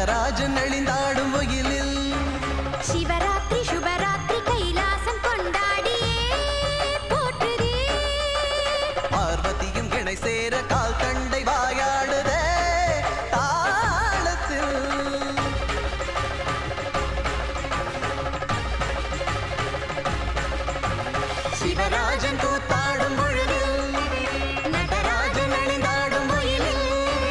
நடராஜன் அழிந்தாடும் ஒயிலில் சிவராத்திரி சுபராத்திரி கைலாசம் கொண்டாடியே போற்றுதே பார்வதியும் இணை சேர கால் கண்டை வாயாடுதே தாளத்தில் சிவராஜன் கூத்தாடும் பொழுதில் நடராஜன் அணிந்தாடும் ஒயிலில்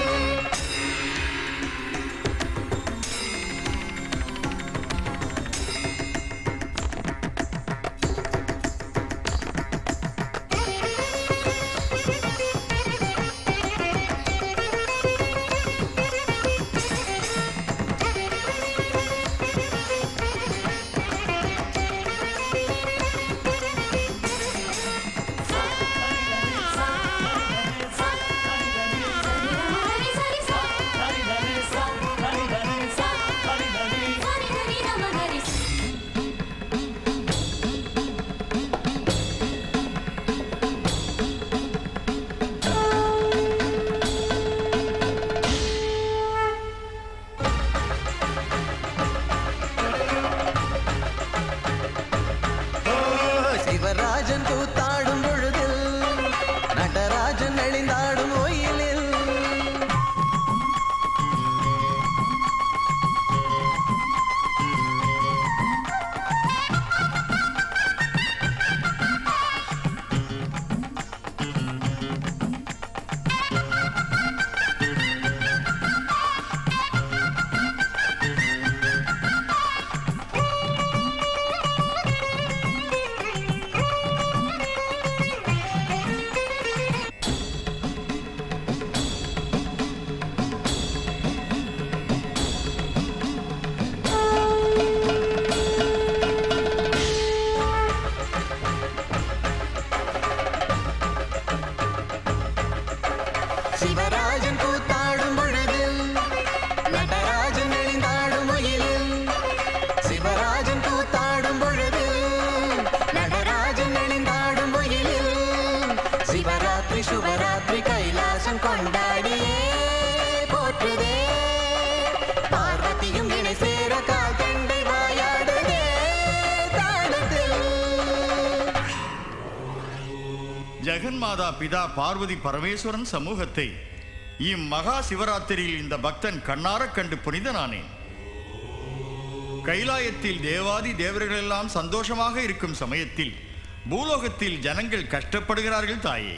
சிவராஜன் கூத்தாடும் பொழுதில் நடராஜன் அழிந்தாடும் ஒயிலில் சிவராஜன் கூத்தாடும் பொழுதில் நடராஜன் அழிந்தாடும் ஒயிலில் சிவராஜன் கூத்தாடும் பொழுதில் நடராஜன் அழிந்தாடும் ஒயிலில் சிவராத்திரி சுபராத்திரி கைலாசம் கொண்டாடியே போற்றுதே பார்வதியும் இணை சேர கால் கண்டை வாயாடுதே தாளத்தில் ஜெகன்மாதா பிதா பார்வதி பரமேஸ்வரன் சமூகத்தை இம்மகா சிவராத்திரியில் இந்த பக்தன் கண்ணாரக் கண்டு புனிதனானேன் கைலாயத்தில் தேவாதி தேவர்களெல்லாம் சந்தோஷமாக இருக்கும் சமயத்தில் பூலோகத்தில் ஜனங்கள் கஷ்டப்படுகிறார்கள் தாயே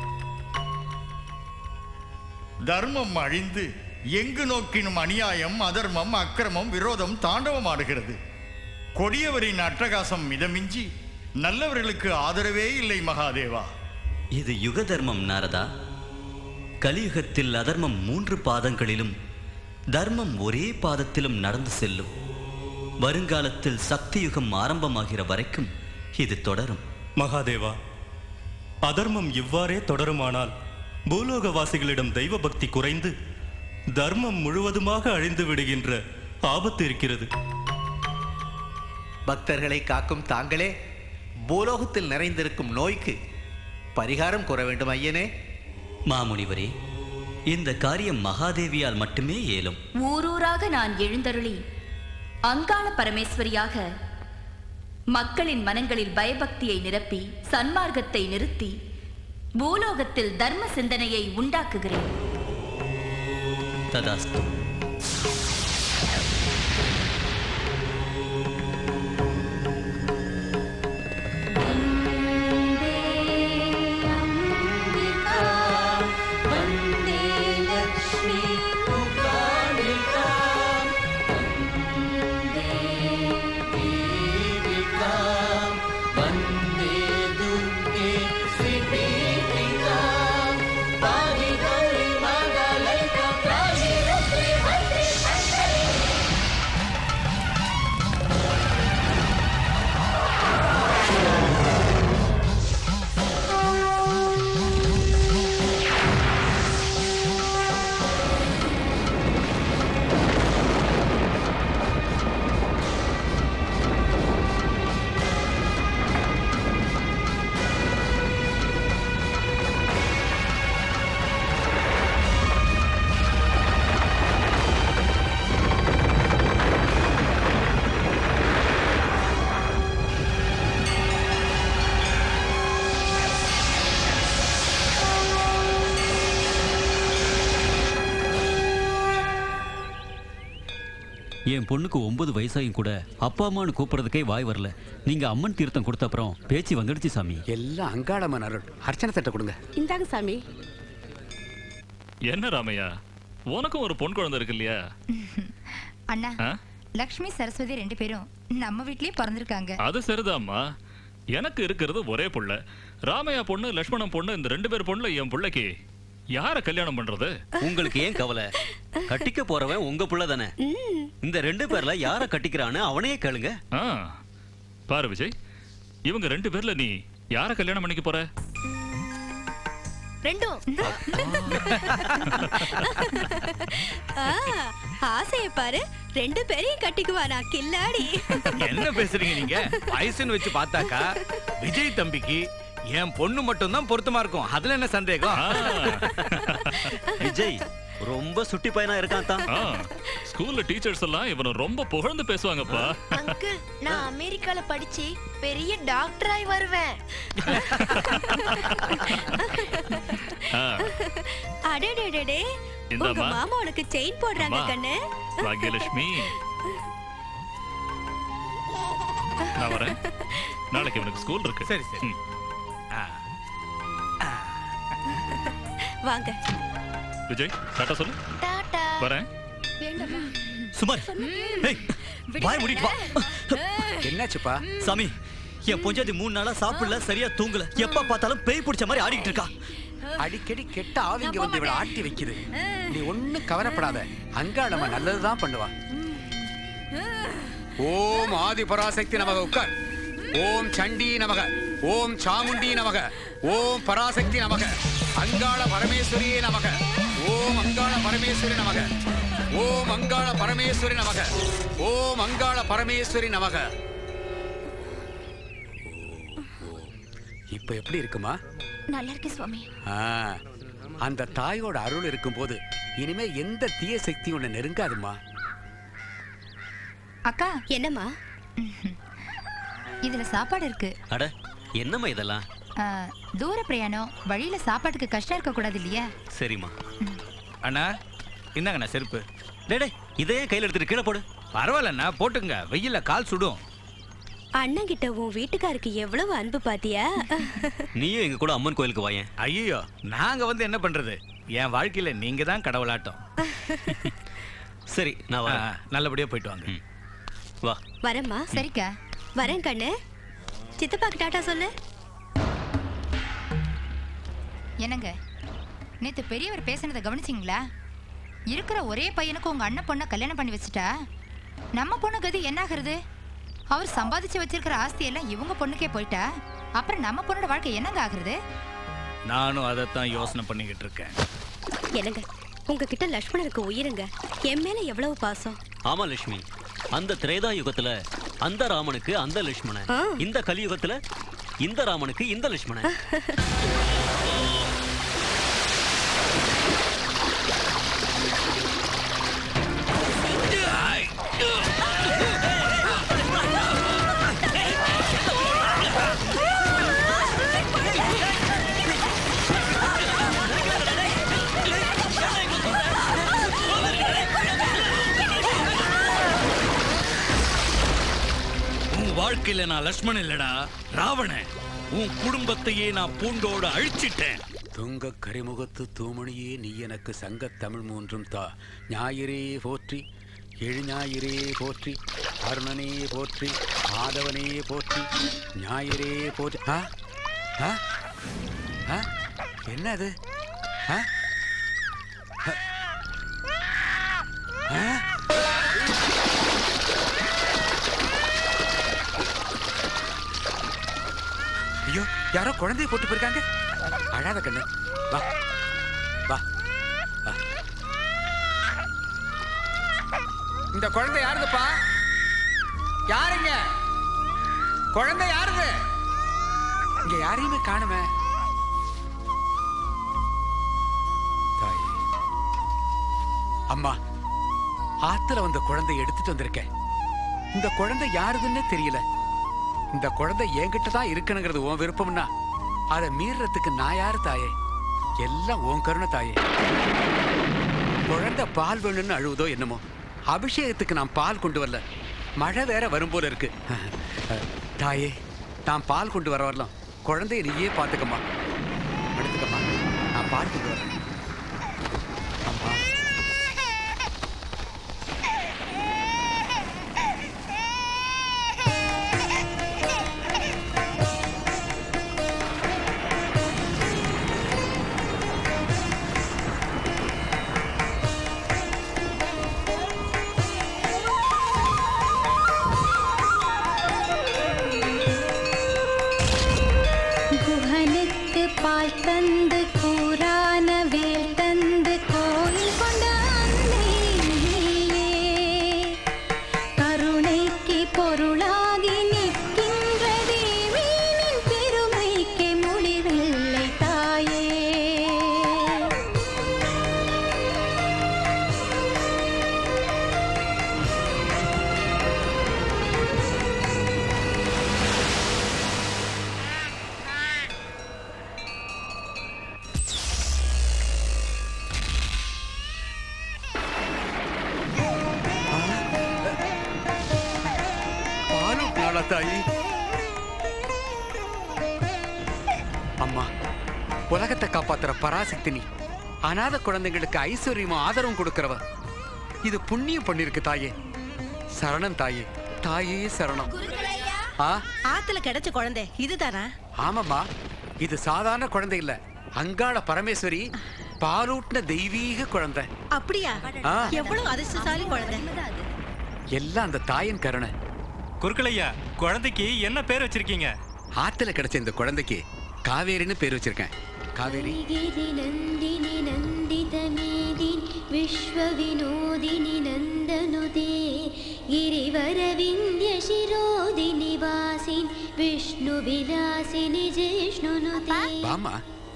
தர்மம் அழிந்து எங்கு நோக்கினும் அநியாயம் அதர்மம் அக்கிரமம் விரோதம் தாண்டவமாடுகிறது கொடியவரின் அட்டகாசம் மிதமிஞ்சி நல்லவர்களுக்கு ஆதரவே இல்லை மகாதேவா இது யுக தர்மம் நாரதா கலியுகத்தில் அதர்மம் மூன்று பாதங்களிலும் தர்மம் ஒரே பாதத்திலும் நடந்து செல்லும் வருங்காலத்தில் சக்தி யுகம் ஆரம்பமாகிற வரைக்கும் இது தொடரும் மகாதேவா அதர்மம் இவ்வாறே தொடருமானால் பூலோகவாசிகளிடம் தெய்வ பக்தி குறைந்து தர்மம் முழுவதுமாக அழிந்து விடுகின்ற ஆபத்து இருக்கிறது பக்தர்களை காக்கும் தாங்களே பூலோகத்தில் நிறைந்திருக்கும் நோய்க்கு பரிகாரம் கூற வேண்டும் ஐயனே மாமுனிவரே இந்த காரியம் மகாதேவியால் மட்டுமே இயலும் ஊரூராக நான் எழுந்தருளி அங்காள பரமேஸ்வரியாக மக்களின் மனங்களில் பயபக்தியை நிரப்பி சன்மார்க்கத்தை நிறுத்தி பூலோகத்தில் தர்ம சிந்தனையை உண்டாக்குகிறேன் ததாஸ்து Bye. என் பொண்ணுக்கு ஒன்பது வயசாயும் கூட அப்பா அம்மான்னு கூப்பிடுறதுக்கே வாய் வரல நீங்க அம்மன் தீர்த்தம் கொடுத்த அப்புறம் பேச்சு வந்துடுச்சு சாமி எல்லாம் அங்காளம்மன் அருள் அர்ச்சனை தட்டை கொடுங்க இந்தாங்க சாமி என்ன ராமையா உனக்கும் ஒரு பொன் குழந்தை இருக்கு இல்லையா அண்ணா ஆ? லக்ஷ்மி சரஸ்வதி ரெண்டு பேரும் நம்ம வீட்லயே பிறந்திருக்காங்க அது சரிதாம்மா எனக்கு இருக்கிறது ஒரே புள்ள ராமையா பொண்ணு லக்ஷ்மணன் பொண்ணு இந்த ரெண்டு பேர் பொண்ணுல என் புள்ளைக்கு யார கல்யாணம் பண்றது உங்களுக்கு ஏன் கவலை கட்டிக்க போறவன் உங்க புள்ள தானே இந்த ரெண்டு பேர்ல யார கட்டிக்கிறான்னு அவனையே கேளுங்க ஆ, பாரு விஜய் இவங்க ரெண்டு பேர்ல நீ யார கல்யாணம் பண்ணிக்க போற ரெண்டும் ஆ, ஆசையை பாரு ரெண்டு பேரையும் கட்டிக்குவா நான் கில்லாடி என்ன பேசுறீங்க நீங்க வயசுன்னு வச்சு பார்த்தாக்கா விஜய் தம்பிக்கு என் பொண்ணு மட்டும்தான் பொருத்தமா இருக்கும் அதுல என்ன சந்தேகம் விஜய் ரொம்ப சுட்டி பையனா இருக்கான் தான் ஆ, ஸ்கூல்ல டீச்சர்ஸ் எல்லாம் இவனை ரொம்ப புகழ்ந்து பேசுவாங்கப்பா அங்கிள் நான் அமெரிக்கால படிச்சு பெரிய டாக்டர் ஆகி வருவேன் ஆ, அடடடடே உங்க இந்தாம்மா. மாமா உனக்கு செயின் போடுறாங்க அம்மா. கண்ணு பாக்யலட்சுமி நான் வரேன் நாளைக்கு இவனுக்கு ஸ்கூல் இருக்கு சரி சரி ம். வாங்க விஜய் டாட்டா சொல்லு டாடா வரேன் சுமார் ஏய், வாய் மூடிட்டு வா என்னாச்சுப்பா சாமி என் பொஞ்சாதி மூணு நாளா சாப்பிடல சரியா தூங்கல எப்ப பார்த்தாலும் பேய் பிடிச்ச மாதிரி ஆடிக்கிட்டு இருக்கா அடிக்கடி கெட்ட ஆவிங்க வந்து இவளை ஆட்டி வைக்குது நீ ஒண்ணும் கவலைப்படாத அங்காளம்மன் நல்லதுதான் பண்ணுவா ஓம் ஆதி பராசக்தி நமக உட்கார் ஓம் சண்டி நமக ஓம் சாமுண்டி நமக ஓம் பராசக்தி நமக அங்காள பரமேஸ்வரியே நமக ஓம் அங்காள பரமேஸ்வரி நமக ஓம் அங்காள பரமேஸ்வரி நமக ஓம் அங்காள பரமேஸ்வரி நமக இப்ப எப்படி இருக்குமா நல்லா இருக்கு சுவாமி ஆ, அந்த தாயோட அருள் இருக்கும்போது இனிமே எந்த தீய சக்தி உன்னை நெருங்காதுமா அக்கா என்னம்மா இதுல சாப்பாடு இருக்கு அட என்னம்மா இதெல்லாம் ஆ, தூர பிரயாணம் வழியில சாப்பாட்டுக்கு கஷ்டம் இருக்க கூடாது இல்லையா சரிம்மா அண்ணா இந்தாங்கண்ணா செருப்பு டேடே இதை ஏன் கையில் எடுத்துட்டு கீழே போடு பரவாயில்லண்ணா போட்டுங்க வெயில்ல கால் சுடும் அண்ணன் கிட்ட உன் வீட்டுக்காருக்கு எவ்வளவு அன்பு பாத்தியா நீயும் எங்க கூட அம்மன் கோயிலுக்கு வாயேன் ஐயோ நாங்க வந்து என்ன பண்றது என் வாழ்க்கையில நீங்க தான் கடவுளாட்டம் சரி நான் ஆ, வரேன் நல்லபடியா போயிட்டு வாங்க வா வரேம்மா சரிக்கா வரேன் கண்ணு சித்தப்பாக்கு டாட்டா சொல்லு என்னங்க நேத்து பெரியவர் பேசினதை கவனிச்சிங்களா இருக்கிற ஒரே பையனுக்கு உங்க அண்ணன் பொண்ணை கல்யாணம் பண்ணி வச்சுட்டா நம்ம பொண்ணு கதி என்னாகிறது அவர் சம்பாதிச்சு வச்சிருக்கிற ஆஸ்தி எல்லாம் இவங்க பொண்ணுக்கே போயிட்டா அப்புறம் நம்ம பொண்ணோட வாழ்க்கை என்னங்க ஆகுறது நானும் அதைத்தான் யோசனை பண்ணிக்கிட்டு இருக்கேன் என்னங்க உங்ககிட்ட லக்ஷ்மணனுக்கு உயிருங்க என் மேல எவ்வளவு பாசம் ஆமா லட்சுமி அந்த திரேதா யுகத்துல அந்த ராமனுக்கு அந்த லட்சுமணன் ஆ. இந்த கலியுகத்துல இந்த ராமனுக்கு இந்த லட்சுமணன் உன் வாழ்க்கையில நான் லக்ஷ்மணன் இல்லடா ராவணன் உன் குடும்பத்தையே நான் பூண்டோட அழிச்சிட்டேன் துங்க கரிமுகத்து தூமணியே நீ எனக்கு சங்கத் தமிழ் மூன்றும் தா ஞாயிறே போற்றி எழுஞாயிறே போற்றி அருணனே போற்றி மாதவனே போற்றி ஞாயிறே போற்றி ஆ ஆ ஆ என்ன அது ஆ ஆ? ஆ? ஐயோ யாரோ குழந்தைய போட்டு போயிருக்காங்க அழாத கண்ணு வா வா வா இந்த குழந்தை யாருதுப்பா யாருங்க குழந்தை யாருது இங்க யாரையுமே காணுமே தாயே அம்மா ஆத்துல வந்த குழந்தைய எடுத்துட்டு வந்திருக்கேன் இந்த குழந்தை யாருதுன்னே தெரியல இந்த குழந்தை என்கிட்ட தான் இருக்கணுங்கிறது உன் விருப்பம்னா அதை மீறறதுக்கு நான் யாரு தாயே எல்லாம் உன் கருணை தாயே குழந்தை பால் வேணும்னு அழுவுதோ என்னமோ அபிஷேகத்துக்கு நான் பால் கொண்டு வரல மழை வேற வரும் போல இருக்கு தாயே நான் பால் கொண்டு வர வரலாம் குழந்தைய நீயே பார்த்துக்கம்மா எடுத்துக்கம்மா நான் பால் கொண்டு வரேன் அம்மா குஹனுக்கு பால் தந்து கூரான வேல் தந்து கோயில் கொண்ட அன்னை நீயே. கருணைக்கு பொருளாகி நிற்கின்ற தேவி நின் பெருமைக்கு முடிவில்லை தாயே பாலும் நாளா தாயி அம்மா உலகத்தை காப்பாத்துற பராசக்தி நீ அநாத குழந்தைங்களுக்கு ஐஸ்வர்யமும் ஆதரவும் கொடுக்கிறவ இது புண்ணியம் பண்ணிருக்கு தாயே சரணம் தாயே தாயே சரணம் ஆ ஆத்துல கிடைச்ச குழந்தை இதுதானா ஆமாம்மா இது சாதாரண குழந்தை இல்ல அங்காள பரமேஸ்வரி பாலூட்டின தெய்வீக குழந்தை அப்படியா ஆ. எவ்வளவு அதிர்ஷ்டசாலி குழந்தை எல்லாம் அந்த தாயின் கருணை குறுக்கலையா குழந்தைக்கு என்ன பேர் வச்சிருக்கீங்க ஆத்துல கிடைச்ச இந்த குழந்தைக்கு காவேரின்னு பேர் வச்சிருக்கேன் காவேரி गिरि नन्दिनि नन्दितमेदिन् विश्वविनोदिनि नन्दनुते गिरिवरविन्द्यशिरोदिनि वासिन् विष्णुविलासिनि जिष्णुनुते வாமா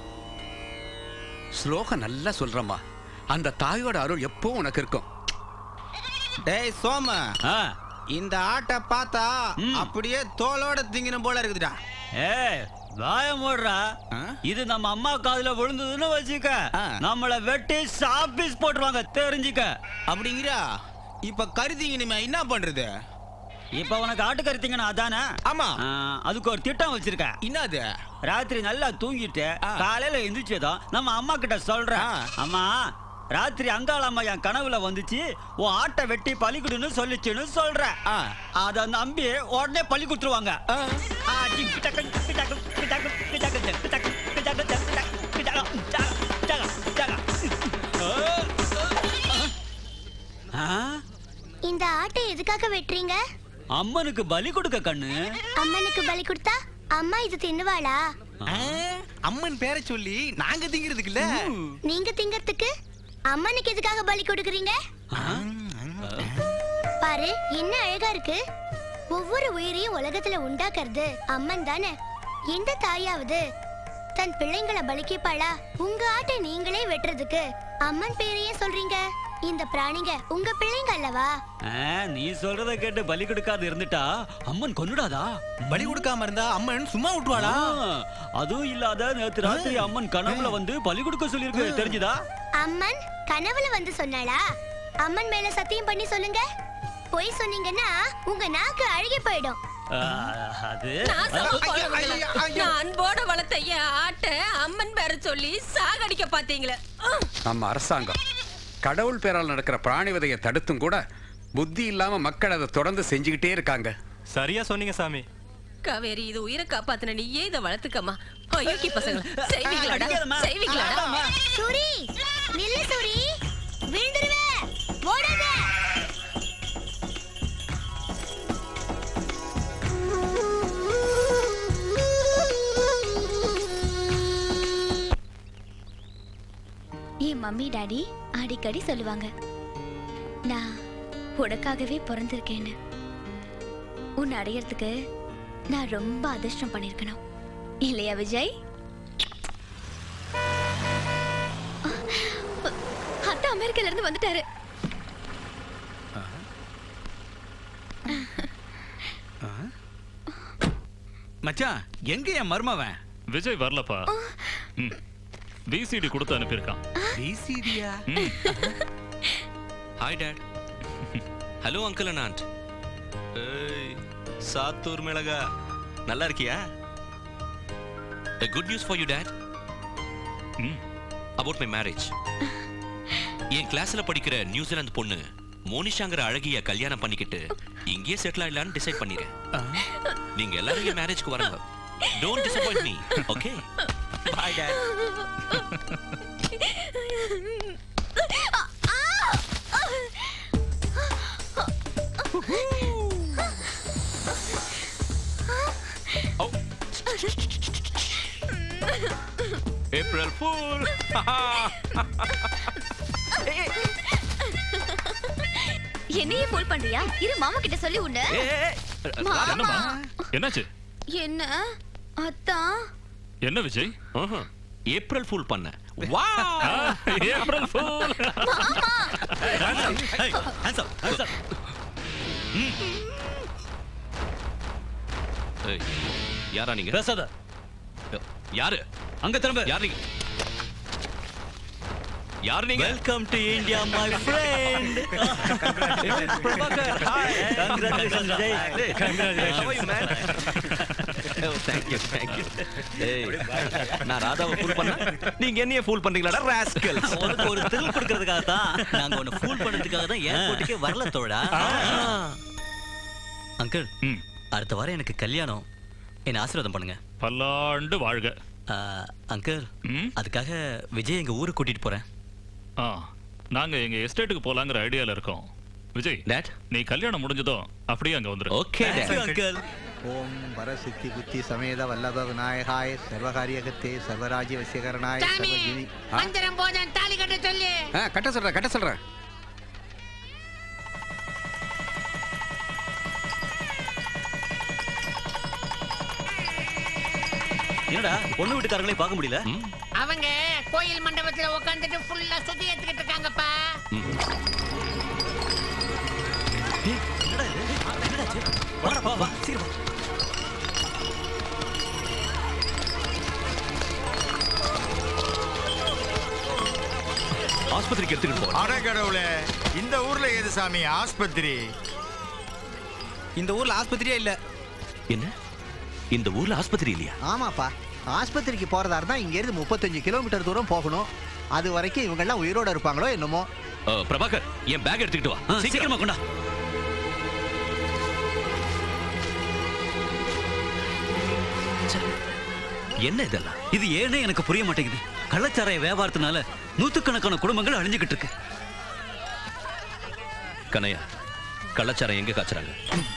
ஸ்லோகம் நல்லா சொல்றம்மா அந்த தாயோட அருள் எப்போ உனக்கு இருக்கும் டேய் சோம இந்த ஆட்டை பார்த்தா அப்படியே தோலோட திங்கின போல இருக்குதுடா ஏய் வாய மூடுறா இது நம்ம அம்மா காதுல விழுந்ததுன்னு வச்சுக்க நம்மள வெட்டி சாப்பீஸ் போட்டுருவாங்க தெரிஞ்சுக்க அப்படிங்கிறா இப்ப கருதிங்கனுமே என்ன பண்றது இப்ப உனக்கு ஆட்டுக்கறி திங்கணும் அதானே ஆமா அதுக்கு ஒரு திட்டம் வச்சிருக்கேன் என்னது ராத்திரி நல்லா தூங்கிட்டு காலையில எந்திரிச்சதும் நம்ம அம்மா கிட்ட சொல்றேன் அம்மா ராத்திரி அங்காள அம்மா என் கனவுல வந்துச்சு உன் ஆட்டை வெட்டி பலி கொடுன்னு சொல்லிச்சுன்னு சொல்றேன் அத நம்பி உடனே பலி கொடுத்துருவாங்க ஆ, டிக் டக்கு, டிக் டக்கு, டிக் டக்கு, டிக் டக்கு, டிக் டக்கு, டிக் டக்கு, டிக் டக்கு, டிக் டக்கு, ஜாக, ஜாக, ஜாக. ஆ, இந்த ஆட்டை எதுக்காக வெட்டுறீங்க அம்மனுக்கு பலி கொடுக்க கண்ணு அம்மனுக்கு பலி கொடுத்தா அம்மா இது தின்னுவாளா அம்மன் பேரை சொல்லி நாங்க திங்கிறதுக்கு இல்ல நீங்க திங்கறதுக்கு அம்மனுக்கு எதுக்காக பலி கொடுக்குறீங்க பாரு என்ன அழகா இருக்கு ஒவ்வொரு உயிரையும் உலகத்துல உண்டாக்குறது அம்மன் தானே எந்த தாயாவது தன் பிள்ளைங்களை பலிக்கிப்பாளா உங்க ஆட்டை நீங்களே வெட்டுறதுக்கு அம்மன் பேரையே சொல்றீங்க இந்த பிராணிங்க உங்க பிள்ளைங்க அல்லவா ஆ, நீ சொல்றத கேட்டு பலி கொடுக்காது இருந்துட்டா அம்மன் கொன்னுடாதா பலி கொடுக்காம இருந்தா அம்மன் சும்மா விட்டுவாளா ஆ, அதுவும் இல்லாத நேத்து ராத்திரி அம்மன் கனவுல வந்து பலி கொடுக்க சொல்லியிருக்கு தெரிஞ்சுதா அம்மன் கனவுல வந்து சொன்னாளா அம்மன் மேல சத்தியம் பண்ணி சொல்லுங்க பொய் சொன்னீங்கன்னா உங்க நாக்கு அழுகி போயிடும் ஆ, அது நாசமா போனவங்கள. நான் அன்போட வளர்த்த என் ஆட்டை அம்மன் பேர சொல்லி சாகடிக்க பாத்தீங்களே நம்ம அரசாங்கம் கடவுள் பேரால் நடக்கிற பிராணிவதையை தடுத்தும் கூட புத்தி இல்லாம மக்கள் அதை தொடர்ந்து செஞ்சுக்கிட்டே இருக்காங்க சரியா சொன்னீங்க சாமி காவேரி இது உயிரை காப்பாத்தின நீயே இதை வளர்த்துக்கம்மா அயோக்கி பசங்க செய்வீங்களாடா அடிக்காதம்மா. செய்வீங்களாடா சூரி நில்லு சூரி விழுந்துருவே ஓடாத என் மம்மி டாடி அடிக்கடி சொல்லுவாங்க நான் உனக்காகவே பிறந்திருக்கேன்னு உன்னை அடையறதுக்கு நான் ரொம்ப அதிர்ஷ்டம் பண்ணியிருக்கணும் இல்லையா விஜய் அத்தை அமெரிக்கால இருந்து வந்துட்டாரு மச்சான் எங்க என் மருமவன் விஜய் வரலப்பா ம் விசிடி கொடுத்து அனுப்பியிருக்கான் விசிடியா ம் hi dad hello uncle and aunt ஏய் சாத்தூர் மிளகா நல்லா இருக்கியா good news for you dad about my marriage என் கிளாஸ்ல படிக்கிற நியூசிலாந்து பொண்ணு மோனிஷாங்கிற அழகிய கல்யாணம் பண்ணிக்கிட்டு இங்கேயே செட்டில் ஆயிடலான்னு டிசைட் பண்ணிருக்கேன் நீங்க எல்லாரும் என் மேரேஜ்க்கு வரங்க don't disappoint me okay bye dad April fool என்னையே ஃபோல் பண்றியா இரு மாமா கிட்ட சொல்லி உன்ன மாமா என்னம்மா என்னாச்சு என்ன அத்தான் என்ன விஜய் ஏப்ரல் ஃபூல் பண்ண ஏப்ரல் ஃபூல் ஏய், யாரா நீங்க பேசாத யாரு அங்க திரும்ப யார் நீங்க யார் நீங்க welcome to India my friend Prabhakar hi Congratulations, Jay. Congratulations. How are you, man? Oh, thank you, thank you. ஏய், நான் ராதாவை ஃபூல் பண்ண நீங்க என்னைய ஃபூல் பண்றீங்களாடா ராஸ்கல்ஸ் உனக்கு ஒரு thrill கொடுக்கறதுக்காக தான் நாங்க உன்னை ஃபூல் பண்ணதுக்காக தான் ஏர்போர்ட்டுக்கே வரல தோழா அங்கிள் அடுத்த வாரம் எனக்கு கல்யாணம் என்ன ஆசீர்வாதம் பண்ணுங்க பல்லாண்டு வாழ்க அங்கிள் அதுக்காக விஜய் எங்க ஊருக்கு கூட்டிட்டு போறேன் ஆ நாங்க எங்க எஸ்டேட்டுக்கு போலாங்கிற ஐடியால இருக்கோம் விஜய் டாட் நீ கல்யாணம் முடிஞ்சதும் அப்படியே அங்க வந்துரு ஓகே ஓம் வரசித்தி புத்தி சமேத வல்லப விநாயகாய சர்வகாரியகத்தே சர்வராஜ்ய வசியகரணாய சாமி சர்வஜிவி மந்திரம் போதன் தாலி கட்ட சொல்லு ஆ, கட்ட சொல்றேன் கட்ட சொல்றேன் என்னடா பொண்ணு வீட்டுக்காரங்களே பார்க்க முடியல அவங்க கோயில் மண்டபத்துல உட்காந்துட்டு ஃபுல்லா சுத்தி எடுத்துக்கிட்டு இருக்காங்கப்பா வாடா வா வா சீக்கிரம் வா ஆஸ்பத்திரிக்கு எடுத்துக்கிட்டு போறேன் அட கடவுளே இந்த ஊர்ல ஏது சாமி ஆஸ்பத்திரி இந்த ஊர்ல ஆஸ்பத்திரியே இல்ல என்ன இந்த ஊர்ல ஆஸ்பத்திரி இல்லையா ஆமாப்பா ஆஸ்பத்திரிக்கு போறதா இருந்தா இங்க இருந்து முப்பத்தஞ்சு கிலோமீட்டர் தூரம் போகணும் அது வரைக்கும் இவங்க எல்லாம் உயிரோட இருப்பாங்களோ என்னமோ அஹ், பிரபாகர் என் பேக் எடுத்துக்கிட்டு வா ஆ, சீக்கிரமா கொண்டா என்ன இதெல்லாம் இது ஏனே எனக்கு புரிய மாட்டேங்குது கள்ளச்சாராய வியாபாரத்தினால நூத்துக்கணக்கான குடும்பங்கள் அழிஞ்சுகிட்டு இருக்கு கனையா கள்ளச்சாரம் எங்க காய்ச்சறாங்க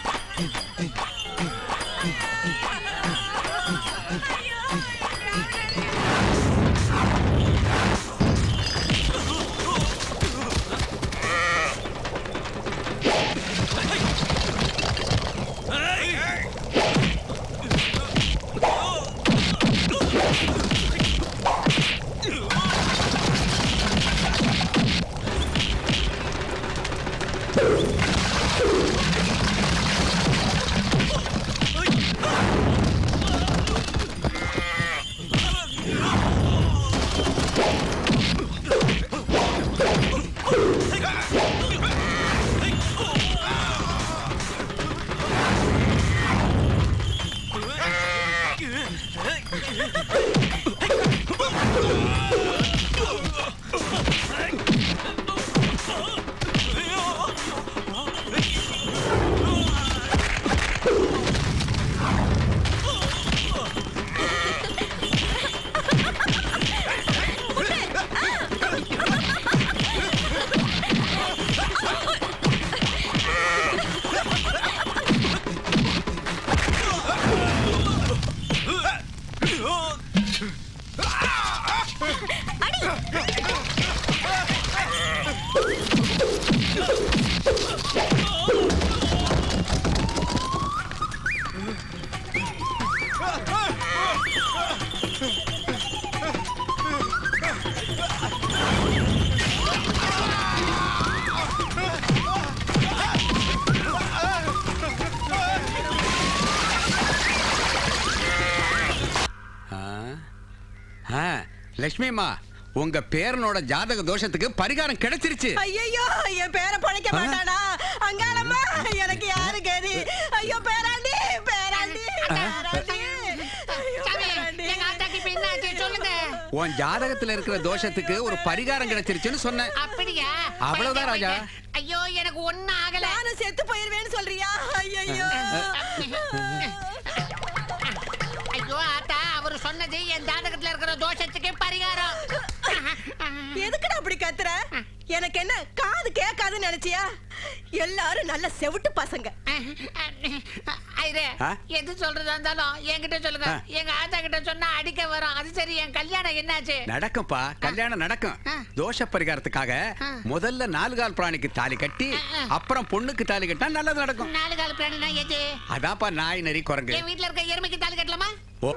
ஆ, லட்சுமி அம்மா உங்க பேரனோட ஜாதக தோஷத்துக்கு பரிகாரம் கிடைச்சிருச்சு ஐயோ என் பேரை பழைக்க மாட்டானா அங்காள உன் ஜாதகத்துல இருக்கிற தோஷத்துக்கு ஒரு பரிகாரம் கிடைச்சிருச்சுன்னு சொன்னேன் அப்படியா அவ்வளவுதான் ராஜா. ஐயோ எனக்கு ஒண்ணும் ஆகல நானும் செத்து போயிருவேன்னு சொல்றியா ஐயோ ஐயோ ஆத்தா அவர் சொன்னது என் ஜாதகத்துல இருக்கிற தோஷத்துக்கு பரிகாரம் எதுக்குடா அப்படி கத்துற எனக்கு என்ன காது கேட்காதுன்னு நினைச்சியா எல்லாரும் நல்ல செவிட்டு பசங்க ஐரே ஆ? எது சொல்றதா இருந்தாலும் என்கிட்ட சொல்லுங்க ஆ. எங்க ஆத்தா கிட்ட சொன்னா அடிக்க வரும் அது சரி என் கல்யாணம் என்னாச்சு நடக்கும்பா கல்யாணம் நடக்கும் தோஷ பரிகாரத்துக்காக முதல்ல நாலு கால் பிராணிக்கு தாலி கட்டி அப்புறம் பொண்ணுக்கு தாலி கட்டினா நல்லது நடக்கும் நாலு கால் பிராணினா எது அதான்ப்பா நாய் நரி குரங்கு என் வீட்ல இருக்க எருமைக்கு தாலி கட்டலாமா ஓ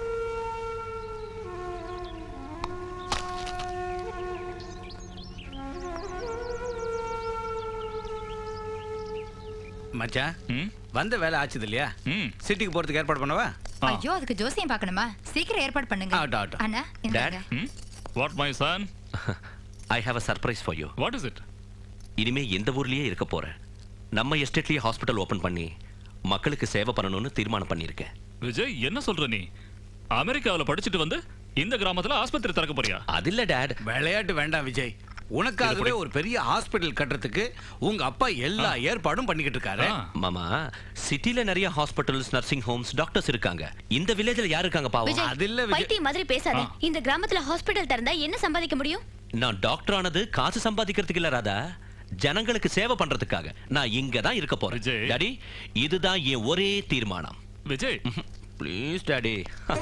மச்சான் வந்த வேலை ஆச்சுது இல்லையா சிட்டிக்கு போறதுக்கு ஏற்பாடு பண்ணவா ஐயோ அதுக்கு ஜோசியம் பார்க்கணுமா சீக்கிரம் ஏற்பாடு பண்ணுங்க ஆகட்டும், ஆகட்டும். அண்ணா Dad? இந்தாங்க what my son I have a surprise for you what is it இனிமே எந்த ஊர்லயே இருக்க போறேன் நம்ம எஸ்டேட்லயே ஹாஸ்பிட்டல் ஓபன் பண்ணி மக்களுக்கு சேவை பண்ணணும்னு தீர்மானம் பண்ணியிருக்கேன் விஜய் என்ன சொல்ற நீ அமெரிக்காவுல படிச்சுட்டு வந்து இந்த கிராமத்துல ஆஸ்பத்திரி திறக்க போறியா அது இல்ல டாட் விளையாட்டு வேண்டாம் விஜய் உனக்காகவே ஒரு பெரிய ஹாஸ்பிடல் கட்டுறதுக்கு உங்க அப்பா எல்லா ஏற்பாடும் பண்ணிக்கிட்டு இருக்காரு மாமா சிட்டில நிறைய ஹாஸ்பிட்டல்ஸ் நர்சிங் ஹோம்ஸ் டாக்டர்ஸ் இருக்காங்க இந்த வில்லேஜ்ல யார் இருக்காங்க பாவம் விஜய் பைத்தியம் மாதிரி பேசாத இந்த கிராமத்துல ஹாஸ்பிடல் திறந்தா என்ன சம்பாதிக்க முடியும் நான் டாக்டர் ஆனது காசு சம்பாதிக்கிறதுக்கு இல்ல ராதா ஜனங்களுக்கு சேவை பண்றதுக்காக நான் இங்க தான் இருக்க போறேன் டாடி இதுதான் என் ஒரே தீர்மானம் விஜய் ப்ளீஸ் டாடி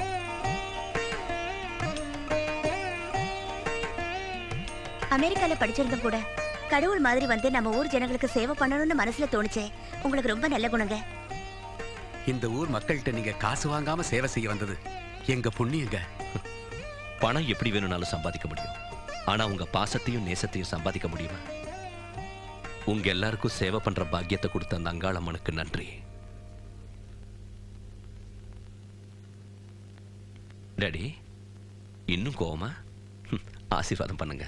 அமெரிக்கால படிச்சிருந்தும் கூட கடவுள் மாதிரி வந்து நம்ம ஊர் ஜனங்களுக்கு சேவை பண்ணணும்னு மனசுல தோணுச்சே உங்களுக்கு ரொம்ப நல்ல குணங்க இந்த ஊர் மக்கள்கிட்ட நீங்க காசு வாங்காம சேவை செய்ய வந்தது எங்க புண்ணியங்க பணம் எப்படி வேணும்னாலும் சம்பாதிக்க முடியும் ஆனா உங்க பாசத்தையும் நேசத்தையும் சம்பாதிக்க முடியுமா உங்க எல்லாருக்கும் சேவை பண்ற பாக்கியத்தை கொடுத்த அந்த அங்காளம்மனுக்கு நன்றி டாடி இன்னும் கோவமா ஹம், ஆசீர்வாதம் பண்ணுங்க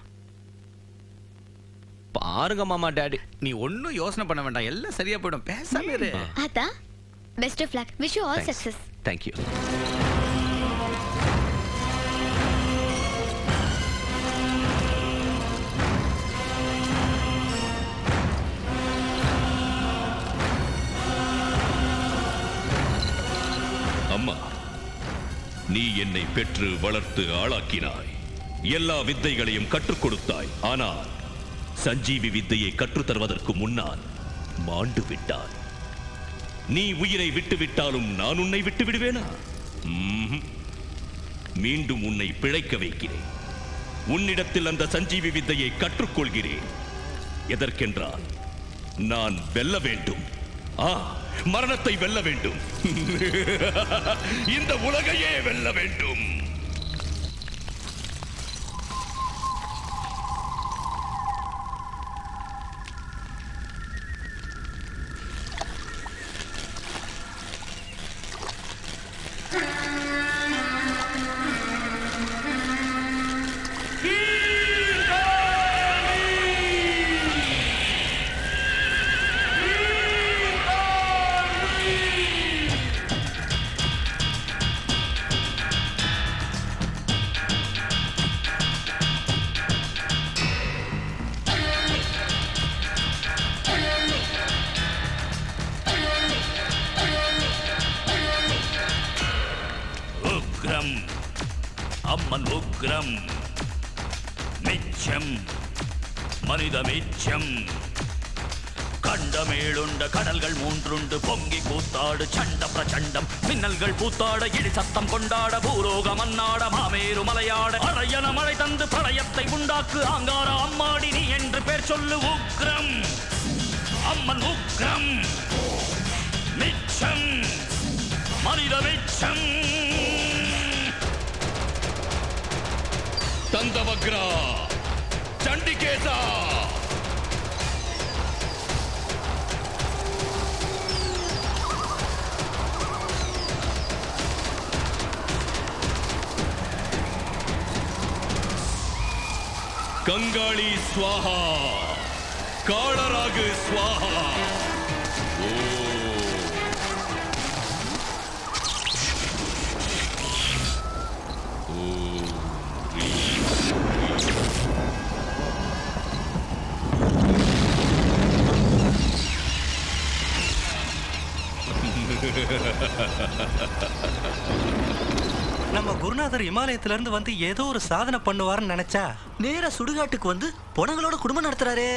பாருங்க மாமா டாடி நீ ஒன்னும் யோசனை பண்ண வேண்டாம் எல்லாம் சரியா போயிடும் பேசாம இரு ஆத்தா best of luck wish you all success thank you அம்மா நீ என்னை பெற்று வளர்த்து ஆளாக்கினாய் எல்லா வித்தைகளையும் கற்றுக் கொடுத்தாய் ஆனால் சஞ்சீவி வித்தையை கற்றுத் தருவதற்கு முன்னால் மாண்டு விட்டாய் நீ உயிரை விட்டு விட்டாலும் நான் உன்னை விட்டு விடுவேனா ம்ஹும். மீண்டும் உன்னை பிழைக்க வைக்கிறேன் உன்னிடத்தில் அந்த சஞ்சீவி வித்தையை கற்றுக்கொள்கிறேன் எதற்கென்றால் நான் வெல்ல வேண்டும் ஆ மரணத்தை வெல்ல வேண்டும் இந்த உலகையே வெல்ல வேண்டும் உக்ரம் அம்மன் உக்ரம் மிச்சம் மனித மிச்சம் கண்டமேளுண்ட கடல்கள் மூன்றுண்டு பொங்கி கூத்தாடு சண்ட பிரச்சண்டம் மின்னல்கள் பூத்தாட இடி சத்தம் கொண்டாட பூரோக மன்னாட மாமேரு மலையாட அறையன மழை தந்து பிரளயத்தை உண்டாக்கு ஆங்கார அம்மாடி நீ என்று பேர் சொல்லு உக்ரம் அம்மன் உக்ரம் மிச்சம் மனித மிச்சம் தந்தவக்ரா சண்டிகேசா கங்காளி ஸ்வாஹா காளராகு ஸ்வாஹா ஓ ஓ நம்ம குருநாதர் இமாலயத்துல இருந்து வந்து ஏதோ ஒரு சாதனை பண்ணுவாருன்னு நினைச்சா நேரா சுடுகாட்டுக்கு வந்து பொணங்களோட குடும்பம் நடத்துறாரே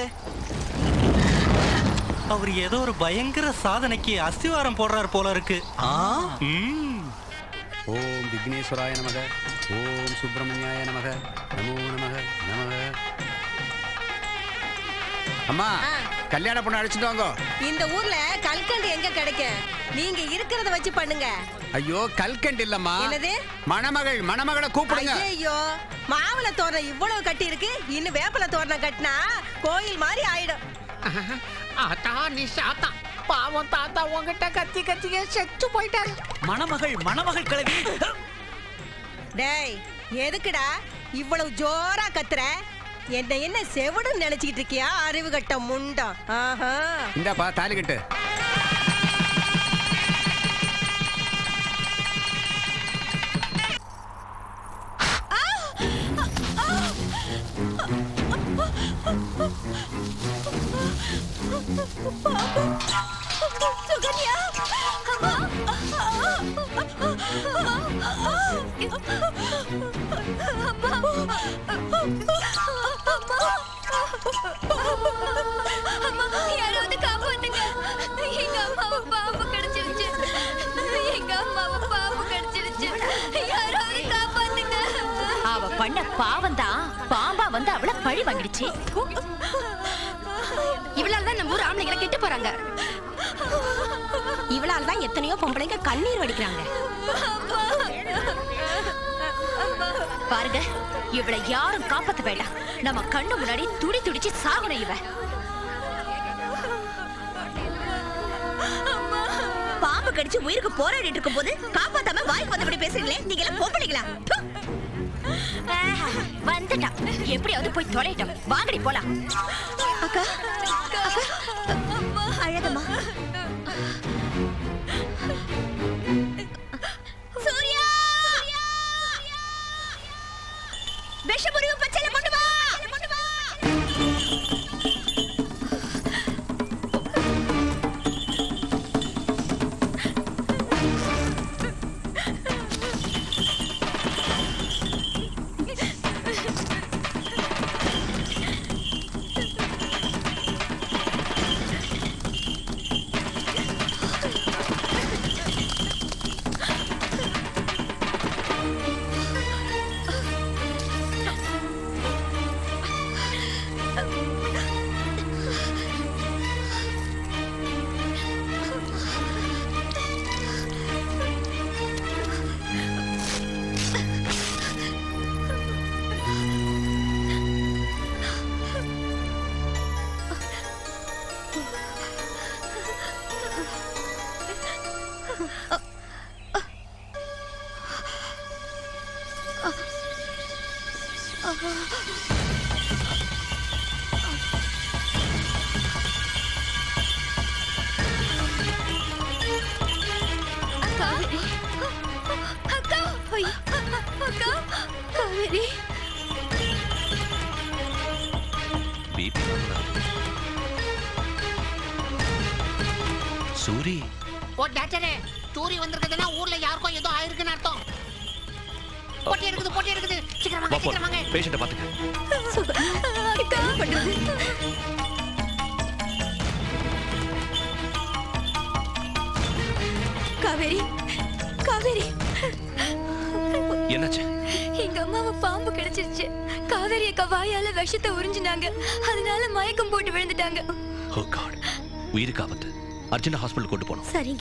அவர் ஏதோ ஒரு பயங்கர சாதனைக்கு அஸ்திவாரம் போடுறாரு போல இருக்கு ம். ஓம் விக்னேஸ்வராய நமக ஓம் சுப்பிரமணியாய நமக நமோ நமக நமக அம்மா கல்யாண பொண்ணு அழைச்சிட்டு வாங்க இந்த ஊர்ல கல்கண்டு எங்க கிடைக்கும் நீங்க இருக்கிறத வச்சு பண்ணுங்க ஐயோ கல்கண்ட் இல்லம்மா என்னது? மணமகள் மணமகளை கூப்பிடுங்க ஐயோ மாவிள தோரணம் இவ்வளவு கட்டி இருக்கு இன்னும் வேப்பல தோரணம் கட்டினா கோயில் மாதிரி ஆயிடும் ஆத்தா நீ சாத்தா பாவம் தாத்தா உங்ககிட்ட கத்தி கத்தியே செத்து போயிட்டாரு மணமகள் மணமகள் கிளவி டேய் எதுக்குடா இவ்வளவு ஜோரா கத்துற என்ன என்ன செவிடுன்னு நினைச்சுக்கிட்டு இருக்கியா அறிவு கட்ட முண்டம் ஆஹா இந்தாப்பா தாலி கட்டு சுகன்யா யாராவது காப்பாத்துங்க எங்க அம்மாவை பாம்பு கடிச்சிருச்சு எங்க அம்மாவை பாம்பு கடிச்சிருச்சு யாராவது காப்பாத்துங்க அவ பண்ண பாவம் தான் பாம்பா வந்து அவள பழி வாங்கிடுச்சு இவளால தான் நம்ம ஊர் ஆம்பளைங்களை கெட்டு போறாங்க இவளால தான் எத்தனையோ பொம்பளைங்க கண்ணீர் வடிக்கிறாங்க பாருங்க இவளை யாரும் காப்பாத்த வேண்டாம் நம்ம கண்ணு முன்னாடி துடி துடிச்சு சாகணும் இவ பாம்பு கடிச்சு உயிருக்கு போராடிட்டு இருக்கும் போது காப்பாத்தாம வாய்க்கு வந்தபடி பேசுறீங்களே நீங்க எல்லாம் பொம்பளைங்களா ப்பு. ஆஹா, வந்துட்டா எப்படியாவது போய் தொலைட்டோம் வாங்கடி போலாம் அக்கா அக்கா அழகம்மா சூர்யா விஷமுறிவு பச்சையில கொண்டு வா கொண்டு வா காவேரி அக்கா ஐயோ, அக்கா காவேரி பிபி சூரி ஓ டாக்டரே தூரி வந்திருக்குதுன்னா ஊர்ல யாருக்கும் ஏதோ ஆயிருக்குன்னு அர்த்தம் போட்டி இருக்குது போட்டி இருக்குது சீக்கிரம் வாங்க சீக்கிரம் வாங்க பேஷண்ட்டை பார்த்துக்க அக்கா பண்றது காவேரி காவேரி என்னாச்சு எங்க அம்மாவை பாம்பு கிடைச்சிருச்சு காவேரி அக்கா வாயால விஷத்தை உறிஞ்சினாங்க அதனால மயக்கம் போட்டு விழுந்துட்டாங்க ஓ காட் உயிருக்கு ஆபத்து அர்ஜென்ட் ஹாஸ்பிட்டல் கொண்டு போகணும் சரிங்க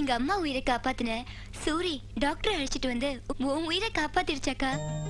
எங்க அம்மா உயிரை காப்பாத்தின சூரி டாக்டர் அழைச்சிட்டு வந்து உன் உயிரை காப்பாத்திருச்சாக்கா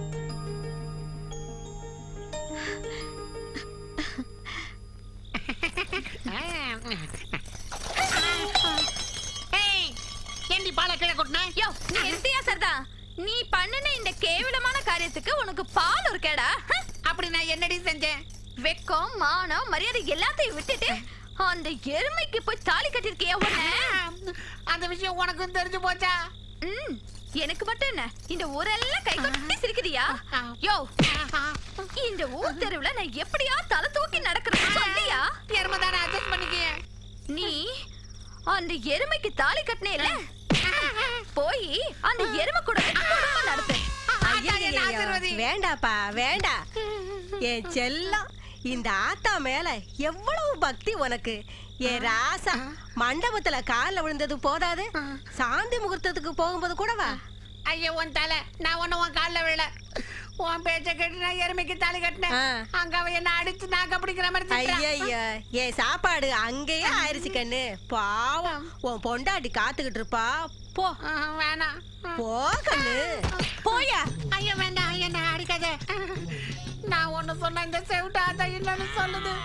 ஏய், ஏண்டி பாலை கீழே கொட்டின யோ நீ எந்தியா சர்தா நீ பண்ணுன இந்த கேவலமான காரியத்துக்கு உனக்கு பால் ஒரு கேடா அப்படி நான் என்னடி செஞ்சேன் வெக்கம் மானம் மரியாதை எல்லாத்தையும் விட்டுட்டு அந்த எருமைக்கு போய் தாலி கட்டிருக்கியா உன்ன அந்த விஷயம் உனக்கும் தெரிஞ்சு போச்சா ம் எனக்கு மட்டும் என்ன இந்த ஊரெல்லாம் கை கொட்டி சிரிக்குதியா யோ இந்த ஊர் தெருவுல நான் எப்படியா தலை தூக்கி நடக்கிறது சொல்லியா எருமை தானே அட்ஜஸ்ட் பண்ணிக்க நீ அந்த எருமைக்கு தாலி கட்டினேல போய் அந்த எருமை கூட குடும்பம் நடத்து ஐயையையோ, வேண்டாப்பா வேண்டாம் என் செல்லம் இந்த ஆத்தா மேல எவ்வளவு பக்தி உனக்கு என் ராசா மண்டபத்துல கால்ல விழுந்தது போதாது சாந்தி முகூர்த்தத்துக்கு போகும்போது கூடவா ஐயோ உன் தலை நான் ஒண்ணு உன் கால்ல விழ உன் பேச்ச கேட்டு நான் எருமைக்கு தாலி கட்டினேன் அங்க அவ என்ன அடிச்சு நாக்க பிடிக்கிற மாதிரி திட்டுறா. ஐயய்யா என் சாப்பாடு அங்கேயே ஆயிருச்சு கண்ணு பாவம் உன் பொண்டாட்டி காத்துக்கிட்டு இருப்பா போ வேணாம் போ கண்ணு போயா ஐயோ வேண்டாம் என்ன அடிக்காத நான் ஒண்ணு சொன்ன இந்த செவிட்டாத இல்லைன்னு சொல்லுது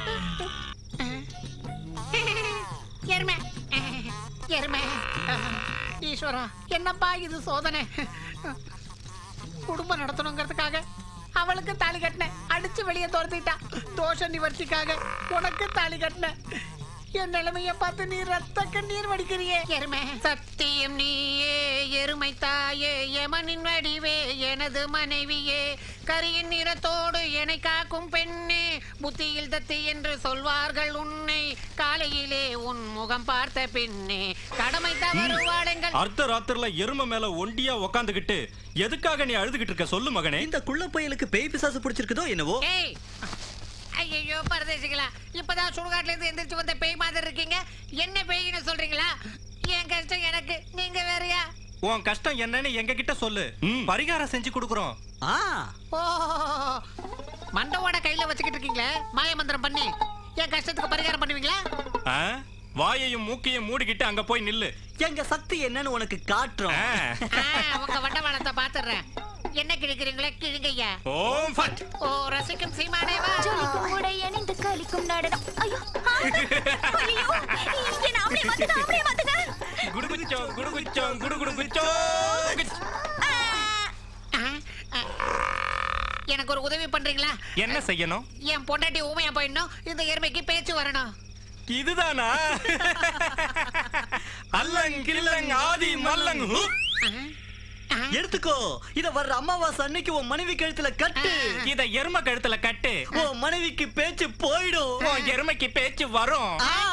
எருமை எருமை ஈஸ்வரா என்னப்பா இது சோதனை குடும்பம் நடத்தணுங்கிறதுக்காக அவளுக்கு தாலி கட்டினேன் அடிச்சு வெளியே துரத்திட்டா தோஷ நிவர்த்திக்காக உனக்கு தாலி கட்டினேன் என் நிலைமைய பார்த்து நீ ரத்த கண்ணீர் வடிக்கிறியே எருமை சத்தியம் நீயே எருமை தாயே யமனின் வடிவே எனது மனைவியே கரியின் நிறத்தோடு என்னை காக்கும் பெண்ணே புத்தியில் தத்தி என்று சொல்வார்கள் உன்னை காலையிலே உன் முகம் பார்த்த பெண்ணே கடமை தவறுவாளுங்கள் அர்த்த ராத்திரில எருமை மேல ஒண்டியா உக்காந்துகிட்டு எதுக்காக நீ அழுதுகிட்டு இருக்க சொல்லு மகனே இந்த குள்ள பயலுக்கு பேய் பிசாசு பிடிச்சிருக்குதோ என்னவோ ஏய் ஐயோ பரதேசிகளா இப்பதான் சுடுகாட்டுல இருந்து எந்திரிச்சு வந்த பேய் மாதிரி இருக்கீங்க என்ன பேய்னு சொல்றீங்களா என் கஷ்டம் எனக்கு நீங்க வேறயா உன் கஷ்டம் என்னன்னு எங்க கிட்ட சொல்லு பரிகாரம் செஞ்சு கொடுக்குறோம் ஓ மண்டவோட கையில வச்சுக்கிட்டு இருக்கீங்களே மாய மந்திரம் பண்ணி என் கஷ்டத்துக்கு பரிகாரம் பண்ணுவீங்களா ஆ? வாயையும் மூக்கையும் மூடிக்கிட்டு அங்க போய் நில்லு எங்க சக்தி என்னன்னு உனக்கு காட்டுறோம் ஆ, உங்க வண்டவாளத்தை பாத்துறேன் என்ன கிழிக்கிறீங்களே கிழிங்கய்யா ஓம் ஃபட் ஓ ரசிக்கும் சீமானேவா ஜொலிக்கும் உடை அணிந்து கலிக்கும் நடனம் ஐயோ ஆ, ஐயோ என்ன அப்படியே மாத்துங்க அப்படியே மாத்துங்க குடுகுச்சோம் குடுகுச்சோம் குடுகுடுகுச்சோம் எனக்கு ஒரு உதவி பண்றீங்களா என்ன செய்யணும் என் பொண்டாட்டி ஊமையா போயிடணும் இந்த எருமைக்கு பேச்சு வரணும் இதுதானா அல்லங் கில்லங் ஆதி மல்லங் ஹூப் எடுத்துக்கோ இத வர்ற அமாவாசை அன்னைக்கு உன் மனைவி கழுத்துல கட்டு இத எருமை கழுத்துல கட்டு உன் மனைவிக்கு பேச்சு போயிடும் உன் எருமைக்கு பேச்சு வரும்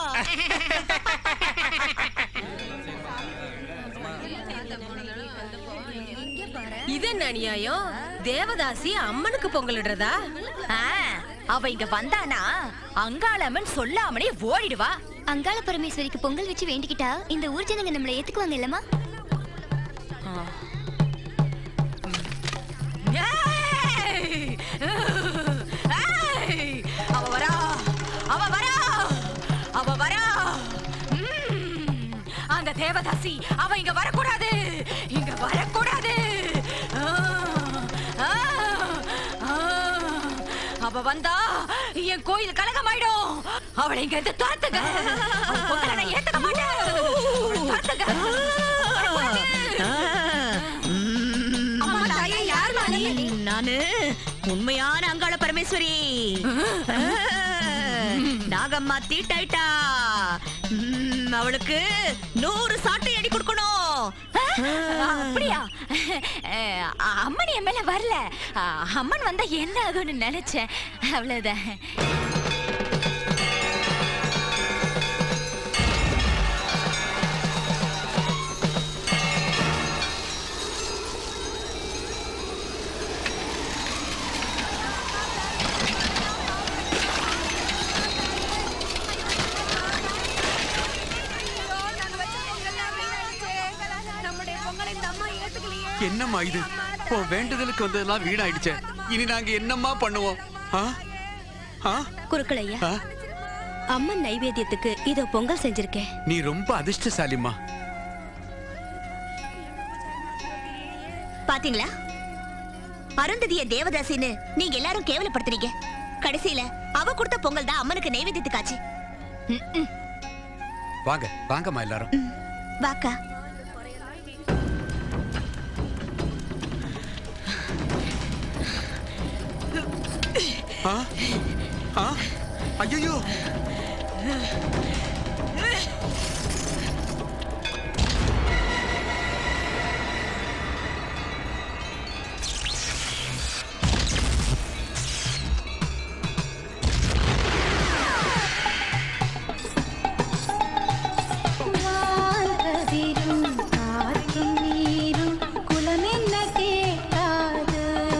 இது என்ன அநியாயம் தேவதாசி அம்மனுக்கு பொங்கலிடுறதா ஆ, அவ இங்க வந்தானா அங்காளம்மன் சொல்லாமலே ஓடிடுவா அங்காள பரமேஸ்வரிக்கு பொங்கல் வச்சு வேண்டிக்கிட்டா இந்த ஊர் ஜனங்க நம்மளை ஏத்துக்குவாங்க இல்லம்மா ஏய்! ஏய்! அவ வரா அவ வரா அவ வரா ம், அந்த தேவதாசி அவ இங்க வரக்கூடாது இங்க வரக்கூடாது ஆ, ஆ, ஆ. அவ வந்தா என் கோயில் கலகமாயிடும் அவளை இங்க இருந்து துரத்துங்க அவ பொங்கலை நான் ஏத்துக்க மாட்டேன் அவளை துரத்துங்க வரக்கூடாது. அம்மா, தாயே, யாரும்மா நீ? நானு உண்மையான அங்காள பரமேஸ்வரி நாகம்மா தீட்டாயிட்டா ம், அவளுக்கு நூறு சாட்டை அடி கொடுக்கணும் அப்படியா அஹ், அம்மன் என் மேல வரல அஹ், அம்மன் வந்தா என்ன ஆகும்னு நினைச்சேன் அவ்வளவுதான் நம்முடைய பொங்கலை இந்த அம்மா ஏத்துக்கலையே என்னம்மா இது உன் வேண்டுதலுக்கு வந்ததெல்லாம் வீணாயிடுச்சே இனி நாங்க என்னம்மா பண்ணுவோம் ஆ? ஆ? குருக்களையா ஆ? அம்மன் நைவேத்தியத்துக்கு இதோ பொங்கல் செஞ்சிருக்கேன் நீ ரொம்ப அதிர்ஷ்டசாலிம்மா பாத்தீங்களா அருந்ததிய தேவதாசின்னு நீங்க எல்லாரும் கேவலப்படுத்துறீங்க கடைசியில அவ கொடுத்த பொங்கல் தான் அம்மனுக்கு நைவேத்தியத்துக்காச்சு வாங்க வாங்கம்மா எல்லாரும் வாக்கா ஆ ஆ ஐயோ வான்கதிரும் காற்றும் நீரும் குலமென்ன கேட்காது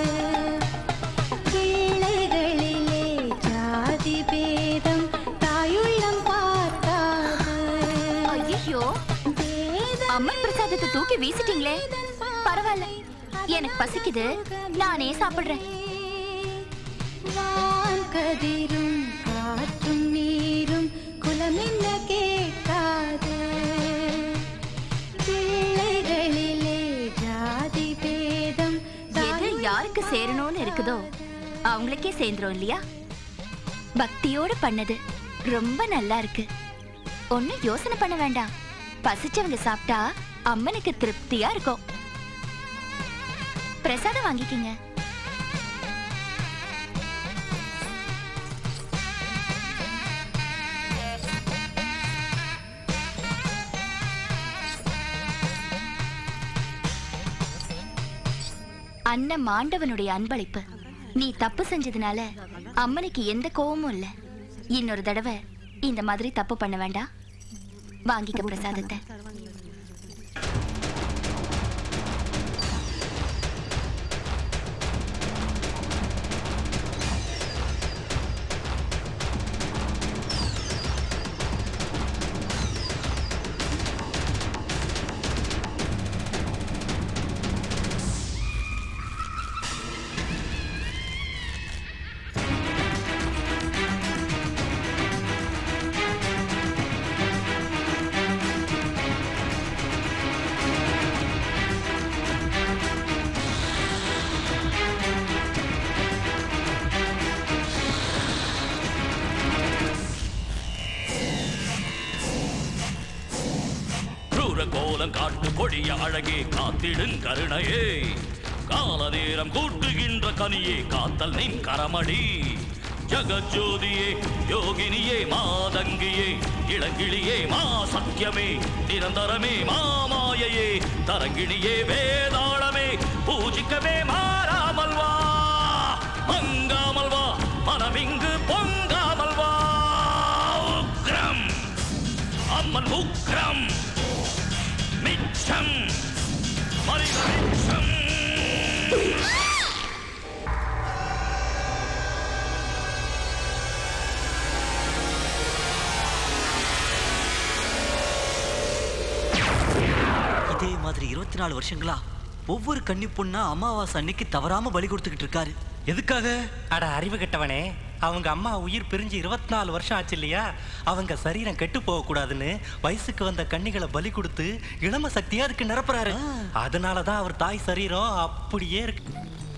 பிள்ளைகளிலே ஜாதி பேதம் தாயுள்ளம் பார்க்காது ஐயோ அம்மன் பிரசாதத்தை தூக்கி வீசிட்டீங்களே பரவாயில்ல எனக்கு பசிக்குது நானே சாப்பிடுறேன் வான்கதிரும் காற்றும் நீரும் குலமென்ன கேட்காது பிள்ளைகளிலே ஜாதி பேதம் எது யாருக்கு சேரணும்னு இருக்குதோ அவங்களுக்கே சேர்ந்துரும் இல்லையா பக்தியோட பண்ணது ரொம்ப நல்லா இருக்கு ஒன்னும் யோசனை பண்ண வேண்டாம் பசிச்சவங்க சாப்பிட்டா அம்மனுக்கு திருப்தியா இருக்கும் பிரசாதம் வாங்கிக்கிங்க அண்ணன் மாண்டவனுடைய அன்பளிப்பு நீ தப்பு செஞ்சதுனால அம்மனுக்கு எந்த கோவமும் இல்ல இன்னொரு தடவை இந்த மாதிரி தப்பு பண்ண வேண்டாம் வாங்கிக்க பிரசாதத்தை கிரூர கோலம் காட்டு கொடிய அழகே காத்திடுங் கருணையே கால நேரம் கூட்டுகின்ற கனியே காத்தல் நின் கரமடி ஜகஜோதியே யோகினியே மாதங்கியே இளங்கிளியே மா சத்தியமே நிரந்தரமே மாமாயையே தரங்கிணியே வேதாளமே பூஜிக்கவே மாறாமல் வா மங்காமல் வா மனமிங்கு பொங்காமல் வா உக்ரம் அம்மன் உக்ரம் மிச்சம் மரித மிச்சம் இதே மாதிரி இருபத்தி நாலு வருஷங்களா ஒவ்வொரு கன்னி பொண்ணா அமாவாசை அன்னைக்கு தவறாம பலி கொடுத்துக்கிட்டு இருக்காரு எதுக்காக அட அறிவு கெட்டவனே அவங்க அம்மா உயிர் பிரிஞ்சு இருபத்தி நாலு வருஷம் ஆச்சு இல்லையா அவங்க சரீரம் கெட்டு போக கூடாதுன்னு வயசுக்கு வந்த கன்னிகளை பலி கொடுத்து இளம சக்தியா அதுக்கு நிரப்புறாரு அதனாலதான் அவர் தாய் சரீரம் அப்படியே இருக்கு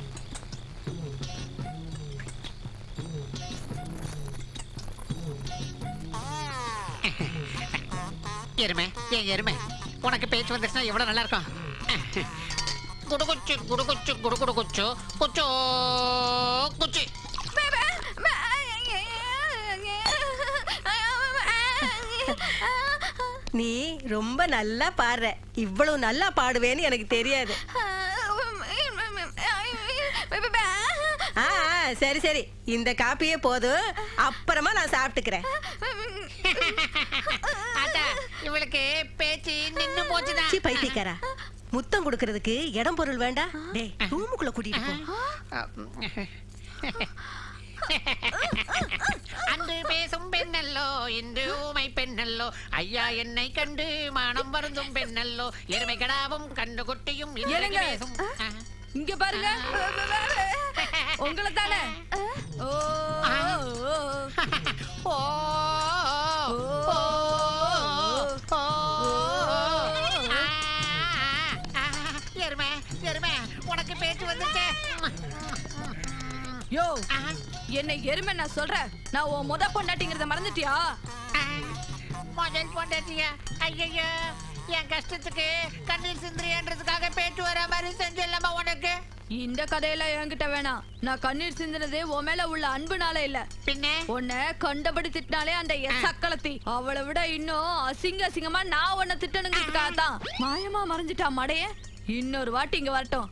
எருமை ஏன் எருமை உனக்கு பேச்சு வந்துச்சுன்னா எவ்வளவு நல்லா இருக்கும் குடுகுச்சு குடுகுச்சு குடுகுடு குச்சு குச்சோ குச்சி நீ ரொம்ப நல்லா பாடுற இவ்வளவு நல்லா பாடுவேன்னு எனக்கு தெரியாது ஆ, ஆ, சரி சரி இந்த காப்பியே போதும் அப்புறமா நான் சாப்பிட்டுக்கிறேன் அட்டா இவளுக்கு பேச்சு நின்னு போச்சுதான் சீ பைத்தியக்காரா முத்தம் கொடுக்கறதுக்கு இடம் பொருள் வேண்டாம் டேய் ரூமுக்குள்ள கூட்டிட்டு போ அன்று பேசும் பெண்ணல்லோ இன்று ஊமை பெண்ணல்லோ ஐயா என்னை கண்டு மனம் வருந்தும் பெண்ணல்லோ எருமை கடாவும் கண்டு குட்டியும் இன்றைக்கு ஏனுங்க? பேசும் இங்க பாருங்க உங்களை தானே ஓ ஓ ஓ எருமை எருமை யோ என்ன எருமை நான் சொல்றேன் நான் உன் முத பொண்டாட்டிங்கிறத மறந்துட்டியா முதல் பொண்டாட்டியா ஐயோ என் கஷ்டத்துக்கு கண்ணீர் சிந்திரியன்றதுக்காக பேச்சு வர மாதிரி செஞ்சிடலாமா உனக்கு இந்த கதையெல்லாம் என்கிட்ட வேணாம் நான் கண்ணீர் சிந்தினது உன் மேல உள்ள அன்புனால இல்ல பின்ன உன்னை கண்டபடி திட்டினாலே அந்த சக்களத்தி அவளை விட இன்னும் அசிங்க அசிங்கமா நான் உன்னை திட்டணுங்கிறதுக்காக தான் மாயமா மறைஞ்சிட்டா மடைய இன்னொரு வாட்டி இங்க வரட்டும்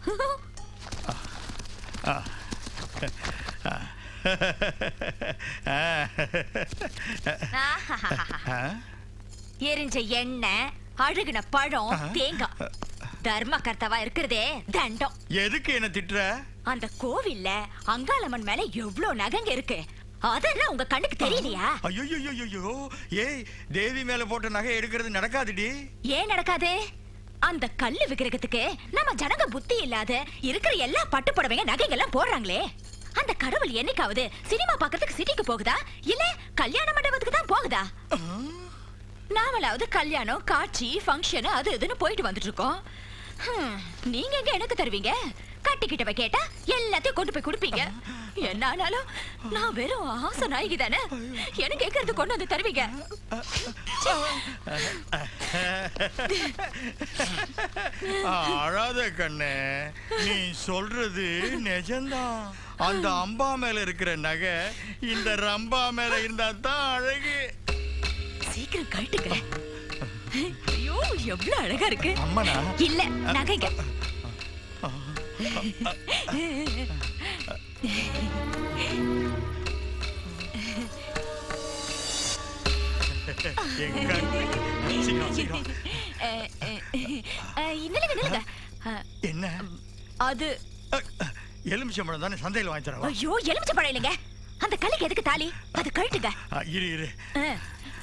எரிஞ்ச எண்ணெய் அழுகுன பழம் தேங்காய் தர்ம கர்த்தவா இருக்கிறதே தண்டம் எதுக்கு என்ன திட்டுற அந்த கோவில்ல அங்காளம்மன் மேல எவ்வளவு நகங்க இருக்கு அதெல்லாம் உங்க கண்ணுக்கு தெரியலையா ஐயோ ஏய் தேவி மேல போட்ட நகை எடுக்கிறது நடக்காதுடி ஏன் நடக்காது அந்த கல்லு விக்கிரகத்துக்கு நம்ம ஜனங்க புத்தி இல்லாத இருக்கிற எல்லா பட்டு புடவைங்க நகைங்கெல்லாம் போடுறாங்களே அந்த கடவுள் என்னைக்காவது சினிமா பார்க்கறதுக்கு சிட்டிக்கு போகுதா இல்ல கல்யாண மண்டபத்துக்கு தான் போகுதா நாமளாவது கல்யாணம் காட்சி ஃபங்க்ஷன் அது இதுன்னு போயிட்டு வந்துட்டு இருக்கோம் ஹம், நீங்க எங்க எனக்கு தருவீங்க கட்டிக்கிட்டவ கேட்டா எல்லாத்தையும் கொண்டு போய் கொடுப்பீங்க என்ன ஆனாலும் நான் வெறும் ஆசை நாயகி தானே எனக்கு கேட்கறது கொண்டு வந்து தருவீங்க அழாத கண்ணே நீ சொல்றது நிஜம்தான் அந்த அம்பா மேல இருக்கிற நகை இந்த ரம்பா மேல இருந்தா தான் அழகு சீக்கிரம் கழட்டுங்க ஐயோ எவ்வளவு அழகா இருக்கு அம்மனா? இல்ல நகைங்க என் கண்ணு. சீக்கிரம், சீக்கிரம். அஹ், அஹ், அஹ், நில்லுங்க நில்லுங்க அஹ், என்ன அது எலுமிச்சம்பழம் தானே சந்தையில் வாங்கி தரவா ஐயோ எலுமிச்சை பழம் இல்லைங்க அந்த கல்லுக்கு எதுக்கு தாலி அது கழட்டுங்க ஆ, இரு இரு அஹ்.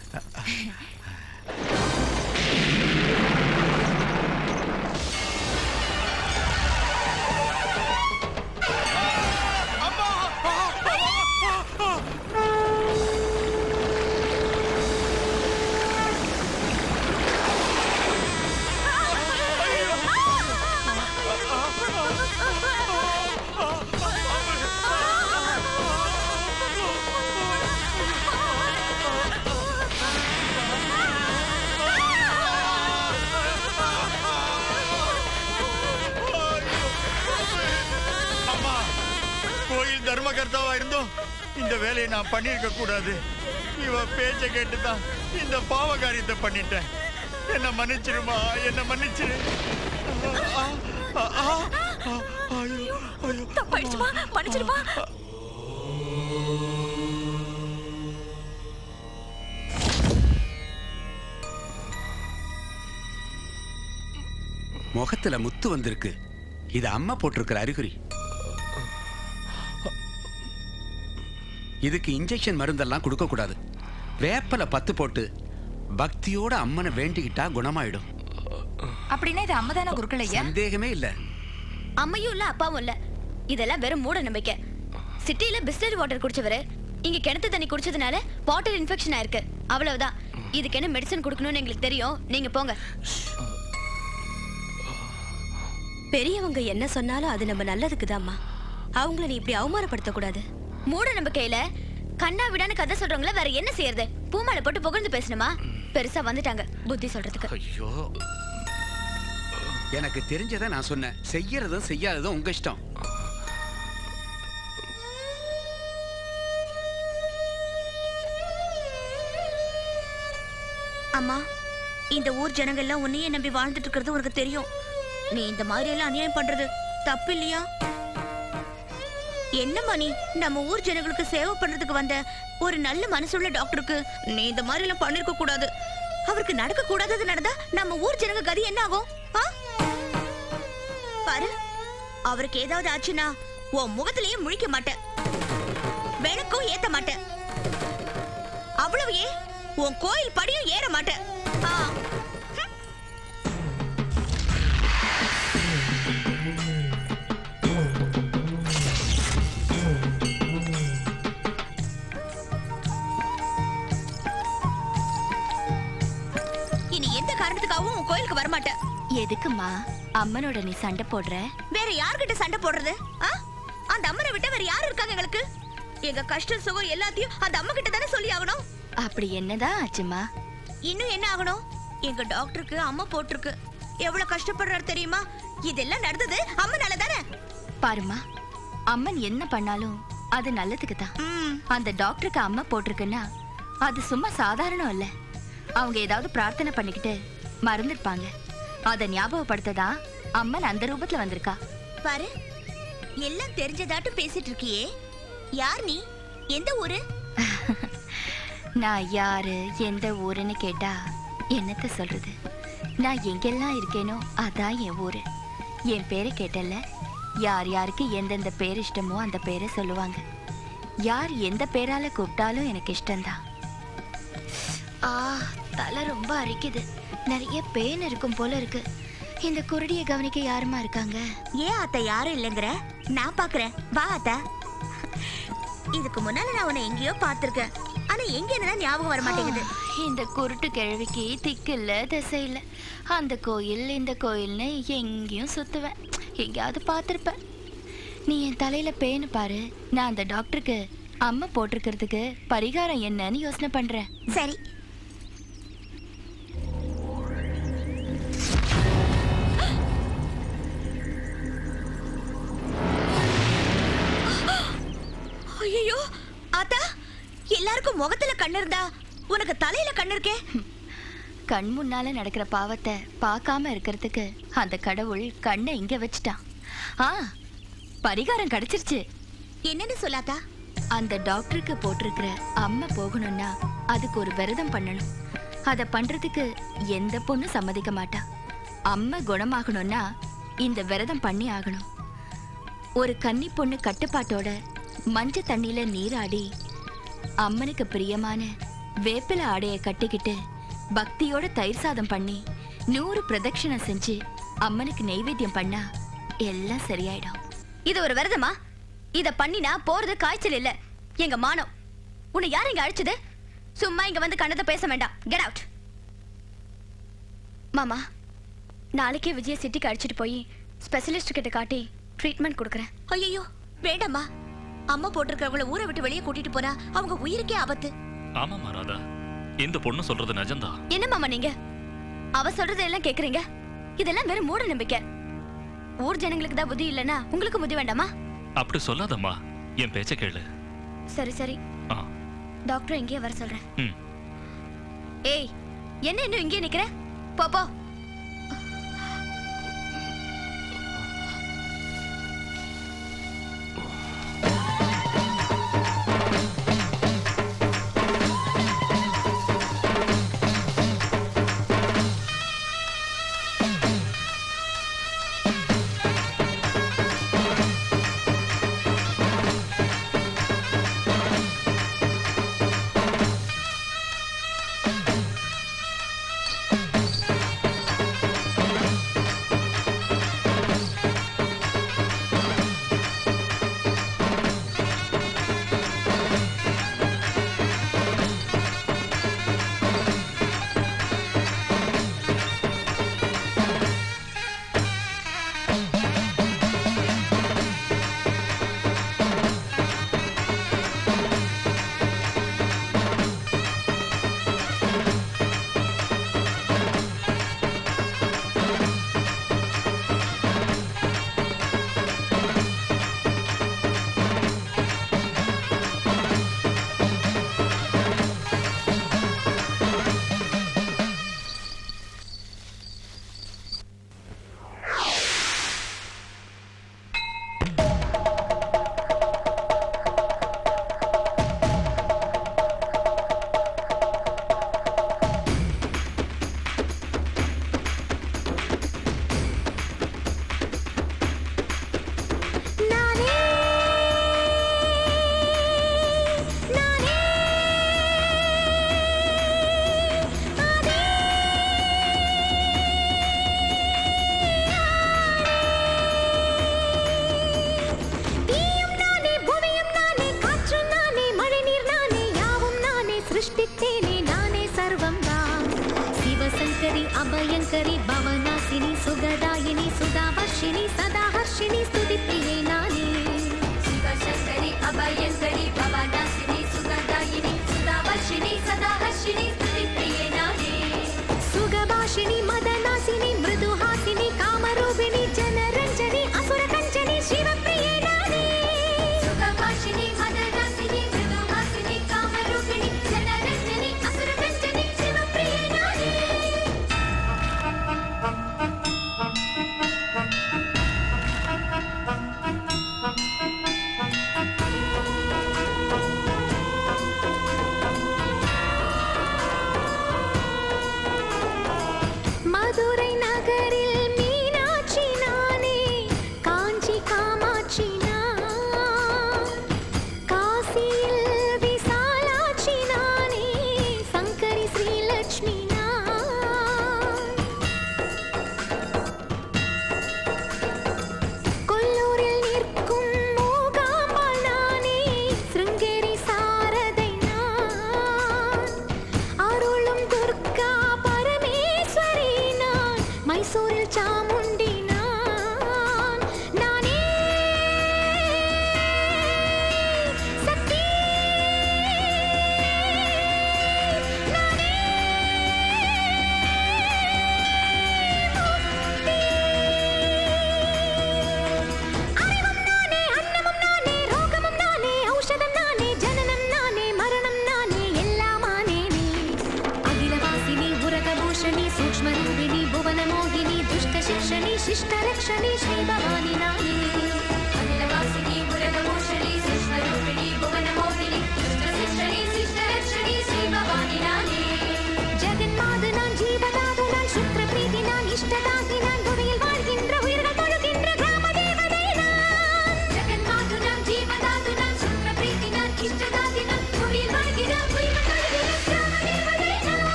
அம்மா கோயில் தர்மகர்த்தாவா இருந்தும் இந்த வேலையை நான் பண்ணியிருக்க கூடாது இவ பேச்ச கேட்டுதான் இந்த பாவ காரியத்தை பண்ணிட்டேன் என்ன மன்னிச்சிருமா என்ன மன்னிச்சிரு ஆ, ஆ, ஆ, ஆ, ஐயோ, ஐயோ. தப்பாயிடுச்சுமா மன்னிச்சிருமா முகத்துல முத்து வந்திருக்கு இது அம்மா போட்டிருக்கிற அறிகுறி இதுக்கு இன்ஜெக்ஷன் மருந்தெல்லாம் கொடுக்க கூடாது வேப்பல பத்து போட்டு பக்தியோட அம்மனை வேண்டிக்கிட்டா குணமாயிடும் அப்படின்னா இது அம்மதான குருக்கள் ஐயா சந்தேகமே இல்ல அம்மையும் இல்ல அப்பாவும் இல்ல இதெல்லாம் வெறும் மூட நம்பிக்கை சிட்டில பிஸ்லரி வாட்டர் குடிச்சவரு இங்க கிணத்து தண்ணி குடிச்சதுனால வாட்டர் இன்ஃபெக்ஷன் ஆயிருக்கு அவ்வளவுதான் இதுக்கு என்ன மெடிசன் கொடுக்கணும்னு எங்களுக்கு தெரியும் நீங்க போங்க பெரியவங்க என்ன சொன்னாலும் அது நம்ம நல்லதுக்குதாம்மா அவங்கள நீ இப்படி அவமானப்படுத்த கூடாது மூட நம்பிக்கையில கண்ணா விடான்னு கதை சொல்றவங்கள வேற என்ன செய்யறது பூமாலை போட்டு புகழ்ந்து பேசணுமா பெருசா வந்துட்டாங்க புத்தி சொல்றதுக்கு ஐயோ எனக்கு தெரிஞ்சதை நான் சொன்னேன் செய்யறதும் செய்யாததும் உங்க இஷ்டம் அம்மா இந்த ஊர் ஜனங்க எல்லாம் உன்னையே நம்பி வாழ்ந்துட்டு இருக்கிறது உனக்கு தெரியும் நீ இந்த மாதிரி எல்லாம் அநியாயம் பண்றது தப்பு இல்லையா என்னம்மா நீ நம்ம ஊர் ஜனங்களுக்கு சேவை பண்றதுக்கு வந்த ஒரு நல்ல மனசுள்ள டாக்டருக்கு நீ இந்த மாதிரி எல்லாம் பண்ணிருக்க கூடாது அவருக்கு நடக்க கூடாதது நடந்தா நம்ம ஊர் ஜனங்க கதி என்ன ஆகும் ஆ? பாரு அவருக்கு ஏதாவது ஆச்சுன்னா உன் முகத்திலேயே முழிக்க மாட்டேன் விளக்கும் ஏத்த மாட்டேன் அவ்வளவு ஏன் உன் கோயில் படியும் ஏற மாட்டேன் ஆ. இனி எந்த காரணத்துக்காகவும் உன் கோயிலுக்கு வரமாட்டேன் எதுக்குமா அம்மனோட நீ சண்டை போடுற வேற யார்கிட்ட சண்டை போடுறது ஆ? அந்த அம்மனை விட்ட வேற யாரு இருக்காங்க எங்களுக்கு எங்க கஷ்ட சுகம் எல்லாத்தையும் அந்த அம்மா கிட்ட தானே சொல்லி ஆகணும் அப்படி என்னதான் ஆச்சுமா இன்னும் என்ன ஆகணும் எங்க டாக்டருக்கு அம்மா போட்டிருக்கு எவ்வளவு கஷ்டப்படுறாரு தெரியுமா இதெல்லாம் நடந்தது அம்மனால தானே பாருமா அம்மன் என்ன பண்ணாலும் அது நல்லதுக்கு தான் அந்த டாக்டருக்கு அம்மா போட்டிருக்குன்னா அது சும்மா சாதாரணம் இல்ல அவங்க ஏதாவது பிரார்த்தனை பண்ணிக்கிட்டு மறந்துருப்பாங்க அதை ஞாபகப்படுத்ததா அம்மன் அந்த ரூபத்துல வந்திருக்கா பாரு எல்லாம் தெரிஞ்சதாட்டு பேசிட்டு இருக்கியே யார் நீ எந்த ஊரு நான் யாரு எந்த ஊருன்னு கேட்டா என்னத்த சொல்றது நான் எங்கெல்லாம் இருக்கேனோ அதான் என் ஊரு என் பேரை கேட்டல யார் யாருக்கு எந்தெந்த பேர் இஷ்டமோ அந்த பேரை சொல்லுவாங்க யார் எந்த பேரால கூப்பிட்டாலும் எனக்கு இஷ்டம்தான் ஆ தலை ரொம்ப அரிக்குது நிறைய பேன் இருக்கும் போல இருக்கு இந்த குருடியை கவனிக்க யாருமா இருக்காங்க ஏன் அத்தை யாரும் இல்லைங்கிற நான் பாக்குறேன் வா அத்தா இதுக்கு முன்னால நான் உன்னை எங்கேயோ பார்த்திருக்கேன் ஆனா எங்க என்னதான் ஞாபகம் வர மாட்டேங்குது இந்த குருட்டு கிழவிக்கு திக்கு இல்ல திசை இல்ல அந்த கோயில் இந்த கோயில்னு எங்கேயும் சுத்துவேன் எங்கேயாவது பார்த்துருப்பேன் நீ என் தலையில பேனு பாரு நான் அந்த டாக்டருக்கு அம்மா போட்டிருக்கிறதுக்கு பரிகாரம் என்னன்னு யோசனை பண்றேன் சரி ஐயோ ஆத்தா எல்லாருக்கும் முகத்துல கண்ணு இருந்தா உனக்கு தலையில கண்ணு இருக்கே கண் முன்னால நடக்கிற பாவத்தை பார்க்காம இருக்கிறதுக்கு அந்த கடவுள் கண்ணை இங்க வச்சுட்டான் ஆ பரிகாரம் கிடைச்சிருச்சு என்னன்னு சொல்லாதா அந்த டாக்டருக்கு போட்டிருக்கிற அம்மை போகணும்னா அதுக்கு ஒரு விரதம் பண்ணணும் அத பண்றதுக்கு எந்த பொண்ணு சம்மதிக்க மாட்டா அம்மை குணமாகணும்னா இந்த விரதம் பண்ணி ஆகணும் ஒரு கன்னி பொண்ணு கட்டுப்பாட்டோட மஞ்ச தண்ணியில நீராடி அம்மனுக்கு பிரியமான வேப்பில ஆடைய கட்டிக்கிட்டு பக்தியோட தயிர் சாதம் பண்ணி நூறு பிரதட்சணம் செஞ்சு அம்மனுக்கு நெய்வேத்தியம் பண்ணா எல்லாம் சரியாயிடும் இது ஒரு விரதமா இத பண்ணினா போறது காய்ச்சல் இல்ல எங்க மானம் உன்னை யார் இங்க அழைச்சது சும்மா இங்க வந்து கண்ணத்தை பேச வேண்டாம் கெட் அவுட் மாமா நாளைக்கே விஜய சிட்டிக்கு அழைச்சிட்டு போய் ஸ்பெஷலிஸ்ட் கிட்ட காட்டி ட்ரீட்மெண்ட் கொடுக்குறேன் ஐயோ வேண்டாம்மா அம்மா போட்டிருக்கிறவங்கள ஊரை விட்டு வெளியே கூட்டிட்டு போனா அவங்க உயிருக்கே ஆபத்து ஆமாமா ராதா இந்த பொண்ணு சொல்றது நிஜம்தான் என்ன மாமா நீங்க அவ சொல்றதை எல்லாம் கேக்குறீங்க இதெல்லாம் வெறும் மூட நம்பிக்கை ஊர் ஜனங்களுக்கு தான் புத்தி இல்லைன்னா உங்களுக்கு புத்தி வேண்டாமா அப்படி சொல்லாதம்மா என் பேச்ச கேளு சரி சரி ஆ. டாக்டர் இங்கேயே வர சொல்றேன் ம். ஏய் என்ன இன்னும் இங்கே நிக்கிற போ போ ஆ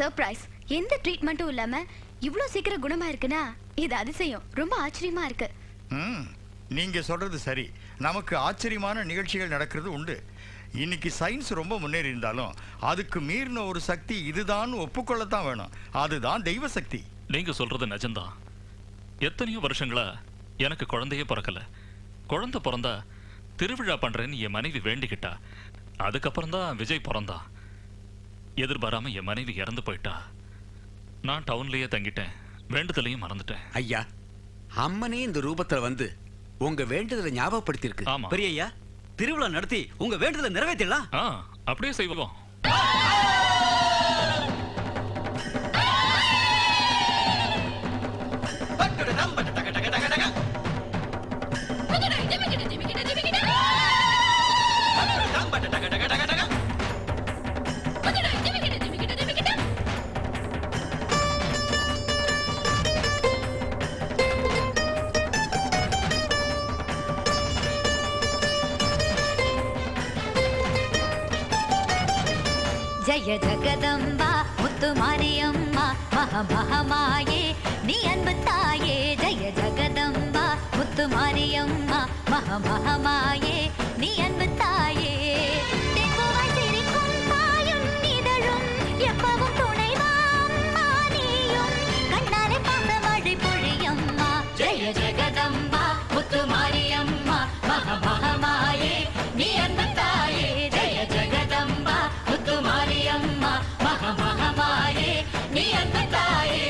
சர்ப்ரைஸ் எந்த ட்ரீட்மெண்ட்டும் இல்லாம இவ்ளோ சீக்கிரம் குணமா இருக்குன்னா இது அதிசயம் ரொம்ப ஆச்சரியமா இருக்கு ம் நீங்க சொல்றது சரி நமக்கு ஆச்சரியமான நிகழ்ச்சிகள் நடக்கிறது உண்டு இன்னைக்கு சயின்ஸ் ரொம்ப முன்னேறி இருந்தாலும் அதுக்கு மீறின ஒரு சக்தி இதுதான் ஒப்புக்கொள்ளத்தான் வேணும் அதுதான் தெய்வ சக்தி நீங்க சொல்றது நிஜம்தான் எத்தனையோ வருஷங்களா எனக்கு குழந்தையே பிறக்கல குழந்தை பிறந்தா திருவிழா பண்றேன்னு என் மனைவி வேண்டிக்கிட்டா அதுக்கப்புறம் தான் விஜய் பிறந்தான் எதிர்பாராம என் மனைவி இறந்து போயிட்டா நான் டவுன்லயே தங்கிட்டேன் வேண்டுதலையும் மறந்துட்டேன் ஐயா அம்மனே இந்த ரூபத்துல வந்து உங்க வேண்டுதலை ஞாபகப்படுத்தியிருக்கு ஆமா பெரியய்யா திருவிழா நடத்தி உங்க வேண்டுதலை நிறைவேற்றலாம் ஆ அப்படியே செய்வோம் ஜய ஜகதம்பா முத்து மாரியம்மா மக மகமாயே நீ அன்பு தாயே ஜய ஜகதம்பா முத்து மாரியம்மா மக மகமாயே நீ அன்பு தாயே தெங்குவாய் சிரிக்கும் தாயும் இதழும் எப்பவும் துணைவா அம்மா நீயும் கண்ணாலே பாச மழை பொழியம்மா ஜய ஜகதம்பா முத்து மாரியம்மா மக மகமாயே நீ அன்பு தாயே ஜய ஜகதம்பா முத்து மாரியம்மா மக மகமாயே நீ அன்பு தாயே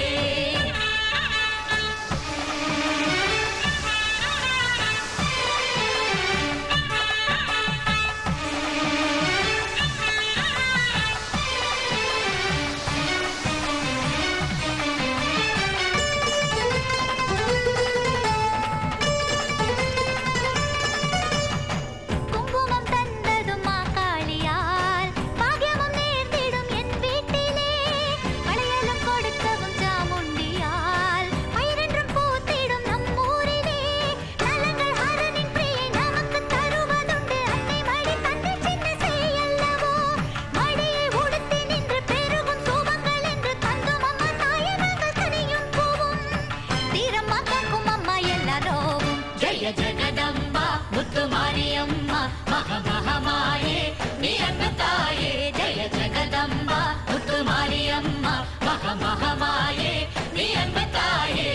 குங்குமம் தந்ததும் மாகாளியால் பாக்கியமும் நேர்ந்திடும் என் வீட்டிலே வளையலும் கொடுக்கவும் சாமுண்டியால் பயிரென்றும் பூத்திடும் நம்மூரிலே நலங்கள் ஹரனின் பிரியை நமக்கு தருவதுண்டு அன்னை மடி தந்தை சின்ன செய்யல்லவோ மடியை உடுத்தி நின்று பெருகும் சூபங்கள் என்று தந்தும் அம்மா தாயை நாங்கள் கனியும் பூவும் தீரம்மா காக்கும் அம்மா எல்லாரோவும் ஜெய ஜெகதம்பா முத்து மாரியம்மா மக மகமாயே நீ அன்பு தாயே ஜெய ஜெகதம்பா முத்து மாரியம்மா மக மகமாயே நீ அன்பு தாயே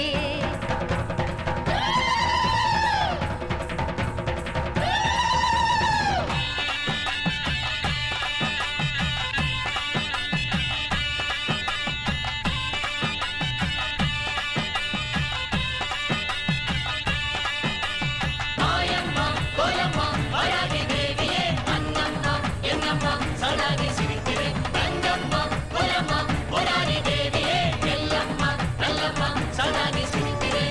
மாயம்மா கோலம்மா வாராகி தேவியே அன்னம்மா என்னம்மா சடாகி சிரிக்கிறே தங்கம்மா கோலம்மா போராடி தேவியே எல்லம்மா நல்லம்மா சடாகி சிரிக்கிறே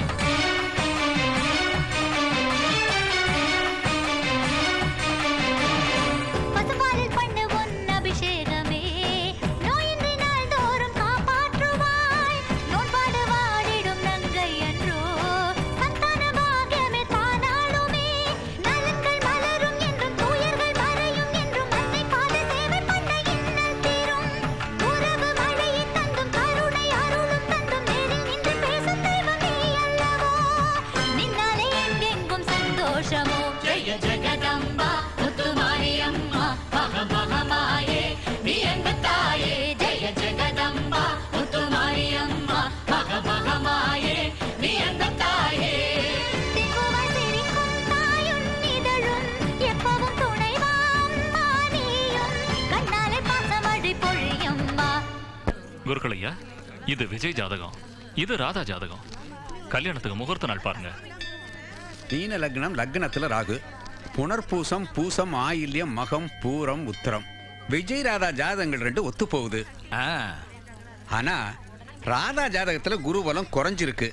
பசுபாலில் பண்ணு உன் அபிஷேகமே நோயின்றி நாள்தோறும் காப்பாற்றுவாய் நோன்பாடு வாடிடும் நங்கை என்றோ சந்தான பாக்கியமே தானாளுமே நலன்கள் மலரும் என்றும் துயர்கள் மறையும் என்றும் அன்னை பாத சேவை பண்ண இன்னல் தீரும் உறவு மழையை தந்தும் கருணை அருளும் தந்தும் நேரில் நின்று பேசும் தெய்வம் நீ அல்லவோ நின்னாலே எங்கெங்கும் சந்தோஷமோ ஜெய ஜெகதம்பா முத்து மாரியம்மா மக மகமாயே நீ அன்பு தாயே ஜெய ஜெகதம்பா முத்து மாரியம்மா மக மகமாயே நீ அன்பு தாயே திக்குவாய் சிரிக்கும் தாயும் இதழும் எப்பவும் துணைவா அம்மா நீயும் கண்ணாலே பாசமழை பொழியம்மா குருக்களையா இது விஜய் ஜாதகம் இது ராதா ஜாதகம் கல்யாணத்துக்கு முகூர்த்த நாள் பாருங்க மீன லக்னம் லக்னத்துல ராகு புனர்பூசம் பூசம் ஆயில்யம் மகம் பூரம் உத்திரம் விஜய் ராதா ஜாதகங்கள் ரெண்டு ஒத்து போகுது ஆனா ராதா ஜாதகத்துல குருபலம் குறைஞ்சிருக்கு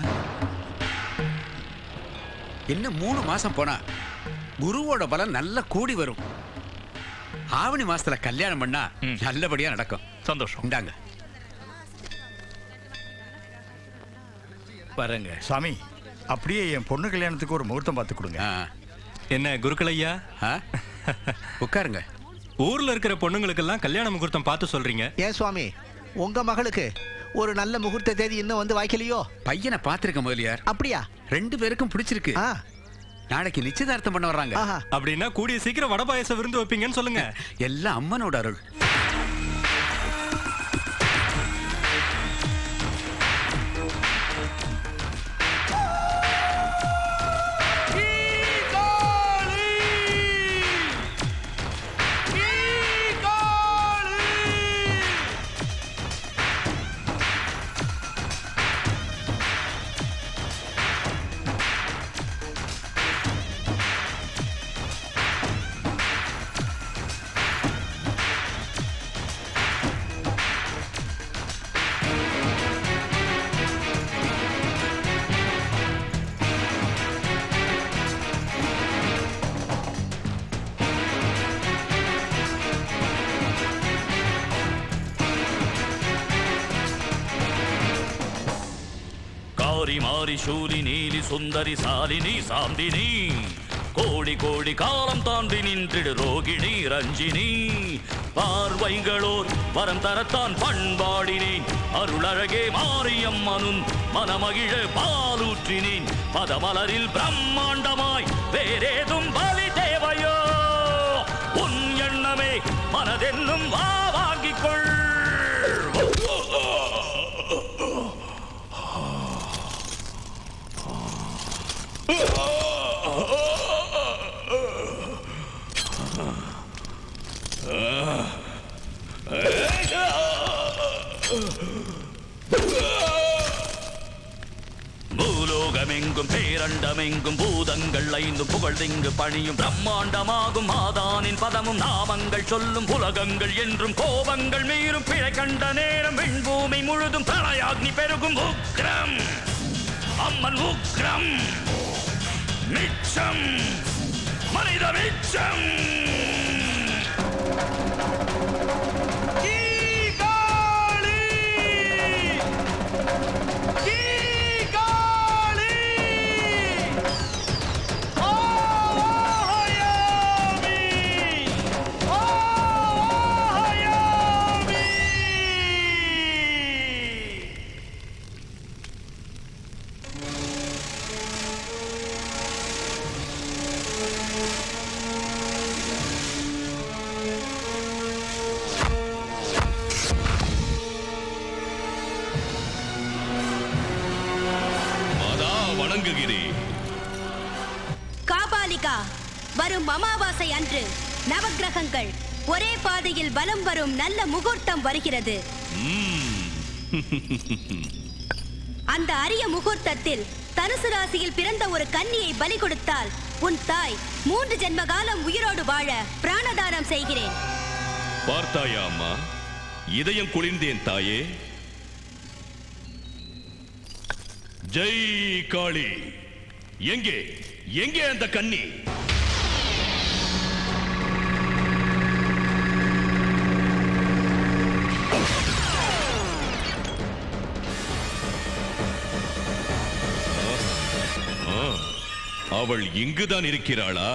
இன்னும் மூணு மாசம் போனா குருவோட பலம் நல்லா கூடி வரும் ஆவணி மாசத்துல கல்யாணம் பண்ணா நல்லபடியா நடக்கும் சந்தோஷம் இந்தாங்க வரங்க சாமி அப்படியே என் பொண்ணு கல்யாணத்துக்கு ஒரு முகூர்த்தம் பார்த்து கொடுங்க என்ன குருக்களையா உட்காருங்க ஊர்ல இருக்கிற பொண்ணுங்களுக்கெல்லாம் கல்யாண முகூர்த்தம் பார்த்து சொல்றீங்க ஏன் சுவாமி உங்க மகளுக்கு ஒரு நல்ல முகூர்த்த தேதி இன்னும் வந்து வாய்க்கலையோ பையனை பார்த்திருக்க முதலியார் அப்படியா ரெண்டு பேருக்கும் பிடிச்சிருக்கு நாளைக்கு நிச்சயதார்த்தம் பண்ண வர்றாங்க அப்படின்னா கூடிய சீக்கிரம் வட பாயசம் விருந்து வைப்பீங்கன்னு சொல்லுங்க எல்லாம் அம்மனோட அருள் காரி மாரி சூரி நீலி சுந்தரி சாலினி சாந்தினி கோடி கோடி காலம் தாண்டி நின்றிடு ரோகிணி ரஞ்சினி பார்வைகளோர் வரம் தரத்தான் பண்பாடினேன் அருளழகே மாரியம்மனும் மனமகிழ பாலூற்றினேன் பதமலரில் பிரம்மாண்டமாய் வேறேதும் பலி தேவையோ உன் எண்ணமே மனதென்னும் வா வாங்கிக் கொள் பூலோகமெங்கும் பேரண்டமெங்கும் பூதங்கள் ஐந்தும் புகழ்திங்கு பணியும் பிரம்மாண்டமாகும் மாதானின் பதமும் நாமங்கள் சொல்லும் உலகங்கள் என்றும் கோபங்கள் மீறும் பிழை கண்ட நேரம் விண்பூமி முழுதும் பிரளயாக்னி பெருகும் உக்ரம் அம்மன் உக்ரம் மிச்சம் மனித மிச்சம் மாதா வணங்குகிறேன் காபாலிகா வரும் அமாவாசை அன்று நவக்கிரகங்கள் ஒரே பாதையில் வலம் வரும் நல்ல முகூர்த்தம் வருகிறது அந்த அரிய முகூர்த்தத்தில் தனுசு ராசியில் பிறந்த ஒரு கன்னியை பலி கொடுத்தால் உன் தாய் மூன்று ஜென்ம காலம் உயிரோடு வாழ பிராணதானம் செய்கிறேன் பார்த்தாயா அம்மா இதயம் குளிர்ந்தேன் தாயே ஜெய் காளி எங்கே எங்கே அந்த கன்னி ஆ, அவள் இங்குதான் இருக்கிறாளா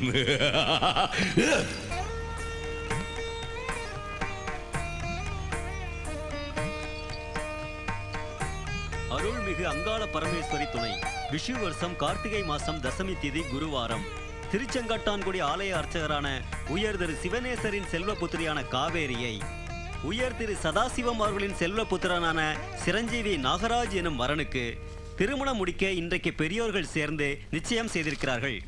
அருள்மிகு அங்காள பரமேஸ்வரி துணை விஷு வருஷம் கார்த்திகை மாசம் தசமி திதி குருவாரம் திருச்செங்காட்டான்குடி ஆலய அர்ச்சகரான உயர் திரு சிவனேசரின் செல்வபுத்திரியான காவேரியை உயர் திரு சதாசிவம் அவர்களின் செல்வபுத்திரனான சிரஞ்சீவி நாகராஜ் எனும் வரனுக்கு திருமணம் முடிக்க இன்றைக்கு பெரியோர்கள் சேர்ந்து நிச்சயம் செய்திருக்கிறார்கள்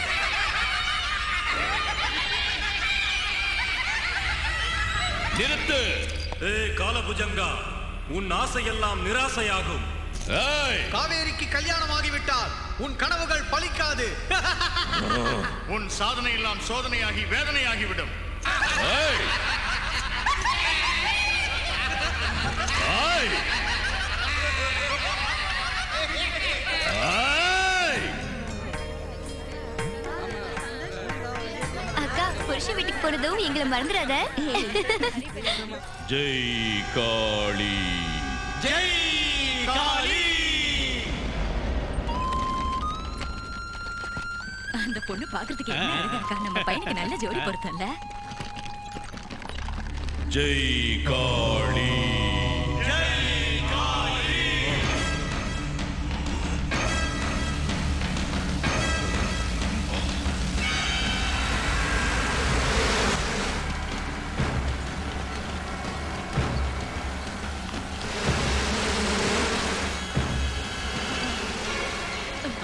நிறுத்து ஏ காலபுஜங்கா உன் ஆசையெல்லாம் நிராசையாகும் காவேரிக்கு கல்யாணமாகிவிட்டால் உன் கனவுகள் பலிக்காது உன் சாதனை எல்லாம் சோதனையாகி வேதனையாகிவிடும் அக்கா புருஷ வீட்டுக்கு போனதும் எங்களை மறந்துடாத ஜெய் காளி ஜெய் காளி அந்த பொண்ணு பாக்குறதுக்கு என்ன அழகா இருக்கா நம்ம பையனுக்கு நல்ல ஜோடி பொருத்தம்ல ஜெய் காளி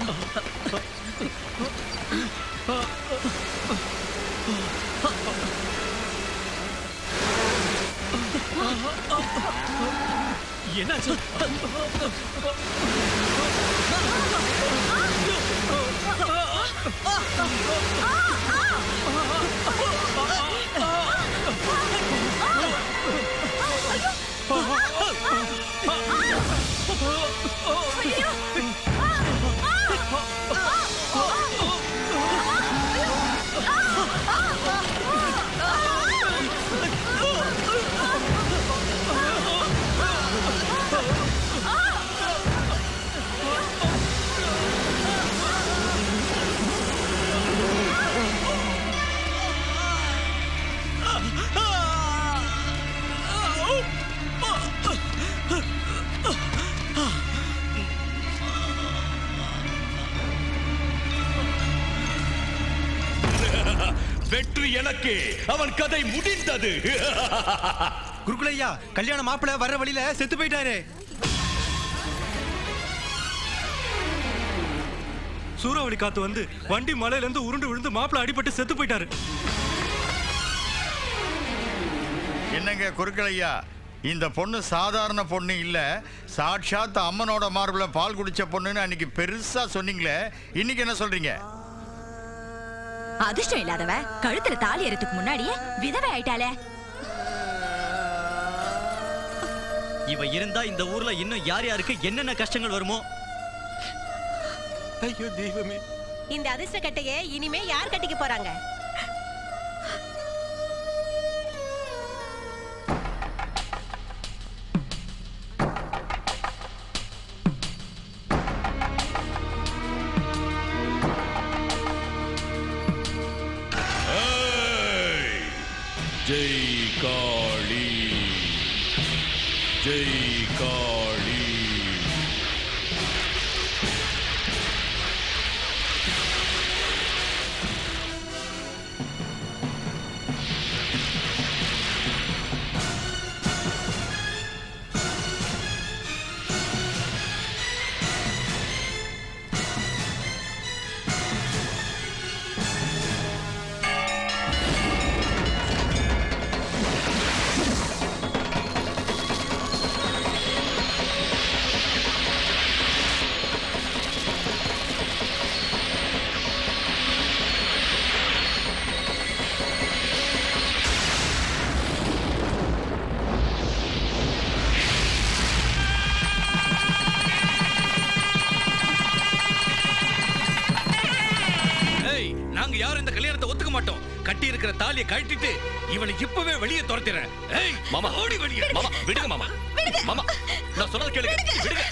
என்னாச்சு வெற்றி எனக்கே அவன் கதை முடிந்தது குருகுலையா கல்யாண மாப்பிள்ள வர்ற வழியில செத்து போயிட்டாரு சூறாவளி காத்து வந்து வண்டி மலையில இருந்து உருண்டு விழுந்து மாப்பிள்ள அடிபட்டு செத்து போயிட்டாரு என்னங்க குறுக்கலையா இந்த பொண்ணு சாதாரண பொண்ணு இல்ல சாட்சாத் அம்மனோட மார்பில் பால் குடிச்ச பொண்ணுன்னு அன்னைக்கு பெருசா சொன்னீங்களே இன்னைக்கு என்ன சொல்றீங்க அதிர்ஷ்டம் இல்லாதவ கழுத்துல தாலி ஏறதுக்கு முன்னாடியே விதவை ஆயிட்டாளே இவ இருந்தா இந்த ஊர்ல இன்னும் யார் யாருக்கு என்னென்ன கஷ்டங்கள் வருமோ ஐயோ தெய்வமே இந்த அதிர்ஷ்ட கட்டையை இனிமே யார் கட்டிக்க போறாங்க ஏய்! ஜெய் காளி ஜெய் காளி ஏய் நாங்க யாரும் இந்த கல்யாணத்தை ஒத்துக்க மாட்டோம் கட்டி இருக்கிற தாலியை கழட்டிட்டு இவனை இப்பவே வெளியே துரத்திடுறேன் ஏய் மாமா ஓடி வெளியே மாமா விடுங்க மாமா மாமா நான் சொன்னதை கேளுங்க விடுங்க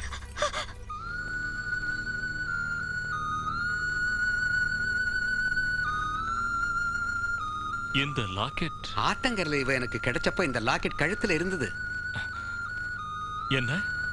இந்த லாக்கெட் ஆத்தங்கரில் இவ எனக்கு கிடைச்சப்ப இந்த லாக்கெட் கழுத்துல இருந்தது என்ன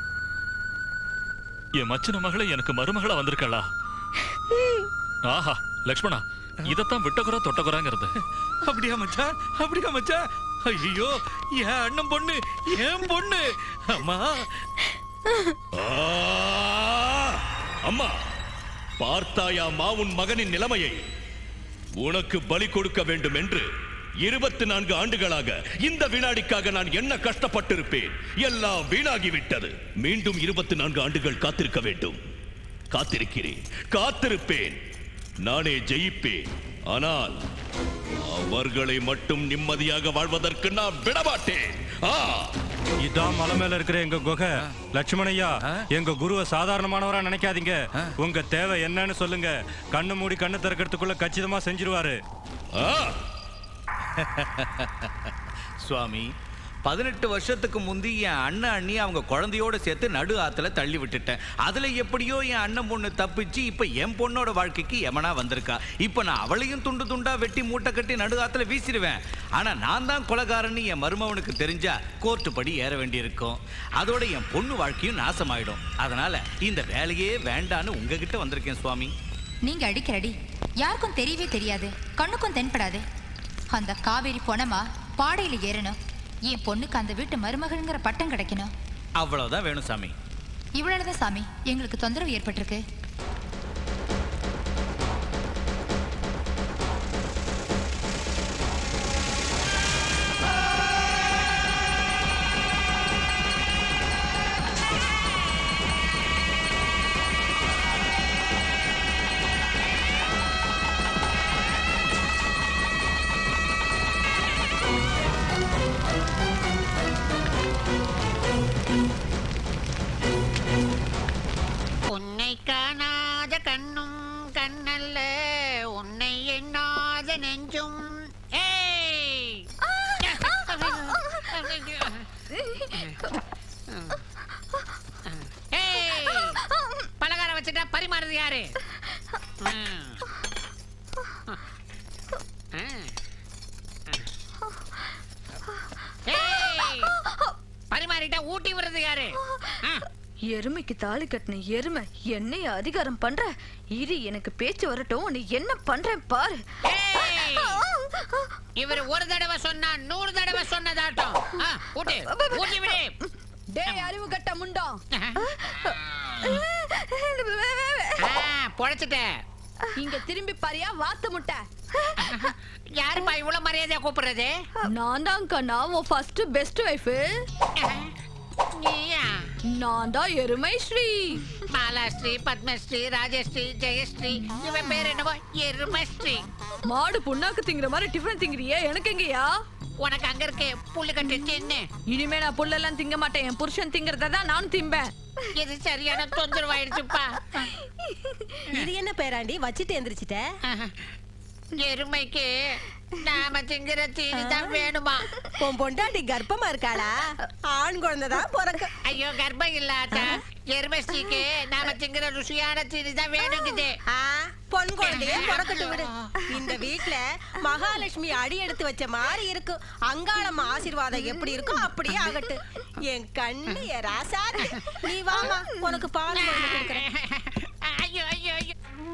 என் மச்சின மகளை எனக்கு மருமகளா வந்திருக்காளா ஆஹா லக்ஷ்மணா இதத்தான் விட்டகுறா தொட்டகுறாங்கிறது அப்படியா மச்சான் அப்படியா மச்சான் ஐயோ என் அண்ணன் பொண்ணு என் பொண்ணு அம்மா ஆ! அம்மா பார்த்தாயா மாவுன் மகனின் நிலைமையை உனக்கு பலி கொடுக்க வேண்டும் என்று இருபத்தி நான்கு ஆண்டுகளாக இந்த வினாடிக்காக நான் என்ன கஷ்டப்பட்டிருப்பேன் எல்லாம் வீணாகிவிட்டது மீண்டும் இருபத்தி நான்கு ஆண்டுகள் காத்திருக்க வேண்டும் காத்திருக்கிறேன் காத்திருப்பேன் நானே ஜெயிப்பேன் ஆனால் அவர்களை மட்டும் நிம்மதியாக வாழ்வதற்கு நான் விடமாட்டேன் ஆ இதான் மலை மேல இருக்கிற எங்க குகை லட்சுமணையா எங்க குருவை சாதாரணமானவரா நினைக்காதீங்க உங்க தேவை என்னன்னு சொல்லுங்க கண்ணு மூடி கண்ணு திறக்கிறதுக்குள்ள கச்சிதமா செஞ்சிருவாரு சுவாமி பதினெட்டு வருஷத்துக்கு முந்தி என் அண்ணன் அண்ணி அவங்க குழந்தையோட சேர்த்து நடு ஆத்துல தள்ளி விட்டுட்டேன் அதுல எப்படியோ என் அண்ணன் பொண்ணு தப்பிச்சு இப்ப என் பொண்ணோட வாழ்க்கைக்கு எமனா வந்திருக்கா இப்ப நான் அவளையும் துண்டு துண்டா வெட்டி மூட்டை கட்டி நடு ஆத்துல வீசிடுவேன் ஆனா நான் தான் கொலகாரன்னு என் மருமவனுக்கு தெரிஞ்சா கோர்ட்டு படி ஏற வேண்டியிருக்கும் அதோட என் பொண்ணு வாழ்க்கையும் நாசமாயிடும் அதனால இந்த வேலையே வேண்டான்னு உங்ககிட்ட வந்திருக்கேன் சுவாமி நீங்க அடிக்கிற அடி யாருக்கும் தெரியவே தெரியாது கண்ணுக்கும் தென்படாது அந்த காவேரி பொணமா பாடையில ஏறணும் என் பொண்ணுக்கு அந்த வீட்டு மருமகள்ங்கிற பட்டம் கிடைக்கணும் அவ்வளவுதான் வேணும் சாமி இவ்வளவுதான் சாமி எங்களுக்கு தொந்தரவு ஏற்பட்டிருக்கு உன்னை காணாத கண்ணும் கண்ணல்ல உன்னை எண்ணாத நெஞ்சும் ஏய் ஏய் பலகாரம் வச்சுட்டா பரிமாறுறது யாரு ம். ஏய் பரிமாறிட்டா ஊட்டி விடுறது யாரு எருமைக்கு தாலி கட்டின எருமை என்னைய அதிகாரம் பண்ற இரு எனக்கு பேச்சு வரட்டும் நீ என்ன பண்றேன் பாரு இவர் ஒரு தடவை சொன்னா நூறு தடவை சொன்னதாட்டம் ஆ, ஊட்டு ஊட்டி விடு டேய் அறிவு கட்ட முண்டம் பொழைச்சிட்ட இங்க திரும்பி பாரியா வாத்து முட்டை யாருப்பா இவ்வளவு மரியாதையா கூப்பிடுறது நான் தான் கண்ணா உன் ஃபர்ஸ்ட் பெஸ்ட் வைஃப் நீயா நான் தான் எருமை ஸ்ரீ மாலாஸ்ரீ பத்மஸ்ரீ ராஜஸ்ரீ ஜெயஸ்ரீ இவன் பேர் என்னவோ எருமஸ்ரீ மாடு புண்ணாக்கு திங்கிற மாதிரி டிஃபன் திங்கிறியே எனக்கு எங்கயா உனக்கு அங்க இருக்கே புல்லு கட்டு சின்ன இனிமே நான் புல்லெல்லாம் திங்க மாட்டேன் என் புருஷன் திங்கறத தான் நானும் திம்பேன் இது சரியான தொந்தரவாயிடுச்சுப்பா இது என்ன பேராண்டி வச்சுட்டு எந்திரிச்சிட்ட எருமைக்கு நாம திங்கிற தீனி தான் வேணுமா உன் பொண்டாட்டி கர்ப்பமா இருக்காளா ஆண் குழந்தை தான் பிறக்க ஐயோ கர்ப்பம் இல்லாத எருமஸ்ரீக்கு நாம திங்கிற ருசியான தீனி தான் வேணுங்குது பொன் குழந்தைய பிறக்கட்டு விடு இந்த வீட்ல மகாலட்சுமி அடி எடுத்து வச்ச மாதிரி இருக்கும் அங்காளம்மா ஆசீர்வாதம் எப்படி இருக்கோ அப்படியே ஆகட்டு என் கண்ணு என் ராசாத்தி நீ வாமா உனக்கு பால் மருந்து கொடுக்குறேன் ஐயோ ஐயோ ஐயோ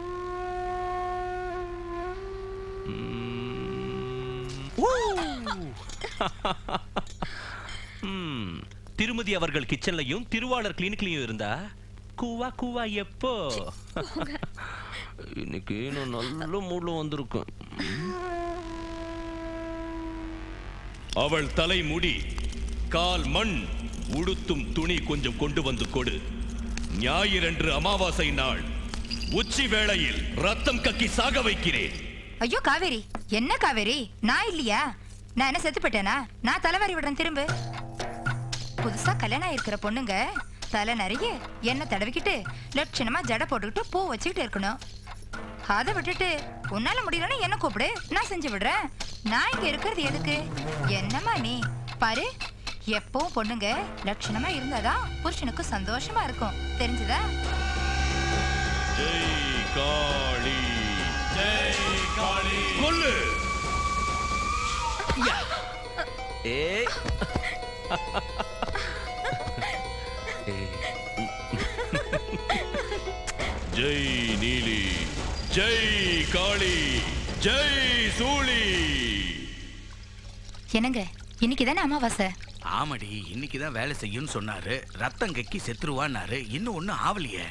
ம், திருமதி அவர்கள் கிச்சன்லயும் திருவாளர் கிளினிக்லயும் இருந்தா கூவா கூவா எப்போ இன்னைக்கு நான் நல்ல மூட்ல வந்திருக்கேன் அவள் தலை முடி கால் மண் உடுத்தும் துணி கொஞ்சம் கொண்டு வந்து கொடு ஞாயிறன்று அமாவாசை நாள் உச்சி வேளையில் ரத்தம் கக்கி சாக வைக்கிறேன் ஐயோ காவேரி என்ன காவேரி நான் இல்லையா நான் என்ன செத்து போயிட்டேனா நான் தலைவாரி விடுறேன் திரும்ப புதுசா கல்யாணம் இருக்கிற பொண்ணுங்க தலை நிறைய எண்ணெய் தடவிக்கிட்டு லட்சணமா ஜடை போட்டுக்கிட்டு பூ வச்சுக்கிட்டு இருக்கணும் அதை விட்டுட்டு உன்னால முடியலன்னா என்ன கூப்பிடு நான் செஞ்சு விடுறேன் நான் இங்க இருக்கிறது எதுக்கு என்னம்மா நீ பாரு எப்பவும் பொண்ணுங்க லட்சணமா இருந்தாதான் புருஷனுக்கு சந்தோஷமா இருக்கும் தெரிஞ்சுதா ஜெய் காளி ஜெய் காளி கொல்லு ஏய் ஜெய் நீலி ஜெய் காளி ஜெய் சூளி என்னங்க இன்னைக்கு தானே அமாவாசை ஆமாடி இன்னைக்கு தான் வேலை செய்யும்னு சொன்னாரு ரத்தம் கக்கி செத்துருவான்னாரு இன்னும் ஒன்றும் ஆவலையே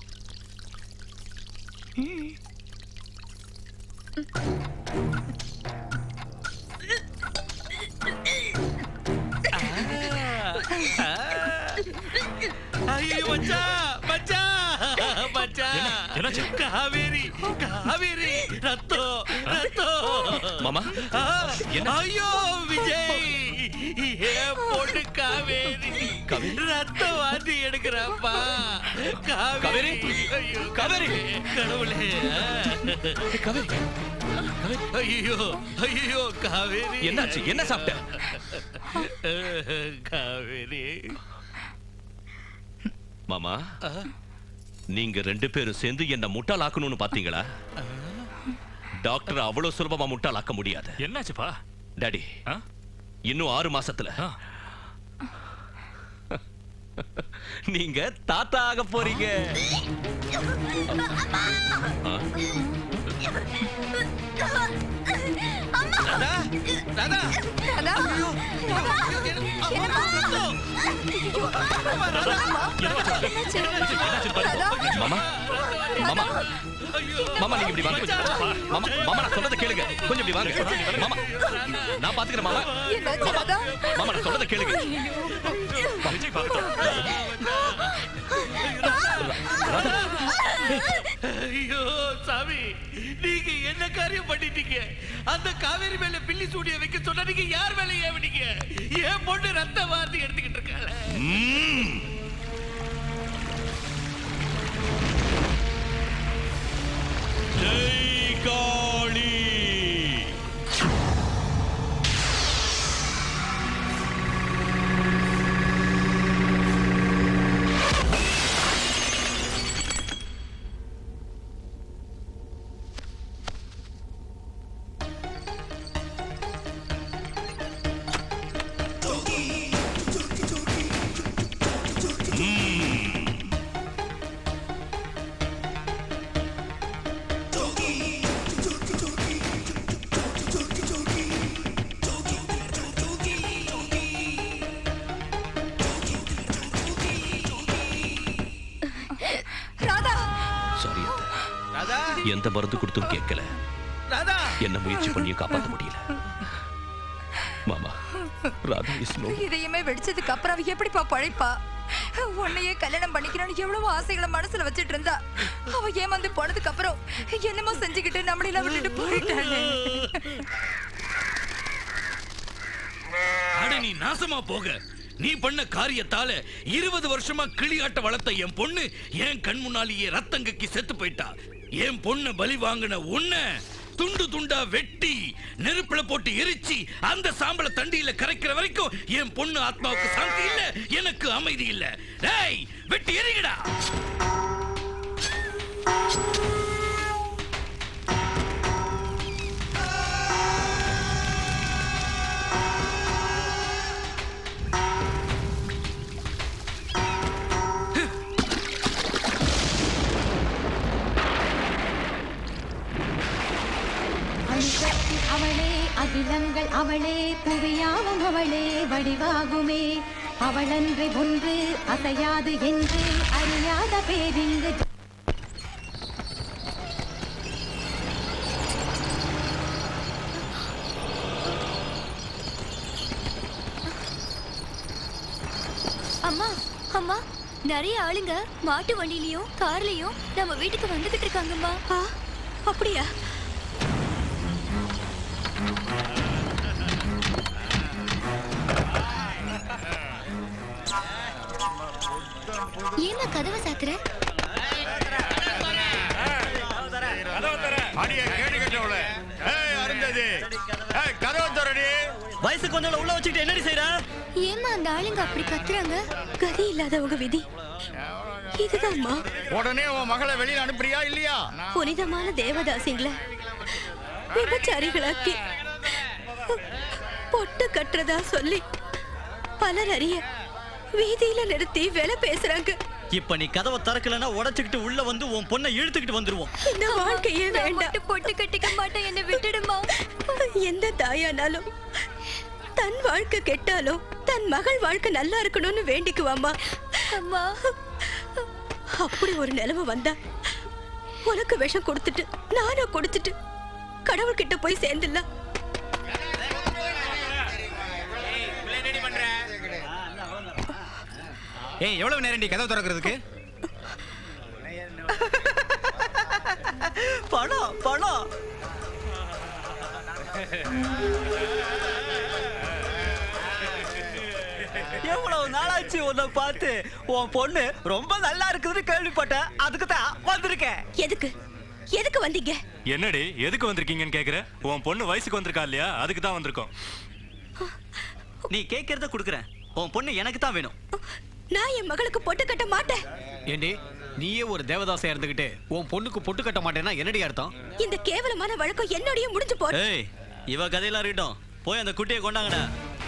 ஐயோ மச்சான் மச்சான் மச்சான் காவேரி காவேரி ரத்தம் ரத்தம் மாமா ஆ, ஐயோ விஜய் ஏன் பொண்ணு காவேரி ரத்தம் வாந்தி எடுக்கிறாப்பா காவேரி ஐயோ காவேரி கடவுளே காவேரி ஐயோ ஐயோ காவேரி என்னாச்சு? என்ன சாப்பிட்ட? காவேரி மாமா நீங்க ரெண்டு பேரும் சேர்ந்து என்ன முட்டாளாக்கணும்னு பாத்தீங்களா டாக்டர் அவ்வளவு சுலபமா முட்டாளாக்க முடியாது என்னாச்சுப்பா டாடி இன்னும் ஆறு மாசத்துல நீங்க தாத்தா ஆக போறீங்க ஆ? ராதா ராதா ஐயோ, மாமா மாமா மாமா நீங்க இப்படி வாங்க மாமா மாமா நான் சொல்றத கேளுங்க கொஞ்சம் இப்படி வாங்க மாமா நான் பாத்துக்கிறேன் மாமா மாமா மாமா நான் சொல்றத கேளுங்க விஜய் பார்க்கட்டும் ஐயோ சாமி நீங்க என்ன காரியம் பண்ணிட்டீங்க அந்த காவேரி மேல பில்லி சூடிய வைக்க சொன்னா நீங்க யார் மேல ஏவிட்டீங்க என் பொண்ணு ரத்த வாந்தி எடுத்துக்கிட்டு இருக்காள ம்ம். சாரி எந்த மருந்து கொடுத்தும் கேட்கல ராதா என்ன முயற்சி பண்ணியும் காப்பாற்ற முடியல மாமா ராதா இஸ் நோ இதையுமே வெடிச்சதுக்கு அப்புறம் அவ எப்படிப்பா பழைப்பா உன்னையே கல்யாணம் பண்ணிக்கணும்னு எவ்வளவு ஆசைகளை மனசுல வச்சிட்டு இருந்தா அவ ஏமாந்து போனதுக்கு அப்புறம் என்னமோ செஞ்சுக்கிட்டு நம்மளெல்லாம் விட்டுட்டு போயிட்டாளே அட நீ நாசமா போக நீ பண்ண காரியத்தால இருபது வருஷமா கிளியாட்ட வளர்த்த என் பொண்ணு என் கண் முன்னாலேயே ரத்தங்கக்கி செத்து போயிட்டா என் பொண்ண பலி வாங்கின உன்ன துண்டு துண்டா வெட்டி நெருப்புல போட்டு எரிச்சு அந்த சாம்பல தண்டியில கரைக்கிற வரைக்கும் என் பொண்ணு ஆத்மாவுக்கு சாந்தி இல்ல எனக்கு அமைதி இல்ல டேய் வெட்டி எரிங்கடா அணுசக்தி அவளே அகிலங்கள் அவளே புவியாவும் அவளே வடிவாகுமே அவளன்று ஒன்று அசையாது என்று அறியாத பேரிங்கு அம்மா அம்மா நிறைய ஆளுங்க மாட்டு வண்டியிலயும் கார்லயும் நம்ம வீட்டுக்கு வந்துகிட்டு இருக்காங்கம்மா அப்படியா ஏமா கதவை சாத்துற அடிய கேடு கட்டவள ஏய் அருந்ததி ஏய் கதவை திறடி வயசுக்கு வந்தவள உள்ள வச்சுக்கிட்டு என்னடி செய்யற ஏமா அந்த ஆளுங்க அப்படி கத்துறாங்க கதி இல்லாதவங்க விதி இதுதான்மா உடனே உன் மகளை வெளியில அனுப்புறியா இல்லையா புனிதமான தேவதாசிங்கள விபச்சாரிகளாக்கி பொட்டு கட்டுறதா சொல்லி பலர் அறிய வீதியில நிறுத்தி வேலை பேசுறாங்க இப்ப நீ கதவை திறக்கலன்னா உடைச்சுக்கிட்டு உள்ள வந்து உன் பொண்ணை இழுத்துக்கிட்டு வந்துருவோம் இந்த வாழ்க்கையே வேண்டாம் பொட்டு கட்டிக்க மாட்டேன் என்ன விட்டுடுமா எந்த தாயானாலும் தன் வாழ்க்கை கெட்டாலும் தன் மகள் வாழ்க்கை நல்லா இருக்கணும்னு வேண்டிக்குவாமா அம்மா அப்படி ஒரு நிலைமை வந்தா உனக்கு விஷம் கொடுத்துட்டு நானும் கொடுத்துட்டு கடவுள்கிட்ட போய் சேர்ந்துடலாம் ஏய் எவ்வளவு நேரம் நீ கதவு திறக்கிறதுக்கு பணம் பணம் எவ்வளவு நாளாச்சு உன்னை பார்த்து உன் பொண்ணு ரொம்ப நல்லா இருக்குதுன்னு கேள்விப்பட்டேன் அதுக்கு தான் வந்திருக்கேன் எதுக்கு எதுக்கு வந்தீங்க என்னடி எதுக்கு வந்திருக்கீங்கன்னு கேக்குற உன் பொண்ணு வயசுக்கு வந்திருக்கா இல்லையா அதுக்கு தான் வந்திருக்கோம் நீ கேட்கறத கொடுக்குறேன் உன் பொண்ணு எனக்கு தான் வேணும் நான் என் மகளுக்கு பொட்டு கட்ட மாட்டேன் ஏண்டி நீயே ஒரு தேவதாசை இருந்துகிட்டு உன் பொண்ணுக்கு பொட்டு கட்ட மாட்டேன்னா என்னடி அர்த்தம் இந்த கேவலமான வழக்கம் என்னோடய முடிஞ்சு போ ஏய் இவ கதையெல்லாம் இருக்கட்டும் போய் அந்த குட்டியை கொண்டாங்கடா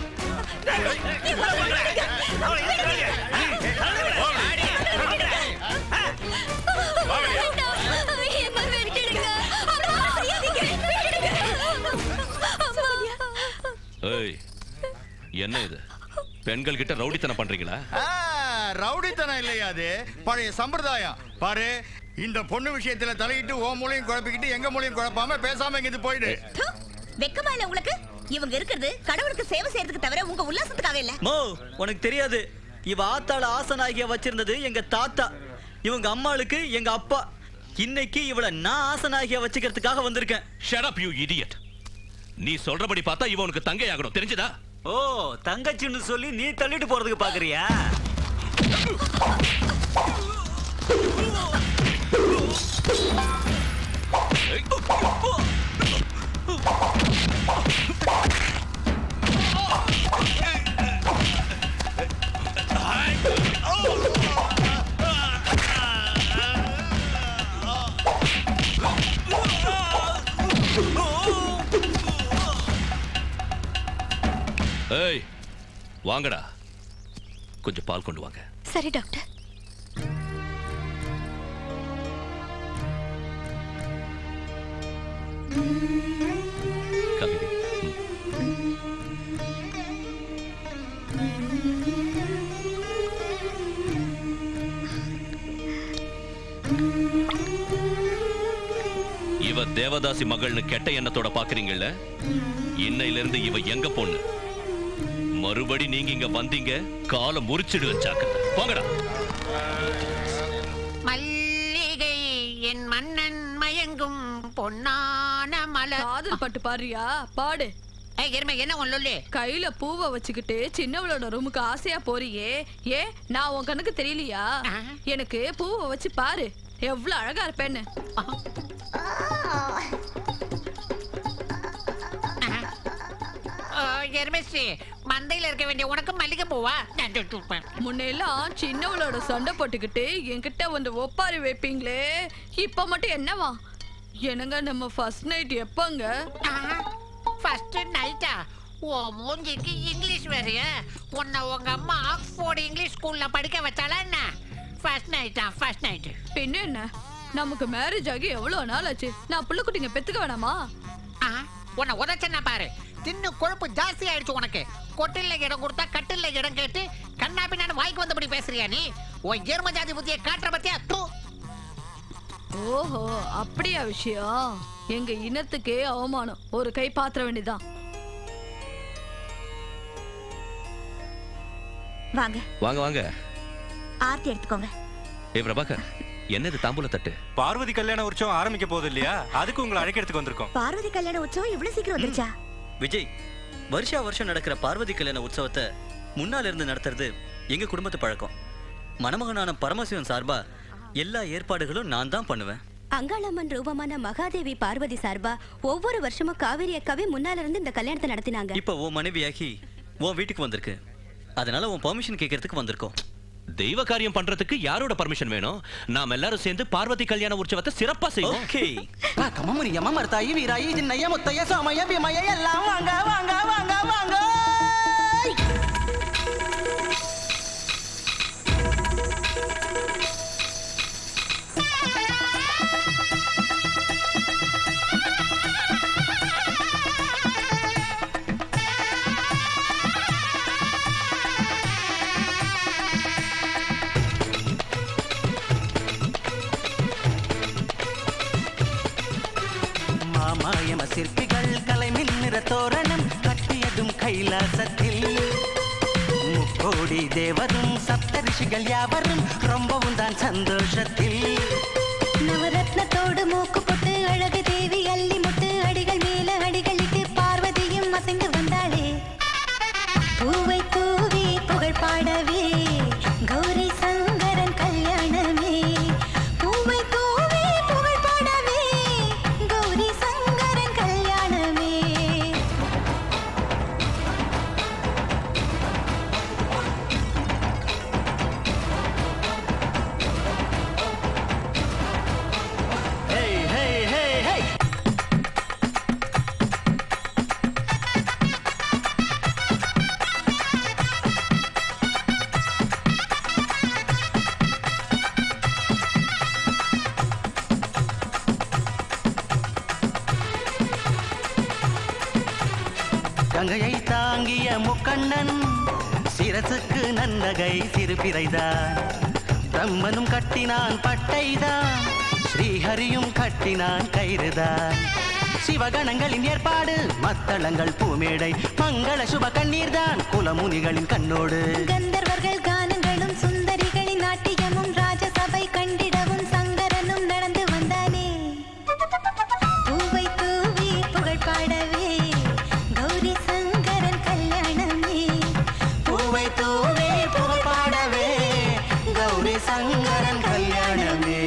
ஏய் என்ன இது பெண்கள் கிட்ட ரவுடித்தனம் பண்றீங்களா ஆ, ரவுடித்தனம் இல்லையா அது பழைய சம்பிரதாயம் பாரு இந்த பொண்ணு விஷயத்துல தலையிட்டு ஓ மூலையும் குழப்பிக்கிட்டு எங்க மூலையும் குழப்பாம பேசாம இங்கிருந்து போயிடு வெக்கமா இல்ல உங்களுக்கு இவங்க இருக்கிறது கடவுளுக்கு சேவை செய்யறதுக்கு தவிர உங்க உல்லாசத்துக்காக இல்ல மோ உனக்கு தெரியாது இவ ஆத்தாள ஆசனாகிய வச்சிருந்தது எங்க தாத்தா இவங்க அம்மாளுக்கு எங்க அப்பா இன்னைக்கு இவள நான் ஆசனாகிய வச்சுக்கிறதுக்காக வந்திருக்கேன் ஷட் அப் யூ இடியட் நீ சொல்றபடி பார்த்தா இவ உனக்கு தங்கை ஆகணும் தெரிஞ்சதா ஓ தங்கச்சின்னு சொல்லி நீ தள்ளிட்டு போறதுக்கு பாக்குறியா ஏய் வாங்கடா கொஞ்சம் பால் கொண்டு வாங்க சரி டாக்டர் கவிதை Thank you. இவ தேவதாசி மகள்னு கெட்ட எண்ணத்தோட பாக்குறீங்கல்ல இன்னையில இருந்து இவ எங்க பொண்ணு மறுபடி நீங்க இங்க வந்தீங்க காலை முறிச்சிடு வச்சாக்க போங்கடா மல்லிகை என் மன்னன் மயங்கும் பொன்னான மலர் காதல் பாட்டு பாடுறியா பாடு ஏய் எருமை என்ன உன் லொல்லு கையில பூவை வச்சுக்கிட்டு சின்னவளோட ரூமுக்கு ஆசையா போறியே ஏ நான் உன் கண்ணுக்கு தெரியலையா எனக்கு பூவை வச்சு பாரு எவ்வளவு அழகா இருப்பேன்னு எருமேஸ்ரீ மந்தையில இருக்க வேண்டிய உனக்கு மல்லிகை பூவா நான் துட்டுப்பேன். முன்னெல்லாம் சின்னவளோட சண்டை போட்டுக்கிட்டு என்கிட்ட வந்து ஒப்பாரி வைப்பீங்களே இப்ப மட்டும் என்னவா என்னங்க நம்ம ஃபர்ஸ்ட் நைட் எப்பங்க ஃபர்ஸ்ட் நைட்டா ஓ மூஞ்சிக்கு இங்கிலீஷ் வேறையா உன்னை உங்க அம்மா ஆக்ஸ்போர்ட் இங்கிலீஷ் ஸ்கூல்ல படிக்க வச்சாலா என்ன ஃபர்ஸ்ட் நைட்டா ஃபர்ஸ்ட் நைட் பின்ன என்ன நமக்கு மேரேஜ் ஆகி எவ்வளவு நாள் ஆச்சு நான் புள்ள குட்டிங்க பெத்துக்க வேணாமா உன்னை உதச்சனா பாரு தின்னு கொழுப்பு ஜாஸ்தி ஆயிடுச்சு உனக்கு கொட்டில்ல இடம் கொடுத்தா கட்டில்ல இடம் கேட்டு கண்ணா பின்னான்னு வாய்க்கு வந்தபடி பேசுறியா நீ உன் ஜெர்ம ஜாதி புத்தியை காட்டுற பத்தியா தூ ஓஹோ அப்படியா விஷயம் எங்க இனத்துக்கே அவமானம் ஒரு கை பாத்திர வேண்டியதான் வாங்க வாங்க வாங்க ஆர்த்தி எடுத்துக்கோங்க ஏ பிரபாகர் என்னது தாம்பூல தட்டு பார்வதி கல்யாண உற்சவம் ஆரம்பிக்க போகுது இல்லையா அதுக்கு உங்களை அழைக்கிறதுக்கு வந்திருக்கோம் பார்வதி கல்யாண உற்சவம் இவ்வளவு சீக்கிரம் வந்துருச்சா விஜய் வருஷா வருஷம் நடக்கிற பார்வதி கல்யாண உற்சவத்தை முன்னால இருந்து நடத்துறது எங்க குடும்பத்து பழக்கம் மணமகனான பரமசிவன் சார்பா எல்லா ஏற்பாடுகளும் நான் தான் பண்ணுவேன் அங்காளம்மன் ரூபமான மகாதேவி பார்வதி சார்பா ஒவ்வொரு வருஷமும் காவேரி அக்காவே முன்னால இருந்து இந்த கல்யாணத்தை நடத்தினாங்க இப்போ உன் மனைவியாகி உன் வீட்டுக்கு வந்திருக்கு அதனால உன் பெர்மிஷன் கேட்கறதுக்கு வந்திருக்கோம் தெய்வ காரியம் பண்றதுக்கு யாரோட பர்மிஷன் வேணும் நாம் எல்லாரும் சேர்ந்து பார்வதி கல்யாண உற்சவத்தை சிறப்பா செய்வோம் ஓகே கமமுனி யம மர்த்தாயி வீராயி சின்னைய முத்தைய சோமய பிமய எல்லாம் வாங்க வாங்க வாங்க வாங்க மாமாயம சிற்பிகள் கலை மின்னிற தோரணம் கட்டியதும் கைலாசத்தில் முக்கோடி தேவரும் சப்த ரிஷிகள் யாவரும் ரொம்பவும் தான் சந்தோஷத்தில் நவரத்னத்தோடு மூக்கு பொட்டு அழகு தேவி அள்ளி முட்டு அடிகள் மேல அடிகள் இட்டு பார்வதியும் அசைந்து வந்தாளே பூவை தூவி புகழ் பாடவே கௌரி சங்கரன் கல்யாணமே பூவை தூவி புகழ் பாடவே கௌரி சங்கரன் கல்யாணமே Hey, hey, hey, hey! கங்கையை தாங்கிய முக்கண்ணன் சிரசுக்கு நன்னகை சிறுபிறைதான் பிரம்மனும் கட்டினான் பட்டைதான் ஸ்ரீஹரியும் கட்டினான் கயிறுதான் சிவகணங்களின் ஏற்பாடு மத்தளங்கள் பூமேடை மங்கள சுப கண்ணீர்தான் குலமுனிகளின் கண்ணோடு கந்தர்வர்கள் கானங்களும் சுந்தரிகளின் நாட்டியமும் ராஜசபை கண்டிடவும் சங்கரனும் நடந்து வந்தானே பூவை தூவி புகழ் பாடவே கௌரி சங்கரன் கல்யாணமே பூவை தூவே புகழ் பாடவே கௌரி சங்கரன் கல்யாணமே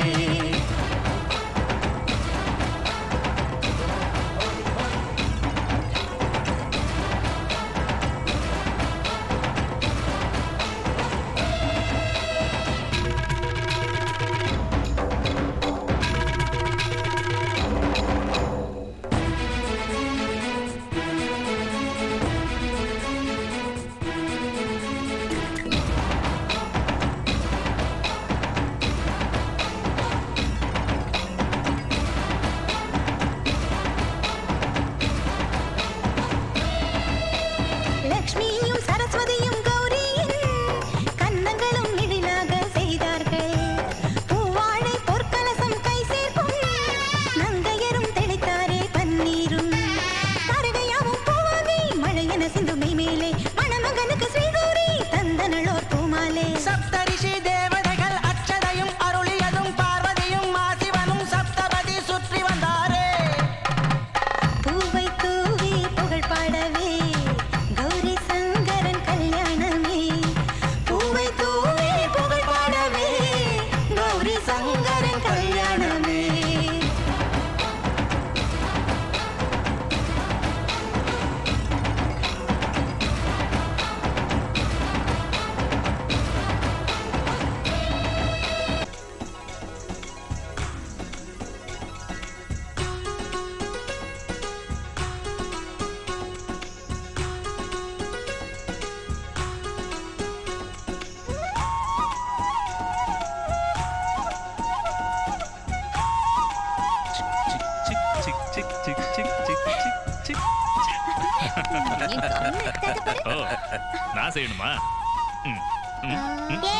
ஓ நான் செய்யணுமா ம், ம், ம்.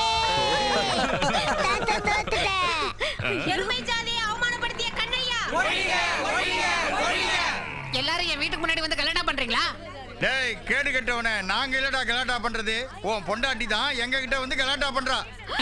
எருமை ஜாதியை அவமானப்படுத்திய கண்ணையா எல்லாரும் என் வீட்டுக்கு முன்னாடி வந்து கல்யாணம் பண்றீங்களா டேய் கேடு கெட்டவனே நாங்க இல்லடா கலாட்டா பண்றது உன் பொண்டாட்டி தான் எங்க கிட்ட வந்து கலாட்டா பண்றா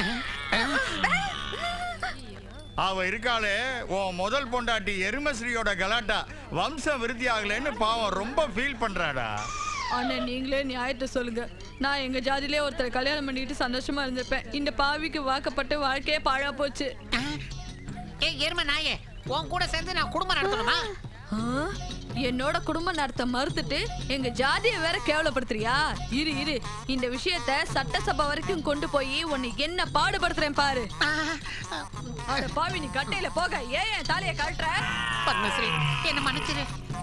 அவ இருக்காளே உன் முதல் பொண்டாட்டி எருமஸ்ரீயோட கலாட்டா வம்சம் விருத்தி ஆகலைன்னு பாவம் ரொம்ப ஃபீல் பண்றாடா அண்ணன் நீங்களே நியாயத்தை சொல்லுங்க நான் எங்க ஜாதியிலே ஒருத்தரை கல்யாணம் பண்ணிட்டு சந்தோஷமா இருந்திருப்பேன் இந்த பாவிக்கு வாக்கப்பட்டு வாழ்க்கையே பாழா போச்சு ஏ எருமை நாயே உன் கூட சேர்ந்து நான் குடும்பம் நடத்தணுமா ஆ? என்னோட குடும்ப நடத்த மறுத்துட்டு எங்க ஜாதியை வேற கேவலப்படுத்துறியா இரு இரு இந்த விஷயத்த சட்டசபை வரைக்கும் கொண்டு போய் உன்னை என்ன பாடுபடுத்துறேன் பாரு அட பாவி நீ கட்டையில போக ஏன் என் தாலிய கழட்டுற பத்மஸ்ரீ என்ன மன்னிச்சிரு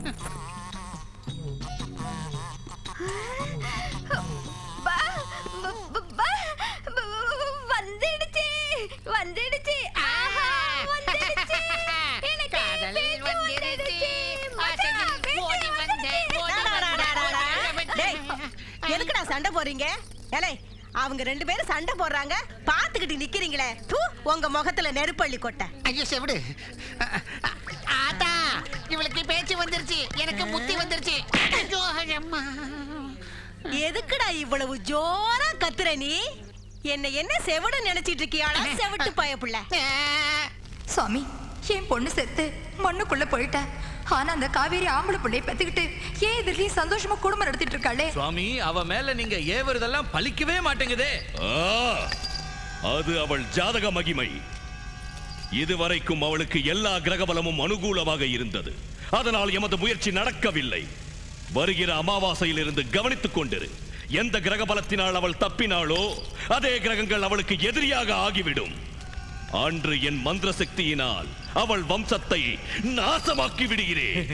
வந்துடுச்சு வந்துடுச்சு ஆஹா வந்துடுச்சு எனக்கு காதல் பேச்சு வந்துடுச்சு. மச்சான், ஆசையில் பேச்சு ஓடி வந்தேன், ஓடி வந்தேன். டேய், எதுக்குடா சண்டை போறீங்க ஏலே அவங்க ரெண்டு பேரும் சண்டை போடுறாங்க பாத்துக்கிட்டு நிக்கிறீங்களே தூ உங்க முகத்துல நெருப்பள்ளி கொட்டை ஐயோ செவிடு ஆத்தா இவளுக்கு பேச்சு வந்துருச்சு எனக்கு புத்தி வந்துருச்சு ஐயோ, அம்மா. எதுக்குடா இவ்வளவு ஜோரா கத்துற நீ என்ன என்ன செவிட நினைச்சிட்டு இருக்கியாடா செவிட்டு பயப்புள்ள சுவாமி என் பொண்ணு செத்து மண்ணுக்குள்ள போயிட்டா ஆனா அந்த காவேரி ஆம்பளை பிள்ளைய பெத்துக்கிட்டு ஏன் இதுலயும் சந்தோஷமா குடும்பம் நடத்திட்டு இருக்காளே சுவாமி அவ மேல நீங்க ஏவறதெல்லாம் பலிக்கவே மாட்டேங்குதே ஆ, அது அவள் ஜாதக மகிமை இதுவரைக்கும் அவளுக்கு எல்லா கிரகபலமும் அனுகூலமாக இருந்தது அதனால் எமது முயற்சி நடக்கவில்லை வருகிற அமாவாசையிலிருந்து கவனித்துக் கொண்டிரு எந்த கிரகபலத்தினால் அவள் தப்பினாளோ அதே கிரகங்கள் அவளுக்கு எதிரியாக ஆகிவிடும் அன்று என் மந்திர சக்தியினால் அவள் வம்சத்தை நாசமாக்கி விடுகிறேன்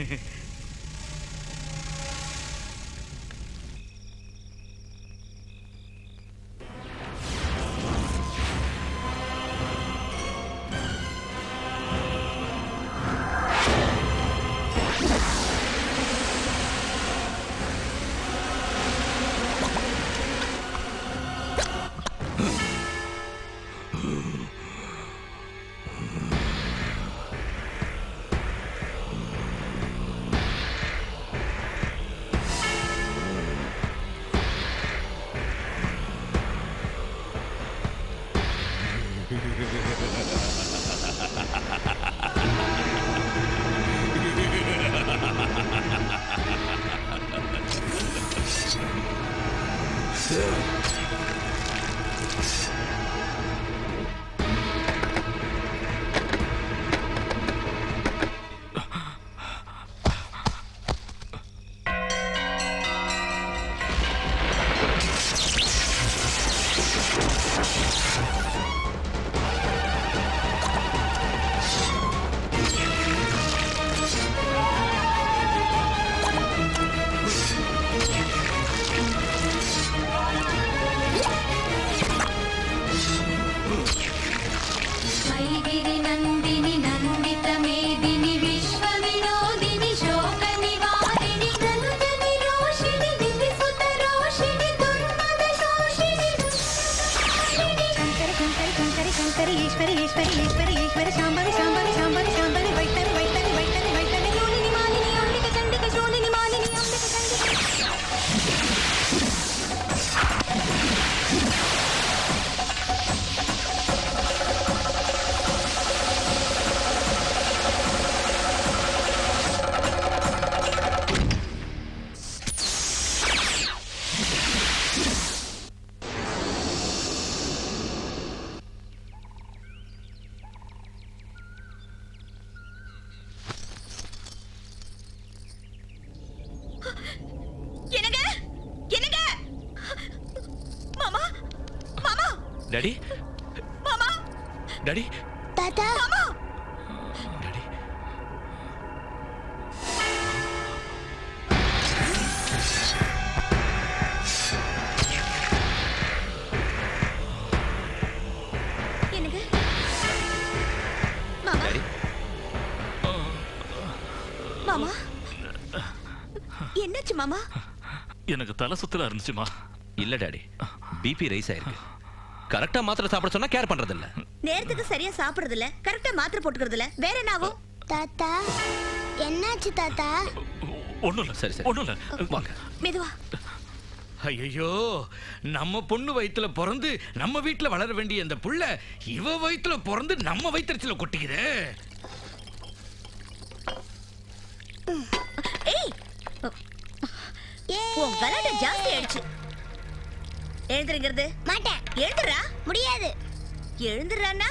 మైగిరి నందిని నందిత మేదిని విశ్వ వినోదిని శోక నివారిణి ధనుజ నిరోషిణి దివి సుత రోషిణి దుర్మద శోషిణి శంకరి శంకరి శంకరి శంకరి ఈశ్వరి ఈశ్వరి ఈశ్వరి ఈశ్వరి శాంభవి శాంభవి శాంభవి శాంభవి వైష్ణవి వైష్ణవి వైష్ణవి వైష్ణవి యోనిని మాలిని అంబిక చండిక శూలిని మాలిని అంబిక చండిక என்னங்க என்னங்க மாமா மாமா டாடி மாமா டாடி தாத்தா மாமா என்னங்க மாமா மாமா என்னாச்சு மாமா எனக்கு தலை சுத்தலா இருந்துச்சுமா இல்ல டாடி பிபி ரைஸ் ஆயிருக்கு கரெக்டா மாத்திரை சாப்பிட சொன்னா கேர் பண்றது இல்ல நேரத்துக்கு சரியா சாப்பிடுறது இல்ல கரெக்டா மாத்திரை போட்டுக்கிறது இல்ல வேற என்ன ஆகும் தாத்தா என்னாச்சு தாத்தா ஒண்ணும் இல்ல சரி சரி ஒண்ணும் இல்ல வாங்க மெதுவா ஐயோ நம்ம பொண்ணு வயித்துல பிறந்து நம்ம வீட்ல வளர வேண்டிய அந்த புள்ள இவ வயித்துல பிறந்து நம்ம வயிற்றுல கொட்டிக்குதே ஏய் உன் விளையாட்டு ஜாஸ்தி ஆயிடுச்சு எழுந்திருங்கிறது மாட்டேன் எழுந்துறா முடியாது எழுந்துறானா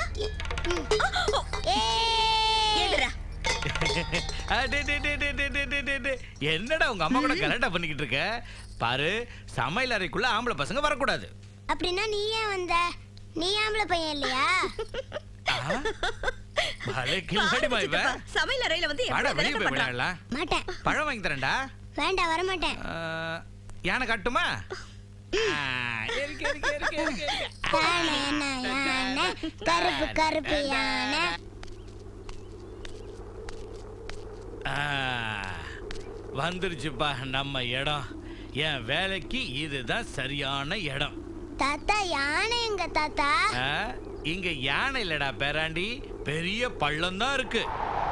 எழுந்துறா அடே, டே, டே, டே, டே, டே, டே, டே, டே. என்னடா உங்க அம்மா கூட கலாட்டா பண்ணிக்கிட்டு இருக்க பாரு சமையல் அறைக்குள்ள ஆம்பளை பசங்க வரக்கூடாது அப்படின்னா நீ ஏன் வந்த நீ ஆம்பளை பையன் இல்லையா பலே கில்லாடிமா இவ சமையல் அறையில வந்து வாடா எவ்வளவு வெளியே கலாட்டா போய் பண்றான். விளையாடலாம் மாட்டேன் பழம் வாங்கி தரேன்டா வேண்டாம் வரமாட்டேன் ஆ, யானை காட்டுமா ஆ, இருக்கு, இருக்கு, இருக்கு, இருக்கு, இருக்கு. யானை என்ன யானை கருப்பு கருப்பு யானை ஆ, வந்துருச்சுப்பா நம்ம இடம் என் வேலைக்கு இதுதான் சரியான இடம் தாத்தா யானை எங்க தாத்தா ஆ, இங்க யானை இல்லடா பேராண்டி பெரிய பள்ளம் தான் இருக்கு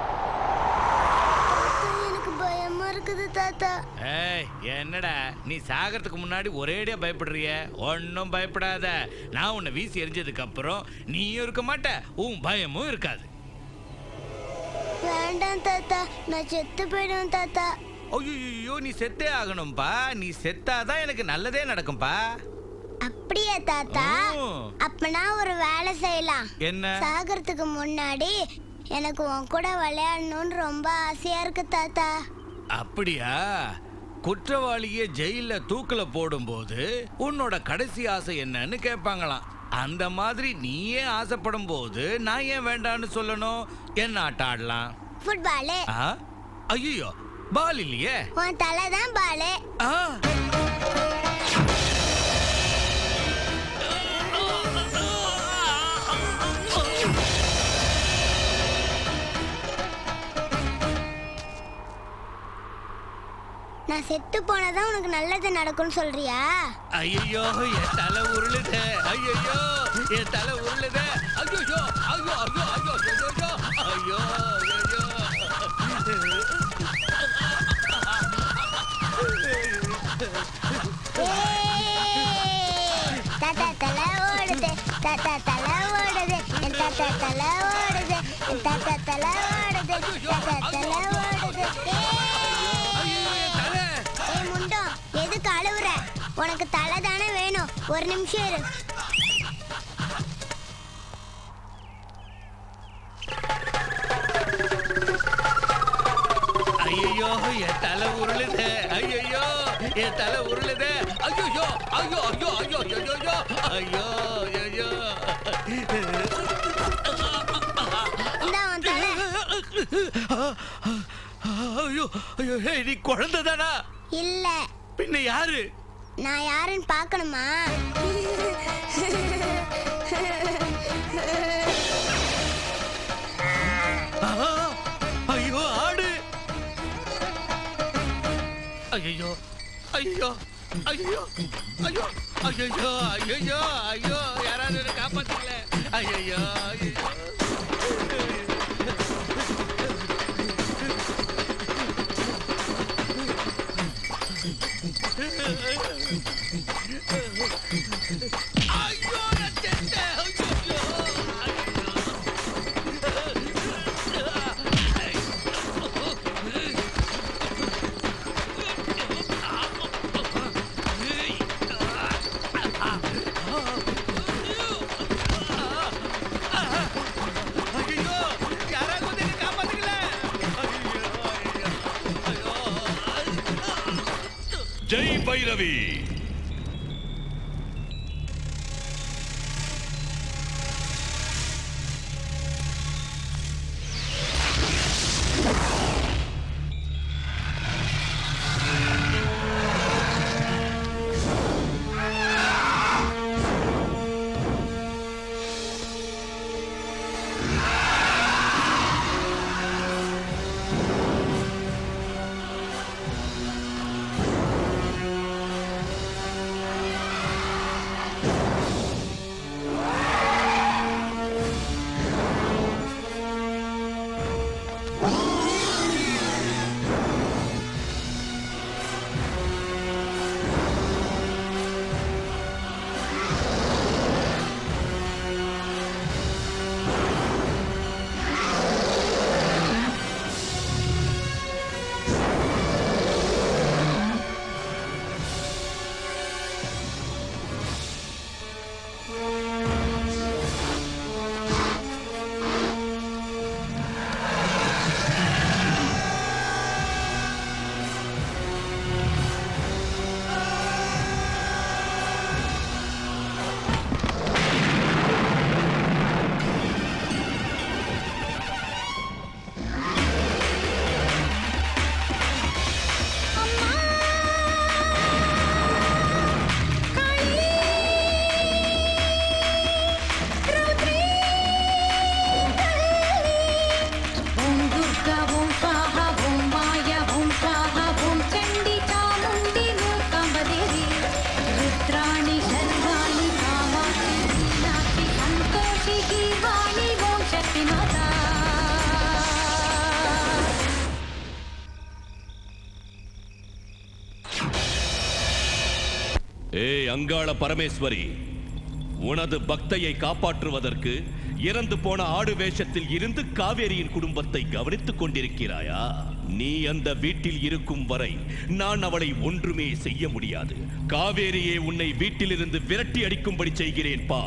எனக்கு பயமா இருக்குது தாத்தா ஏய் என்னடா நீ சாகிறதுக்கு முன்னாடி ஒரேடியா பயப்படுறிய ஒன்றும் பயப்படாத நான் உன்னை வீசி எரிஞ்சதுக்கு அப்புறம் நீயும் இருக்க மாட்ட உன் பயமும் இருக்காது வேண்டாம் தாத்தா நான் செத்து போயிடுவேன் தாத்தா ஐயோ நீ செத்தே ஆகணும்பா நீ செத்தாதான் எனக்கு நல்லதே நடக்கும்பா அப்படியா தாத்தா ஓ. அப்பனா ஒரு வேலை செய்யலாம் என்ன சாகறதுக்கு முன்னாடி எனக்கு உன் கூட விளையாடணும்னு ரொம்ப ஆசையா இருக்கு தாத்தா அப்படியா குற்றவாளியை ஜெயில தூக்குல போடும்போது உன்னோட கடைசி ஆசை என்னன்னு கேட்பாங்களாம் அந்த மாதிரி நீயே ஆசைப்படும் போது நான் ஏன் வேண்டான்னு சொல்லணும் என்ன ஆட்டம் ஆடலாம் ஃபுட்பாலு ஆ ஐயோ பால் இல்லையே உன் தலை தான் பாலு ஆ நான் செத்து போனதான் உனக்கு நல்லது நடக்கும்னு சொல்றியா ஐயோ என் தலை உருளுதே ஐயோ என் தலை உருளுதே ஐயோ ஐயோ ஐயோ ஐயோ ஐயோ ஐயோ ஐயோ தாத்தா தலை ஓடுது தாத்தா தலை ஓடுது என் தாத்தா தலை ஓடுது என் தாத்தா தலை ஓடுது தாத்தா தலை ஓடுது ஏய் முண்டம் எதுக்கு அழுவுற உனக்கு தலை தானே வேணும் ஒரு நிமிஷம் இரு ஐயோ என் தலை உருளுதே ஐயோ என் தலை உருளுதே ஐயோ ஐயோ ஐயோ ஐயோ ஐயோ ஐயோ ஐயோ இந்தா உன் தலை ஐயோ ஐயோ ஏய், நீ குழந்தை தானா இல்ல பின்ன யாரு நான் யாருன்னு பார்க்கணுமா ஆ, ஐயோ ஆடு ஐயோ ஐயோ ஐயோ ஐயோ ஐயோ ஐயோ ஐயோ யாராவது என்னை காப்பாத்துக்கல ஐயோ ஐயோ ஐயோ நான் செத்தேன் ஐயோ ஐயோ யாராவது வந்து என்னை காப்பாத்துக்கல ஜெய் பைரவி ஆ ஏய் அங்காள பரமேஸ்வரி உனது பக்தையை காப்பாற்றுவதற்கு இறந்து போன ஆடு வேஷத்தில் இருந்து காவேரியின் குடும்பத்தை கவனித்துக் கொண்டிருக்கிறாயா நீ அந்த வீட்டில் இருக்கும் வரை நான் அவளை ஒன்றுமே செய்ய முடியாது காவேரியே உன்னை வீட்டிலிருந்து விரட்டி அடிக்கும்படி செய்கிறேன் பா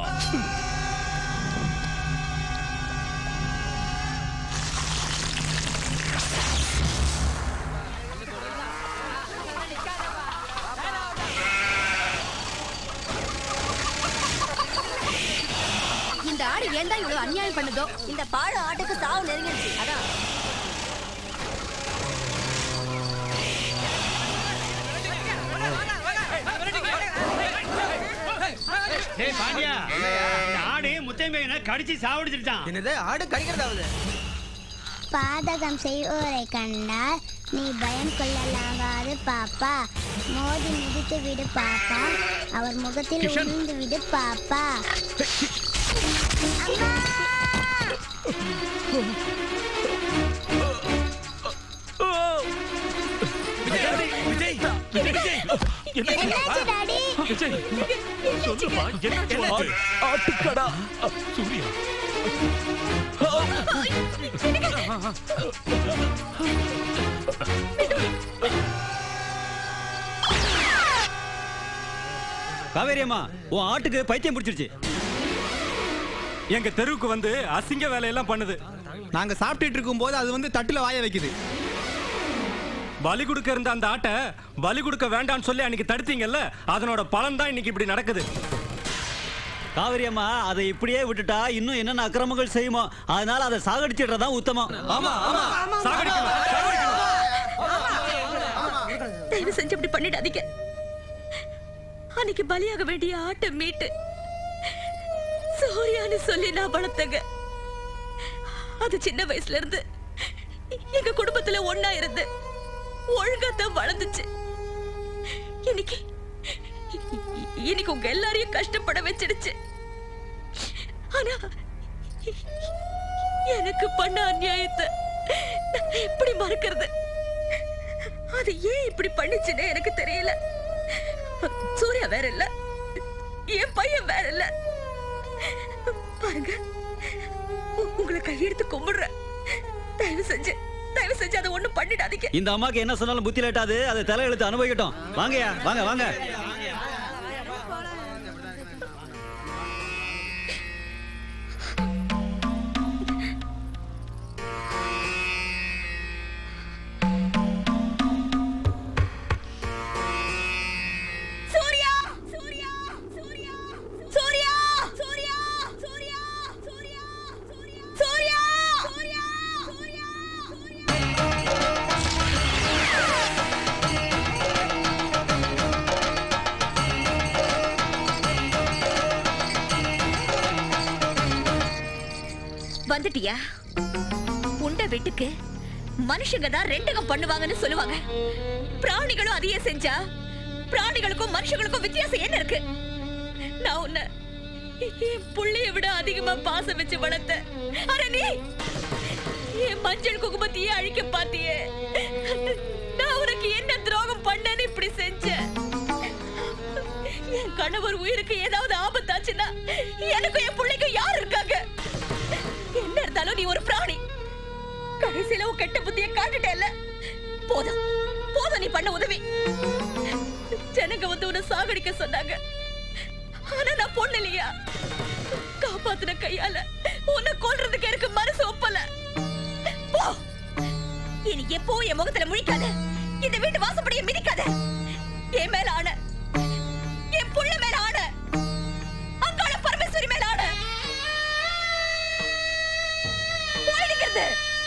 இந்த ஆடு ஏன் தான் இவ்வளவு அநியாயம் பண்ணுதோ இந்த பாழ ஆட்டுக்கு சாவு நெருங்கிடுச்சு அதான் டேய் பாண்டியா இந்த ஆடு முத்தையமையனை கடிச்சு சாவடிச்சிருச்சான் என்னது ஆடு கடிக்கிறதாவது பாதகம் செய்வோரை கண்டால் நீ பயம் கொள்ளலாகாது பாப்பா மோதி மிதித்து விடு பாப்பா அவர் முகத்தில் கிஷன். உமிழ்ந்து விடு பாப்பா விஜய் விஜய் என்னாச்சு டாடி விஜய் சொல்லுமா என்னாச்சு உனக்கு? ஆட்டுக்கடா சூர்யா காவேரி அம்மா உன் ஆட்டுக்கு பைத்தியம் பிடிச்சிருச்சு எங்க தெருவுக்கு வந்து அசிங்க வேலையெல்லாம் பண்ணுது நாங்க சாப்பிட்டுட்டு இருக்கும்போது அது வந்து தட்டுல வாய வைக்குது பலி கொடுக்க இருந்த அந்த ஆட்டை பலி கொடுக்க வேண்டாம்னு சொல்லி அன்னைக்கு தடுத்தீங்கல்ல அதனோட பலன் தான் இன்னைக்கு இப்படி நடக்குது காவேரி அம்மா அதை இப்படியே விட்டுட்டா இன்னும் என்னென்ன அக்கிரமங்கள் செய்யுமோ அதனால அதை சாகடிச்சிடுறதா உத்தமம் ஆமா ஆமா தயவு செஞ்சு அப்படி பண்ணிடாதீங்க அன்னைக்கு பலியாக வேண்டிய ஆட்டை மீட்டு சூர்யான்னு சொல்லி நான் வளர்த்தங்க அது சின்ன வயசுல இருந்து எங்க குடும்பத்துல ஒண்ணா இருந்து ஒழுங்காத்தான் வளர்ந்துச்சு இன்னைக்கு இன்னைக்கு உங்க எல்லாரையும் கஷ்டப்பட வச்சிடுச்சு ஆனா எனக்கு பண்ண அநியாயத்தை நான் எப்படி மறக்கிறது அது ஏன் இப்படி பண்ணுச்சுன்னு எனக்கு தெரியல சூர்யா வேற இல்ல என் பையன் வேற இல்ல பாருங்க உ- உங்களை கையெடுத்து கும்பிடுறேன் தயவு செஞ்சு தயவு செஞ்சு அதை ஒண்ணும் பண்ணிடாதீங்க இந்த அம்மாக்கு என்ன சொன்னாலும் புத்தி லேட்டாது அதை தலையெழுத்து அனுபவிக்கட்டும் வாங்கயா வாங்க வாங்க சூர்யா சூர்யா சூர்யா சூர்யா சூர்யா சூர்யா சூர்யா சூர்யா சூர்யா வந்துட்டியா உண்ட வீட்டுக்கு மனுஷங்க தான் ரெண்டகம் பண்ணுவாங்கன்னு சொல்லுவாங்க பிராணிகளும் அதையே செஞ்சா பிராணிகளுக்கும் மனுஷங்களுக்கும் வித்தியாசம் என்ன இருக்கு நான் உன்னை என் புள்ளைய விட அதிகமா பாசம் வச்சு வளர்த்த அட நீ என் மஞ்சள் குங்குமத்தையே அழிக்க பாத்தியே நான் உனக்கு என்ன துரோகம் பண்ணேன்னு இப்படி செஞ்சேன் என் கணவர் உயிருக்கு ஏதாவது ஆபத்தாச்சுன்னா எனக்கும் என் பிள்ளைக்கும் யார் இருக்காங்க என்ன இருந்தாலும் நீ ஒரு பிராணி கடைசியில உன் கெட்ட புத்திய காட்டுட்டேல்ல போதும் போதும் நீ பண்ண உதவி ஜனங்க வந்து உன்னை சாகடிக்க சொன்னாங்க ஆனா நான் பொண்ணு இல்லையா காப்பாத்துன கையால உன்னை கொல்றதுக்கு எனக்கு மனசு ஒப்பல போ இனி எப்போ என் முகத்துல முழிக்காத இந்த வீட்டு வாசப்படியை மிதிக்காத என் மேல ஆன என் புள்ள மேல ஆன அங்காள பரமேஸ்வரி மேல ஆன போயிடுகிறது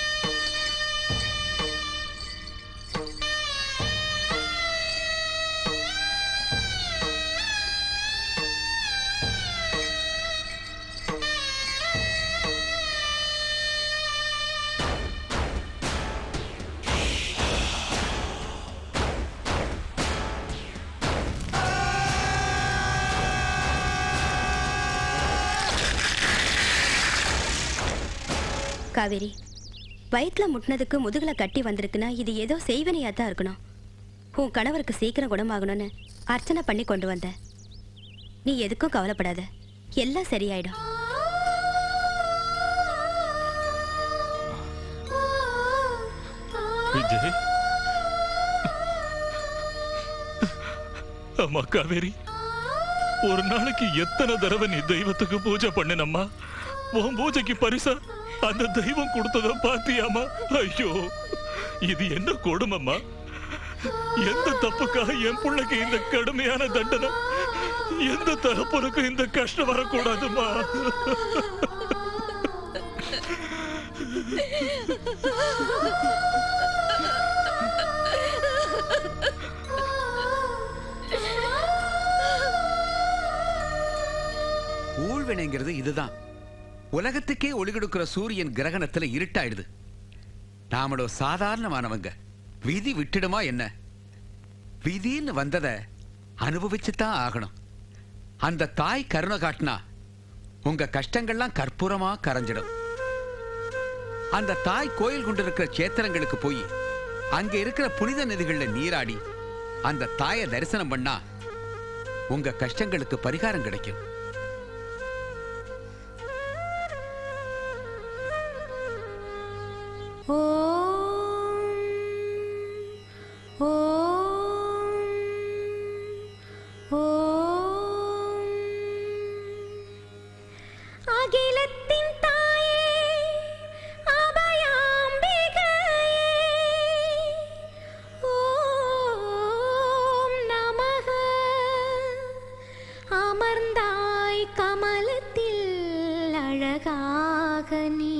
காவேரி வயிற்றுல முட்டினதுக்கு முதுகுல கட்டி வந்திருக்குன்னா இது ஏதோ செய்வனையா தான் இருக்கணும் உன் கணவருக்கு சீக்கிரம் குணமாகணும்னு அர்ச்சனை பண்ணி கொண்டு வந்தேன் நீ எதுக்கும் கவலைப்படாத எல்லாம் சரியாயிடும் விஜய் அம்மா காவேரி ஒரு நாளைக்கு எத்தனை தடவை நீ தெய்வத்துக்கு பூஜை பண்ணினம்மா உன் பூஜைக்கு பரிசா அந்த தெய்வம் கொடுத்தத பாத்தியாமா ஐயோ இது என்ன கொடுமம்மா எந்த தப்புக்காக என் பிள்ளைக்கு இந்த கடுமையான தண்டனை எந்த தகப்பனுக்கும் இந்த கஷ்டம் வரக்கூடாதுமா ஊழ்வினைங்கிறது இதுதான் உலகத்துக்கே ஒளி கொடுக்கிற சூரியன் கிரகணத்துல இருட்டாயிடுது நாமளோ சாதாரணமானவங்க விதி விட்டுடுமா என்ன விதின்னு வந்தத அனுபவிச்சுதான் ஆகணும் அந்த தாய் கருணை காட்டினா உங்க கஷ்டங்கள்லாம் கற்பூரமா கரைஞ்சிடும் அந்த தாய் கோயில் கொண்டு இருக்கிற சேத்திரங்களுக்கு போய் அங்க இருக்கிற புனித நதிகள்ல நீராடி அந்த தாயை தரிசனம் பண்ணா உங்க கஷ்டங்களுக்கு பரிகாரம் கிடைக்கும் அகிலத்தின் தாயே அபயாம்பிகையே ஓம் நமக அமர்ந்தாய் கமலத்தில் அழகாக நீ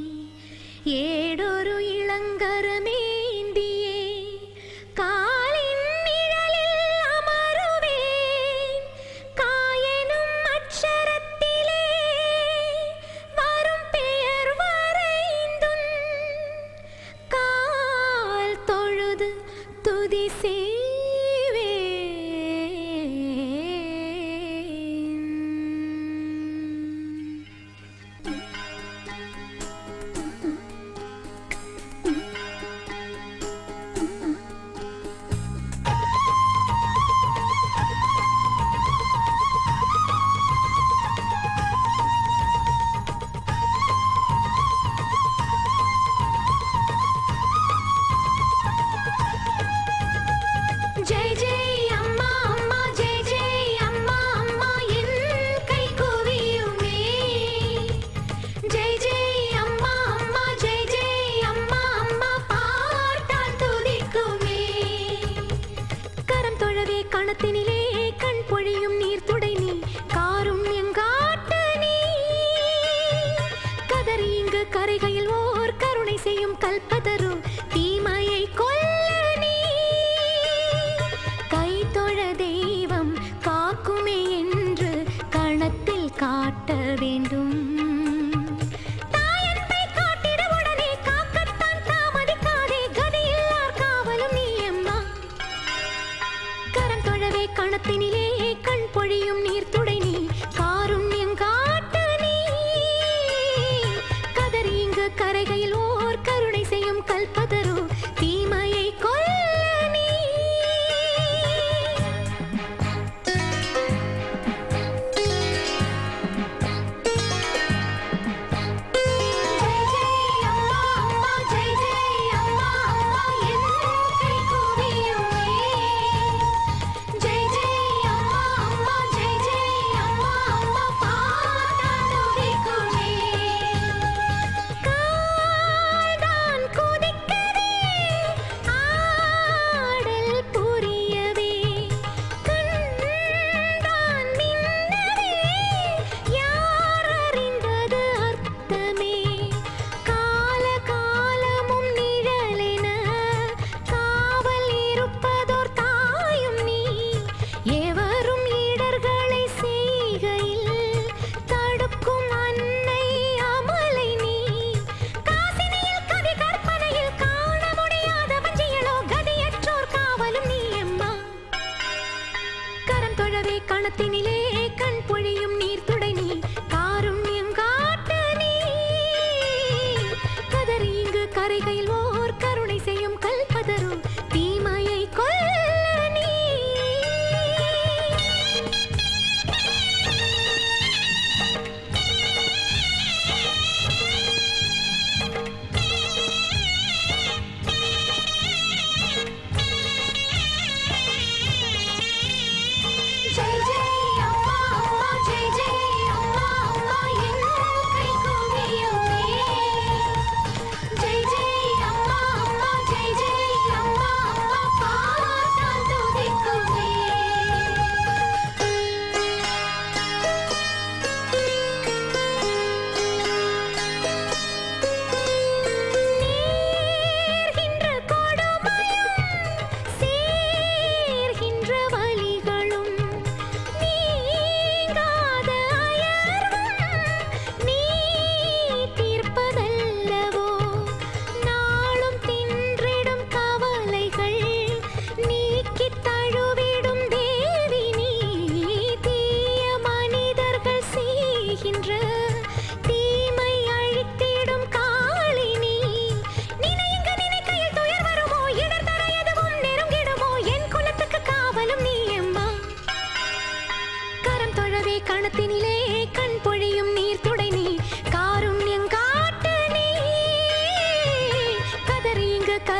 ஏடொரு இளங்கரமேந்தியே காலின் நிழலில் அமருவேன் காயனும் அச்சரத்திலே வரும் பெயர் வரைந்துன் கால் தொழுது துதி செய்வேன் ஜெய் ஜெய் அம்மா அம்மா ஜெய் ஜெய் அம்மா அம்மா என் கை குவியுமே ஜெய் ஜெய் அம்மா அம்மா ஜெய் ஜெய் அம்மா அம்மா பார்த்தால் துதிக்குமே கரம் தொழவே கணத்தினிலே கண் பொழியும் நீர் துடை நீ காரும் எங்காட்டு நீ கதறி இங்கு கரைகையில் ஓர் கருணை செய்யும் கல்பதரு தீமையை கொல்ல நீ கை தொழ தெய்வம் காக்குமே என்று கணத்தில் காட்ட வேண்டும் தாயன்பை காட்டிட உடனே காக்கத்தான் தாமதிக்காதே கதியில்லார் காவலும் நீ அம்மா கரம் தொழவே கணத்தினிலே கண் பொழியும் நீர் துடை நீ காருண்யம் காட்டு நீ கதறி இங்கு கரைகையில் ஓர் கருணை செய்யும் கல்பதரு தீமையை கொல்ல நீ ஜெய் ஜெய் அம்மா அம்மா ஜெய் ஜெய் அம்மா அம்மா என் கை குவியுமே ஜெய் ஜெய் அம்மா அம்மா ஜெய் ஜெய் அம்மா அம்மா பாடால் துதிக்குமே கால்தான் குதிக்கவே ஆடல் புரியவே கண்தான் மின்னவே யார் அறிந்தது அர்த்தமே கால காலமும் நிழலென காவல் இருப்பதோர் தாயும் நீ எவரும் இடர்களை செய்கையில் தடுக்கும் அன்னை அமலை நீ காசினியில் கவி கற்பனையில் காண முடியாத வஞ்சியலோ கதியற்றோர் காவலும் நீ அம்மா கரம் தொழவே கணத்தினிலே கண் பொழியும் நீர் துடை நீ காருண்யம் காட்டு நீ கதறி இங்கு கரைகையில் ஓர் கருணை செய்யும் கல்பதரும் தீமையை கொல்ல நீ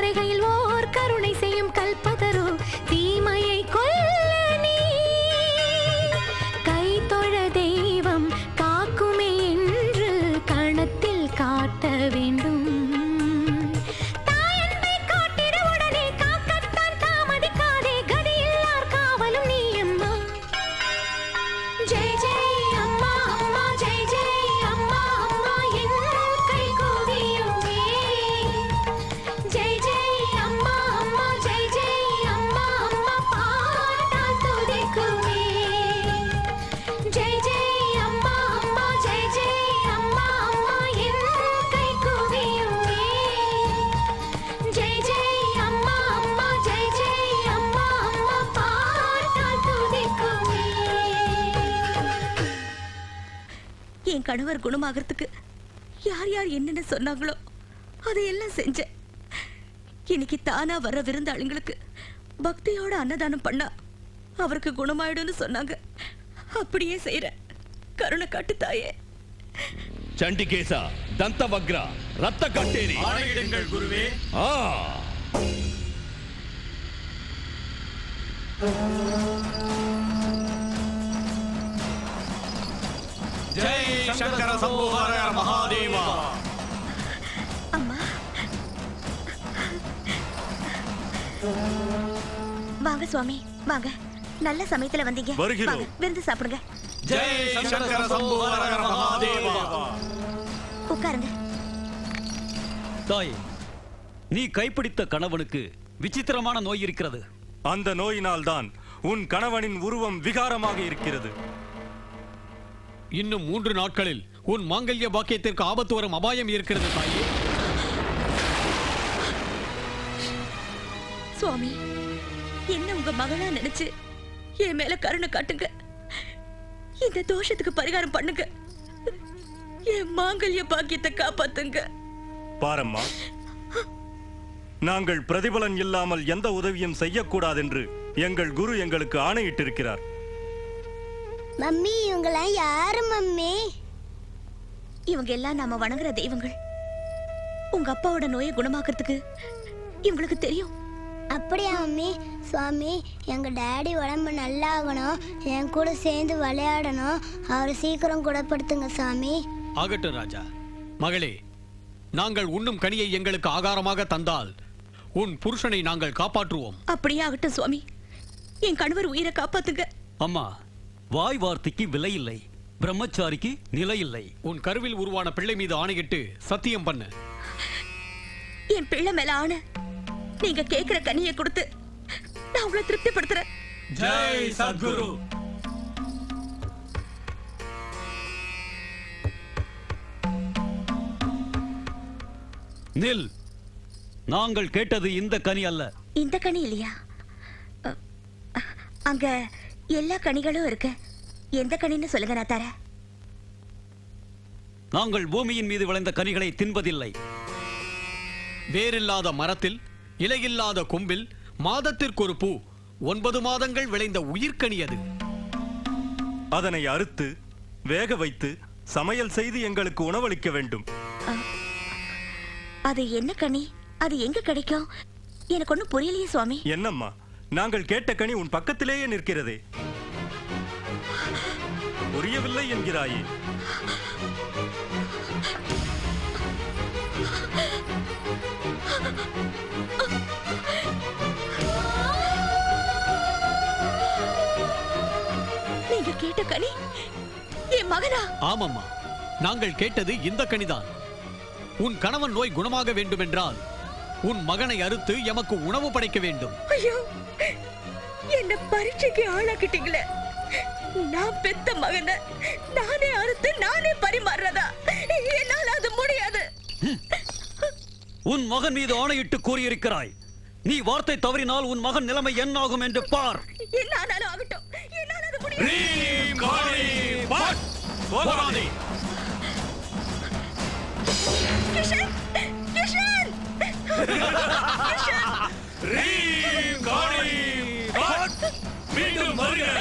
வருகையில் ஓர் கருணை செய்யும் கல்பதரோ தீமையை கொல்ல நீ கை தொழ தெய்வம் காக்குமே என்று கணத்தில் காட்ட வேண்டும் தாயன்பை காட்டிட உடனே காக்கத்தான் தாமதிக்காதே கதியில்லார் காவலும் நீ அம்மா ஜெய் ஜெய் அம்மா அம்மா ஜெய் ஜெய் அம்மா அம்மா என் கை கூவியுமே ஜெய் ஜெய் அம்மா அம்மா ஜெய் ஜெய் அம்மா அம்மா பாட்டால் துதிக்குமே ஜெய் ஜெய் அம்மா அம்மா ஜெய் ஜெய் அம்மா அம்மா என் கை கூவியுமே ஜெய் ஜெய் அம்மா அம்மா ஜெய் ஜெய் அம்மா அம்மா பாட்டால் துதிக்குமே என் கணவர் குணமாகறதுக்கு யார் யார் என்னென்ன சொன்னாங்களோ அதையெல்லாம் செஞ்சேன் இன்னைக்கு தானா வர்ற விருந்தாளிங்களுக்கு பக்தியோட அன்னதானம் பண்ணா அவருக்கு குணமாயிடும்னு சொன்னாங்க அப்படியே செய்யறேன் கருணை காட்டு தாயே சண்டிகேசா தந்தவக்ரா ரத்த கட்டேரி ஆணையிடுங்கள் குருவே ஆ ஜெய் சங்கர சம்போஹர மகாதேவா வாங்க சுவாமி வாங்க நல்ல சமயத்துல வந்தீங்க வருகிறோம். வாங்க, விருந்து சாப்பிடுங்க ஜெய் சங்கர சம்போஹர மகாதேவா உட்காருங்க தாய் நீ கைப்பிடித்த கணவனுக்கு விசித்திரமான நோய் இருக்கிறது அந்த நோயினால்தான் உன் கணவனின் உருவம் விகாரமாக இருக்கிறது இன்னும் மூன்று நாட்களில் உன் மாங்கல்ய பாக்கியத்திற்கு ஆபத்து வரும் அபாயம் இருக்கிறது தாயே சுவாமி என்ன உங்க மகளா நினைச்சு என் மேல கருணை காட்டுங்க இந்த தோஷத்துக்கு பரிகாரம் பண்ணுங்க என் மாங்கல்ய பாக்கியத்தை காப்பாத்துங்க பாரம்மா நாங்கள் பிரதிபலன் இல்லாமல் எந்த உதவியும் செய்யக்கூடாதென்று எங்கள் குரு எங்களுக்கு ஆணையிட்டிருக்கிறார் மம்மி இவங்கெல்லாம் யாரு மம்மி இவங்க எல்லாம் நாம வணங்குற தெய்வங்கள் உங்க அப்பாவோட நோயை குணமாக்குறதுக்கு இவங்களுக்கு தெரியும் அப்படியா மம்மி சுவாமி எங்க டாடி உடம்பு நல்லா ஆகணும் என் கூட சேர்ந்து விளையாடணும் அவரை சீக்கிரம் குணப்படுத்துங்க சாமி ஆகட்டும் ராஜா மகளே நாங்கள் உண்ணும் கனியை எங்களுக்கு ஆகாரமாக தந்தால் உன் புருஷனை நாங்கள் காப்பாற்றுவோம் அப்படியே ஆகட்டும் சுவாமி என் கணவர் உயிரை காப்பாத்துங்க அம்மா வாய் வார்த்தைக்கு விலை இல்லை பிரம்மச்சாரிக்கு நிலை இல்லை உன் கருவில் உருவான பிள்ளை மீது ஆணையிட்டு சத்தியம் பண்ணு என் பிள்ளை மேல ஆன நீங்க கேக்குற கனியை கொடுத்து நான் உங்களை திருப்திப்படுத்துறேன் ஜெய் சத்குரு நில் நாங்கள் கேட்டது இந்த கனி அல்ல இந்த கனி இல்லையா அ, அங்க எல்லா கனிகளும் இருக்கு எந்த கனின்னு சொல்லுங்க நான் தரேன் நாங்கள் பூமியின் மீது விளைந்த கனிகளை தின்பதில்லை வேரில்லாத மரத்தில் இலையில்லாத கொம்பில் மாதத்திற்கு ஒரு பூ ஒன்பது மாதங்கள் விளைந்த உயிர்க்கனி அது அதனை அறுத்து வேக வைத்து சமையல் செய்து எங்களுக்கு உணவளிக்க வேண்டும் அது என்ன கனி அது எங்க கிடைக்கும் எனக்கு ஒண்ணும் புரியலையே சுவாமி என்னம்மா நாங்கள் கேட்ட கனி உன் பக்கத்திலேயே நிற்கிறதே புரியவில்லை என்கிறாயே நீங்க கேட்ட கனி என் மகனா ஆமம்மா நாங்கள் கேட்டது இந்த கனிதான் உன் கணவன் நோய் குணமாக வேண்டுமென்றால் உன் மகனை அறுத்து எமக்கு உணவு படைக்க வேண்டும் ஐயோ என்ன பரீட்சைக்கு ஆளாக்கிட்டீங்களே நான் பெத்த மகனை நானே அறுத்து நானே பரிமாறுறதா என்னால அது முடியாது உன் மகன் மீது ஆணையிட்டு கூறியிருக்கிறாய் நீ வார்த்தை தவறினால் உன் மகன் நிலைமை என்னாகும் என்று பார் என்ன ஆனாலும் ஆகட்டும் என்னால அது முடியாது ரீம் காளி பட் போகாதே கிஷன் கிஷன் ரீம் காளி பட் மீண்டும் வருக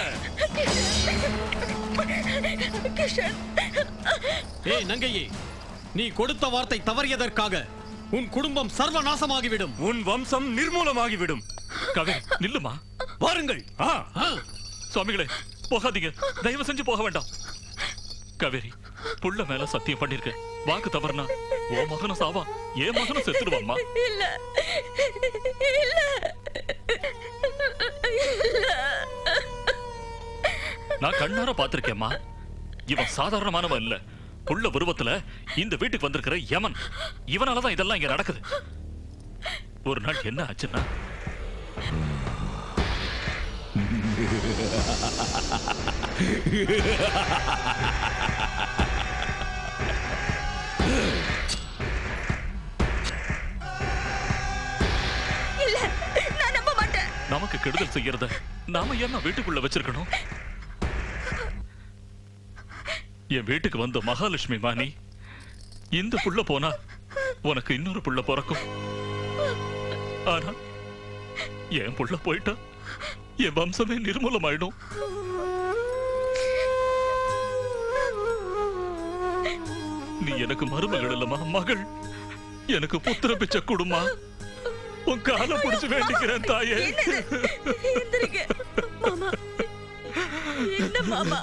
கிஷன் ஏய் நங்கையே நீ கொடுத்த வார்த்தை தவறியதற்காக உன் குடும்பம் சர்வநாசமாகிவிடும் உன் வம்சம் நிர்மூலமாகிவிடும் கவிரி நில்லுமா வாருங்கள் சுவாமிகளே போகாதீங்க தயவு செஞ்சு போக வேண்டாம் கவேரி புள்ள மேல சத்தியம் பண்ணிருக்க வாக்கு தவறுனா ஓ மகனும் சாவா என் மகனும் செத்துடுவாம்மா இல்ல இல்ல நான் கண்ணார பாத்திருக்கேம்மா இவன் சாதாரணமானவன் இல்ல புள்ள உருவத்துல இந்த வீட்டுக்கு வந்திருக்கிற யமன் இவனாலதான் இதெல்லாம் இங்க நடக்குது ஒரு நாள் என்ன ஆச்சுன்னா இல்ல நான் நம்ப மாட்டேன் நமக்கு கெடுதல் செய்யறத நாம என்ன வீட்டுக்குள்ள வச்சிருக்கணும் என் வீட்டுக்கு வந்த மகாலட்சுமி மாணி இந்த புள்ள போனா உனக்கு இன்னொரு புள்ள பிறக்கும் ஆனா என் புள்ள போயிட்டா என் வம்சமே நிர்மூலமாயிடும் நீ எனக்கு மருமகள் இல்லம்மா மகள் எனக்கு புத்திர பிச்சை கொடுமா உன் காலை பிடிச்சு வேண்டிக்கிறேன் தாயே எந்திரிங்க மாமா என்ன மாமா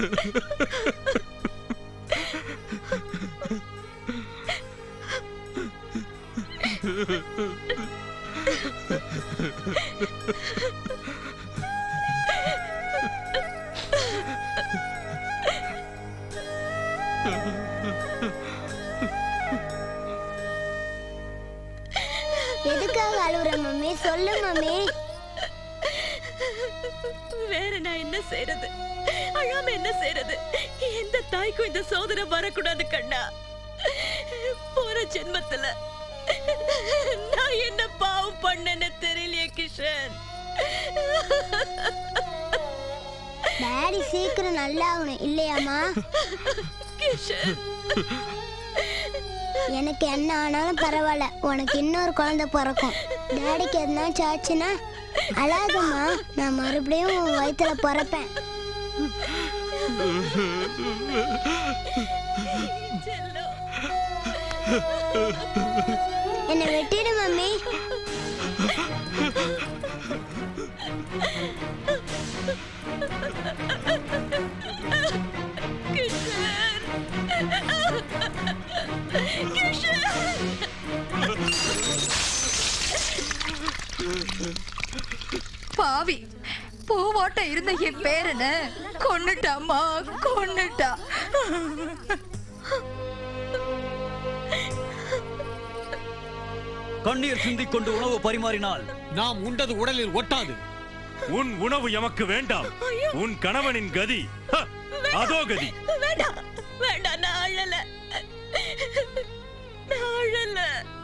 எதுக்காக அழுகுற மம்மி சொல்லு மம்மி வேற நான் என்ன செய்யறது அழாம என்ன செய்யறது எந்த தாய்க்கும் இந்த சோதனை வரக்கூடாது கண்ணா போற ஜென்மத்துல நான் என்ன பாவம் பண்ணேன்னு தெரியலையே கிஷன் டாடி சீக்கிரம் நல்லா ஆகணும் இல்லையாம்மா கிஷன் எனக்கு என்ன ஆனாலும் பரவாயில்ல உனக்கு இன்னொரு குழந்தை பிறக்கும் டாடிக்கு எதனாச்சும் ஆச்சுன்னா அழாதம்மா நான் மறுபடியும் உன் வயித்துல பிறப்பேன் என்னை வெட்டிடு மம்மி பாவி பூவாட்ட இருந்த என் பேரனை கொன்னுட்டாமா கொன்னுட்டா கண்ணீர் சிந்திக் கொண்டு உணவு பரிமாறினால் நாம் உண்டது உடலில் ஒட்டாது உன் உணவு எமக்கு வேண்டாம் உன் கணவனின் கதி ஹ, அதோ கதி வேண்டாம் வேண்டாம் நான் அழல நான் அழல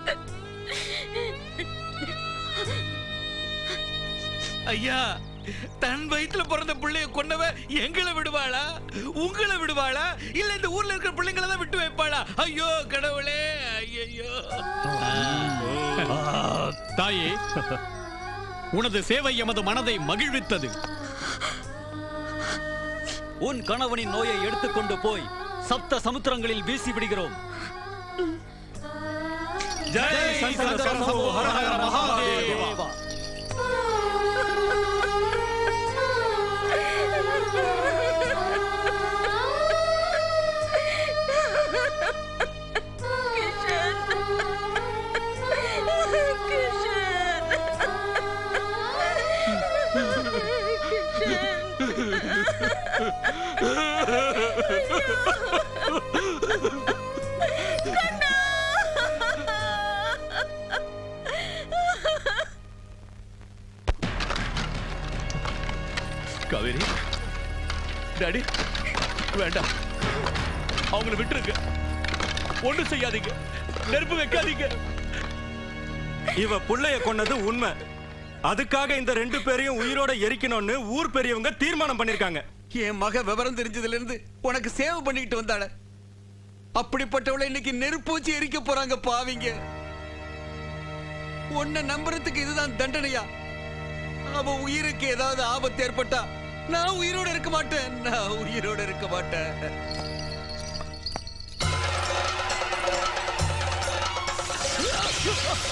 ஐயா தன் வயித்துல பிறந்த பிள்ளைய கொன்னவ எங்களை விடுவாளா உங்களை விடுவாளா இல்ல இந்த ஊர்ல இருக்கிற பிள்ளைங்களை தான் விட்டு வைப்பாளா ஐயோ கடவுளே ஐயோ தாயே உனது சேவை எமது மனதை மகிழ்வித்தது உன் கணவனின் நோயை எடுத்துக்கொண்டு போய் சப்த சமுத்திரங்களில் வீசி விடுகிறோம் ஜெய் சங்கர சம்போ ஹர ஹர மகாதேவா காவேரி டாடி வேண்டாம் அவங்கள விட்டுருங்க ஒண்ணு செய்யாதீங்க நெருப்பு வைக்காதீங்க இவ புள்ளைய கொன்னது உண்மை அதுக்காக இந்த ரெண்டு பேரையும் உயிரோட எரிக்கணும்னு ஊர் பெரியவங்க தீர்மானம் பண்ணிருக்காங்க என் மக விவரம் தெரிஞ்சதுல இருந்து உனக்கு சேவை பண்ணிக்கிட்டு வந்தாள அப்படிப்பட்டவளை இன்னைக்கு நெருப்பு வச்சு எரிக்க போறாங்க பாவிங்க உன்னை நம்புறதுக்கு இதுதான் தண்டனையா அவ உயிருக்கு ஏதாவது ஆபத்து ஏற்பட்டா நான் உயிரோட இருக்க மாட்டேன் நான் உயிரோட இருக்க மாட்டேன்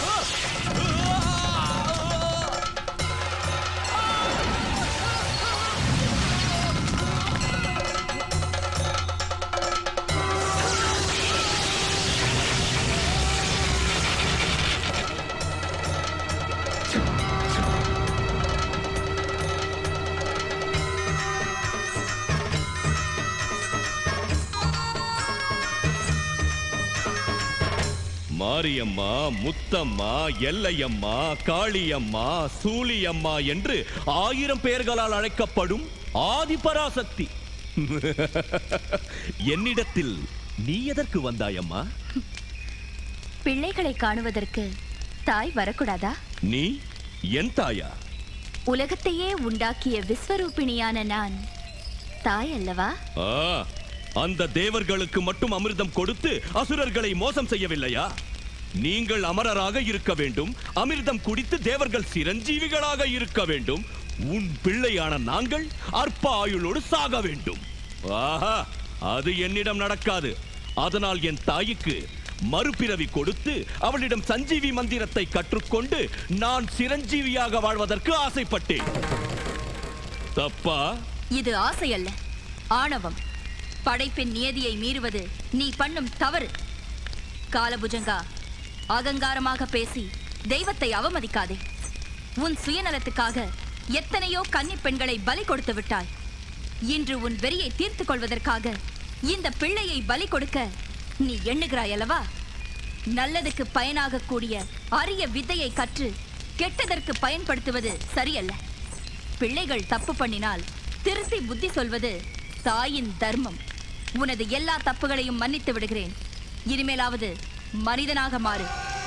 மாரியம்மா முத்தம்மா எல்லையம்மா காளியம்மா சூலியம்மா என்று ஆயிரம் பெயர்களால் அழைக்கப்படும் ஆதிபராசக்தி என்னிடத்தில் நீ எதற்கு வந்தாயம்மா பிள்ளைகளை காணுவதற்கு தாய் வரக்கூடாதா நீ என் தாயா உலகத்தையே உண்டாக்கிய விஸ்வரூபிணியான நான் தாய் அல்லவா ஆ, அந்த தேவர்களுக்கு மட்டும் அமிர்தம் கொடுத்து அசுரர்களை மோசம் செய்யவில்லையா நீங்கள் அமரராக இருக்க வேண்டும் அமிர்தம் குடித்து தேவர்கள் சிரஞ்சீவிகளாக இருக்க வேண்டும் உன் பிள்ளையான நாங்கள் அற்ப ஆயுளோடு சாக வேண்டும் ஆஹா அது என்னிடம் நடக்காது அதனால் என் தாய்க்கு மறுபிறவி கொடுத்து அவளிடம் சஞ்சீவி மந்திரத்தை கற்றுக்கொண்டு நான் சிரஞ்சீவியாக வாழ்வதற்கு ஆசைப்பட்டேன் தப்பா இது ஆசை அல்ல ஆணவம் படைப்பின் நியதியை மீறுவது நீ பண்ணும் தவறு காலபுஜங்கா அகங்காரமாக பேசி தெய்வத்தை அவமதிக்காதே உன் சுயநலத்துக்காக எத்தனையோ கன்னி பெண்களை பலி கொடுத்து விட்டாய் இன்று உன் வெறியை தீர்த்துக் கொள்வதற்காக இந்த பிள்ளையை பலி கொடுக்க நீ எண்ணுகிறாய் அல்லவா நல்லதுக்கு பயனாகக்கூடிய அரிய வித்தையை கற்று கெட்டதற்கு பயன்படுத்துவது சரியல்ல பிள்ளைகள் தப்பு பண்ணினால் திருத்தி புத்தி சொல்வது தாயின் தர்மம் உனது எல்லா தப்புகளையும் மன்னித்து விடுகிறேன் இனிமேலாவது மனிதனாக மாறு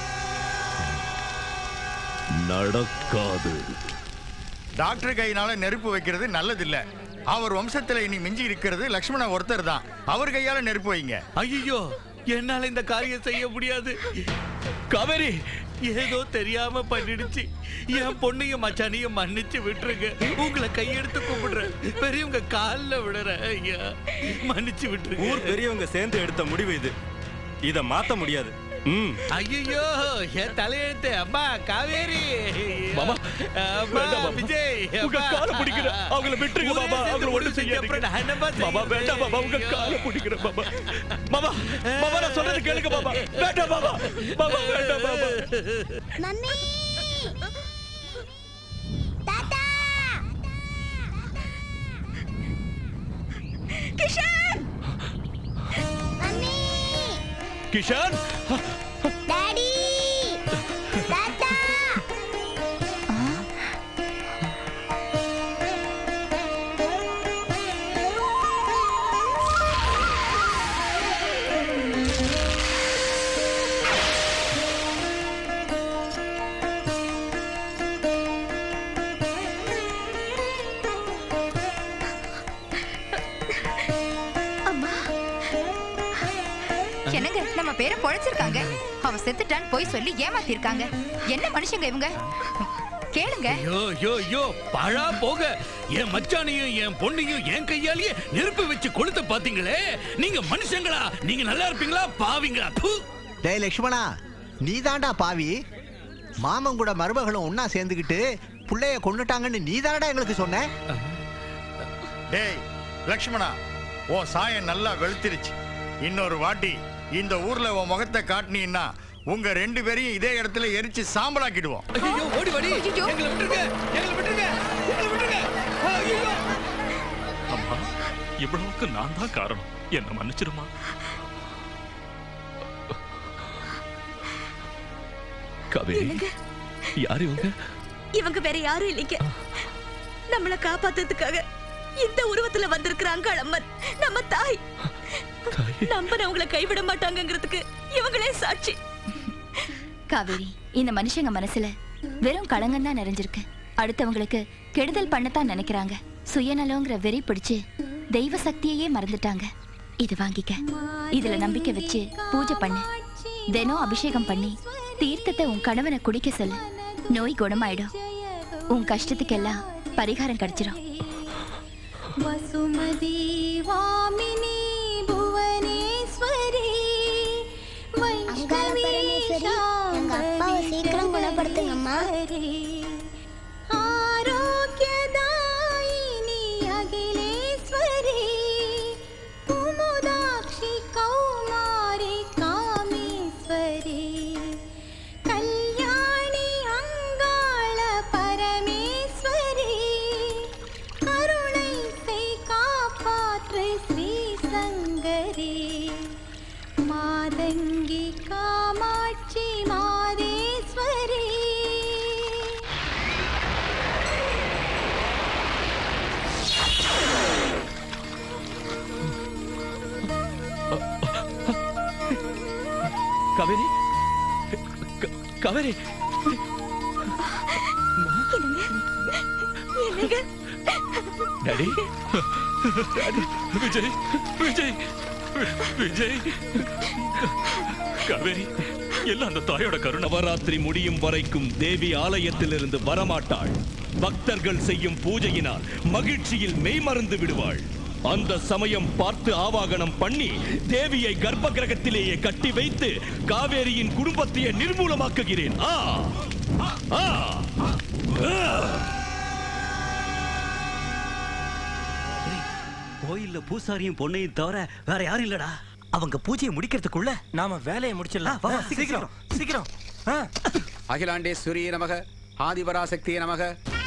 நடக்காது டாக்டர் கையினால நெருப்பு வைக்கிறது நல்லதில்ல அவர் வம்சத்துல இனி மிஞ்சி இருக்கிறது லக்ஷ்மணன் ஒருத்தர் தான் அவர் கையால நெருப்பு வைங்க ஐயோ என்னால இந்த காரியம் செய்ய முடியாது காவேரி ஏதோ தெரியாம பண்ணிடுச்சு என் பொண்ணையும் மச்சானையும் மன்னிச்சு விட்டுருங்க உங்களை கையெடுத்து கும்பிடுறேன் பெரியவங்க கால்ல விடுறேன் ஐயா மன்னிச்சு விட்டுருங்க ஊர் பெரியவங்க சேர்ந்து எடுத்த முடிவு இது இத மாத்த முடியாது ம் ஐயோ என் தலையெழுத்து அம்மா காவேரி மாமா, அம்மா வேண்டாம் மாமா. விஜய் உங்க அம்மா. காலை பிடிக்கிறேன். அவங்கள விட்டுருங்க ஊரே மாமா. சேர்ந்து அவங்கள ஒண்ணும் ஒண்ணு செஞ்சு அப்புறம் நான் என்னம்மா மாமா செய்வேன்? வேண்டாம் மாமா உங்க காலை பிடிக்கிறேன் மாமா மாமா மாமா நான் சொல்றது கேளுங்க மாமா வேண்டாம் மாமா மாமா வேண்டாம் மாமா மம்மி தாத்தா கிஷன் மம்மி கிஷான் டாடி தாத்தா என்னங்க நம்ம பேரை பொழைச்சிருக்காங்க அவ செத்துட்டான்னு போய் சொல்லி ஏமாத்திருக்காங்க என்ன மனுஷங்க இவங்க கேளுங்க ஐயோ ஐயோ ஐயோ பழா போக என் மச்சானையும் என் பொண்ணையும் என் கையாலேயே நெருப்பு வச்சு கொளுத்த பாத்தீங்களே நீங்க மனுஷங்களா நீங்க நல்லா இருப்பீங்களா பாவீங்களா தூ டேய் லக்ஷ்மணா நீதான்டா பாவி மாமன் கூட மருமகளும் ஒண்ணா சேர்ந்துக்கிட்டு புள்ளைய கொண்டுட்டாங்கன்னு நீதானடா எங்களுக்கு சொன்ன டேய் லக்ஷ்மணா உன் சாயம் நல்லா வெளுத்திருச்சு இன்னொரு வாட்டி இந்த ஊர்ல உன் முகத்தை காட்டினீன்னா உங்க ரெண்டு பேரையும் இதே இடத்துல எரிச்சு சாம்பலாக்கிடுவோம் ஐயோ ஓடி வாடி எங்களை விட்டுருங்க எங்களை விட்டுருங்க எங்களை விட்டுருங்க ஐயோ அம்மா இவ்வளவுக்கு நான் தான் காரணம் என்ன மன்னிச்சிருமா காவேரி யாரு இவங்க இவங்க வேற யாரும் இல்லைங்க நம்மள காப்பாத்துறதுக்காக இந்த உருவத்துல வந்திருக்கிறாங்க அம்மன் நம்ம தாய் நம்பனவங்களை கைவிட மாட்டாங்கங்கிறதுக்கு இவங்களே சாட்சி காவேரி இந்த மனுஷங்க மனசுல வெறும் களங்கம் தான் நிறைஞ்சிருக்கு அடுத்தவங்களுக்கு கெடுதல் பண்ணத்தான் நினைக்கிறாங்க சுயநலங்கிற வெறி பிடிச்சு தெய்வ சக்தியையே மறந்துட்டாங்க இது வாங்கிக்க இதுல நம்பிக்கை வச்சு பூஜை பண்ணு தினம் அபிஷேகம் பண்ணி தீர்த்தத்தை உன் கணவனை குடிக்க சொல்லு நோய் குணமாயிடும் உன் கஷ்டத்துக்கெல்லாம் பரிகாரம் கிடைச்சிடும் वसुमती वामिनी भुवनेश्वरी அங்காள பரமேஸ்வரி எங்க அப்பாவை சீக்கிரம் மாத்துங்கம்மா ஆரோக்கியதாயினி அகிலேஸ்வரி குமுதாட்சி கௌமாரி காமேஸ்வரி கல்யாணி அங்காள பரமேஸ்வரி கருணை செய் காப்பாற்று ஸ்ரீ சங்கரி மாதங்கி காமாட்சி மாதேஸ்வரி காவேரி க- காவேரி என்னங்க டாடி விஜய் விஜய் விஜய் காவேரி எல்லாம் அந்த தாயோட கருணை நவராத்திரி முடியும் வரைக்கும் தேவி ஆலயத்திலிருந்து வரமாட்டாள் பக்தர்கள் செய்யும் பூஜையினால் மகிழ்ச்சியில் மெய்மறந்து விடுவாள் அந்த சமயம் பார்த்து ஆவாகனம் பண்ணி தேவியை கர்ப்ப கிரகத்திலேயே கட்டி வைத்து காவேரியின் குடும்பத்தையே நிர்மூலமாக்குகிறேன் ஆ ஆ ஆ கோயில்ல பூசாரியும் பொண்ணையும் தவிர வேற யாரும் இல்லடா அவங்க பூஜையை முடிக்கிறதுக்குள்ள நாம வேலையை முடிச்சிடலாம் வா, வா, ஆ, சீக்கிரம் சீக்கிரம் ஆ. அகிலாண்டேஸ்வரியே நமக ஆதிபராசக்தியே நமக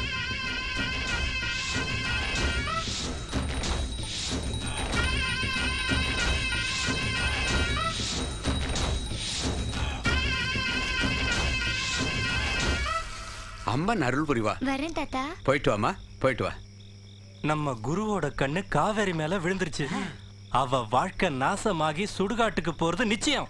அம்மன் அருள் புரிவா வரேன் தாத்தா போயிட்டு வாமா போயிட்டு வா நம்ம குருவோட கண்ணு காவேரி மேல விழுந்துருச்சு அவ வாழ்க்கை நாசமாகி சுடுகாட்டுக்கு போறது நிச்சயம்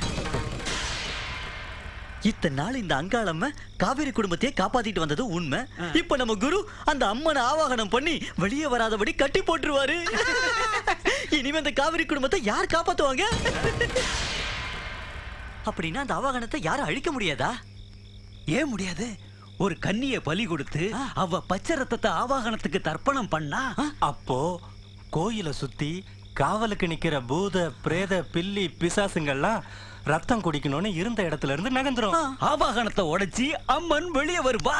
இத்தனை நாள் இந்த அங்காளம்ம காவேரி குடும்பத்தையே காப்பாத்திட்டு வந்தது உண்மை இப்ப நம்ம குரு அந்த அம்மனை ஆவாகனம் பண்ணி வெளியே வராதபடி கட்டி போட்டுருவாரு இனிமே அந்த காவேரி குடும்பத்தை யார் காப்பாத்துவாங்க அப்படின்னா அந்த ஆவாகனத்தை யாரும் அழிக்க முடியாதா ஏன் முடியாது ஒரு கன்னிய பலி கொடுத்து அவ பச்சை ரத்தத்தை ஆவாகனத்துக்கு தர்ப்பணம் பண்ணா அப்போ கோயிலை சுத்தி காவலுக்கு நிக்கிற பூத பிரேத பில்லி பிசாசுங்கள்லாம் ரத்தம் குடிக்கணும்னு இருந்த இடத்துல இருந்து நகர்ந்துரும் ஆவாகனத்தை உடைச்சி அம்மன் வெளியே வருவா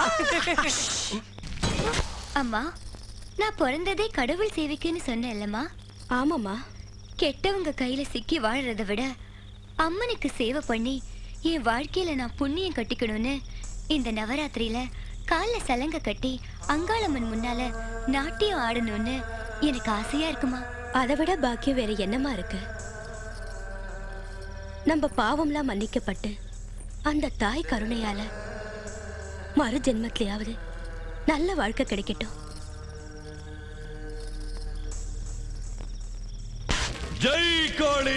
அம்மா நான் பிறந்ததே கடவுள் சேவைக்குன்னு சொன்னேன்லம்மா ஆமாம்மா கெட்டவங்க கையில சிக்கி வாழறத விட அம்மனுக்கு சேவை பண்ணி என் வாழ்க்கையில நான் புண்ணியம் கட்டிக்கணும்னு இந்த நவராத்திரியில கால்ல சலங்க கட்டி அங்காளம்மன் முன்னால நாட்டியம் ஆடணும்னு எனக்கு ஆசையா இருக்குமா அதை விட பாக்கியம் வேற என்னமா இருக்கு நம்ம பாவம்லாம் மன்னிக்கப்பட்டு அந்த தாய் கருணையால மறு ஜென்மத்திலேயாவது நல்ல வாழ்க்கை கிடைக்கட்டும் ஜெய் காளி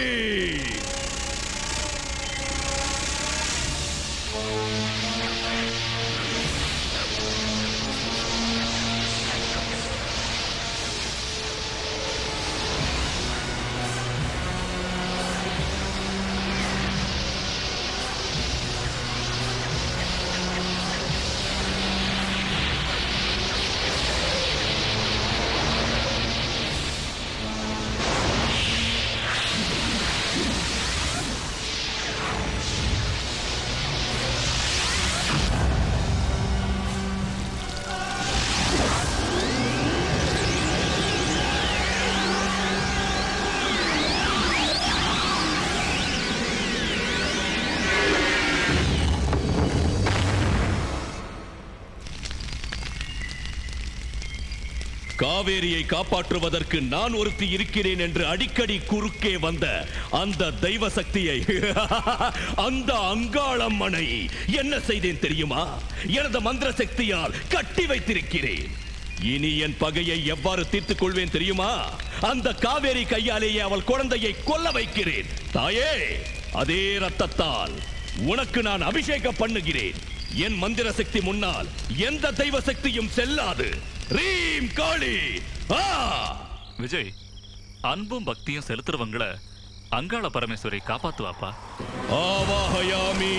காவேரியை காப்பாற்றுவதற்கு நான் ஒருத்தி இருக்கிறேன் என்று அடிக்கடி குறுக்கே வந்த அந்த தெய்வ சக்தியை அந்த அங்காளம்மனை என்ன செய்தேன் தெரியுமா எனது மந்திர சக்தியால் கட்டி வைத்திருக்கிறேன் இனி என் பகையை எவ்வாறு தீர்த்துக் கொள்வேன் தெரியுமா அந்த காவேரி கையாலேயே அவள் குழந்தையை கொல்ல வைக்கிறேன் தாயே அதே ரத்தத்தால் உனக்கு நான் அபிஷேகம் பண்ணுகிறேன் என் மந்திர சக்தி முன்னால் எந்த தெய்வ சக்தியும் செல்லாது ரீம் காளி ஆ விஜய் அன்பும் பக்தியும் செலுத்துறவங்கள அங்காள பரமேஸ்வரி காப்பாத்துவாப்பா ஆவாஹயாமி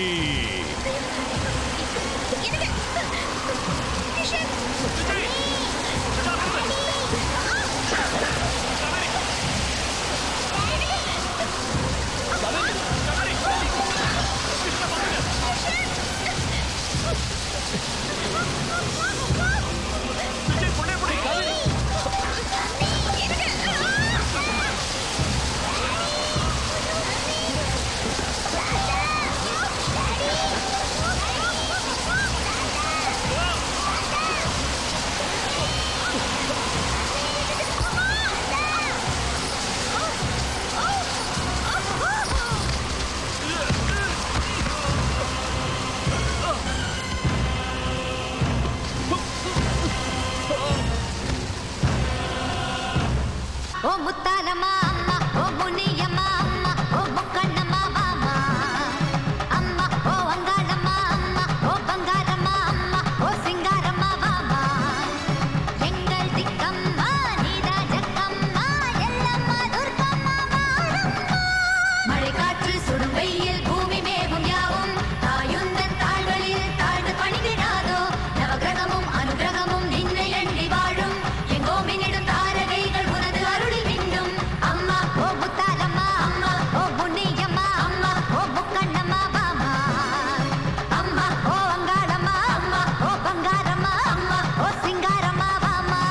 ஓ முத்தாலம்மா அம்மா ஓ முனியம்மா அம்மா ஓ முக்கண்ணம்மா மாமா அம்மா ஓ அங்காளம்மா அம்மா ஓ பங்காரம்மா அம்மா ஓ சிங்காரம்மா மாமா எங்கள் திக்கம்மா நீதா ஜக்கம்மா எல்லம்மா துர்க்கம்மா வாழம்மா மழை காற்று சுடும் வெயில் பூமி மேவும் யாவும் தாயுந்தன் தாள்களில் தாழ்ந்து பணிந்திடாதோ நவகிரகமும் அனுகிரகமும் நின்னை எண்ணி வாழும் எங்கோ மின்னிடும் தாரகைகள் உனது அருளில் மின்னும் அம்மா ஓ முத்தாலம்மா அம்மா ஓ புண்ணியம்மா அம்மா ஓ முக்கண்ணம்மா மாமா அம்மா ஓ அங்காளம்மா அம்மா ஓ பங்காரம்மா அம்மா ஓ சிங்காரம்மா மாமா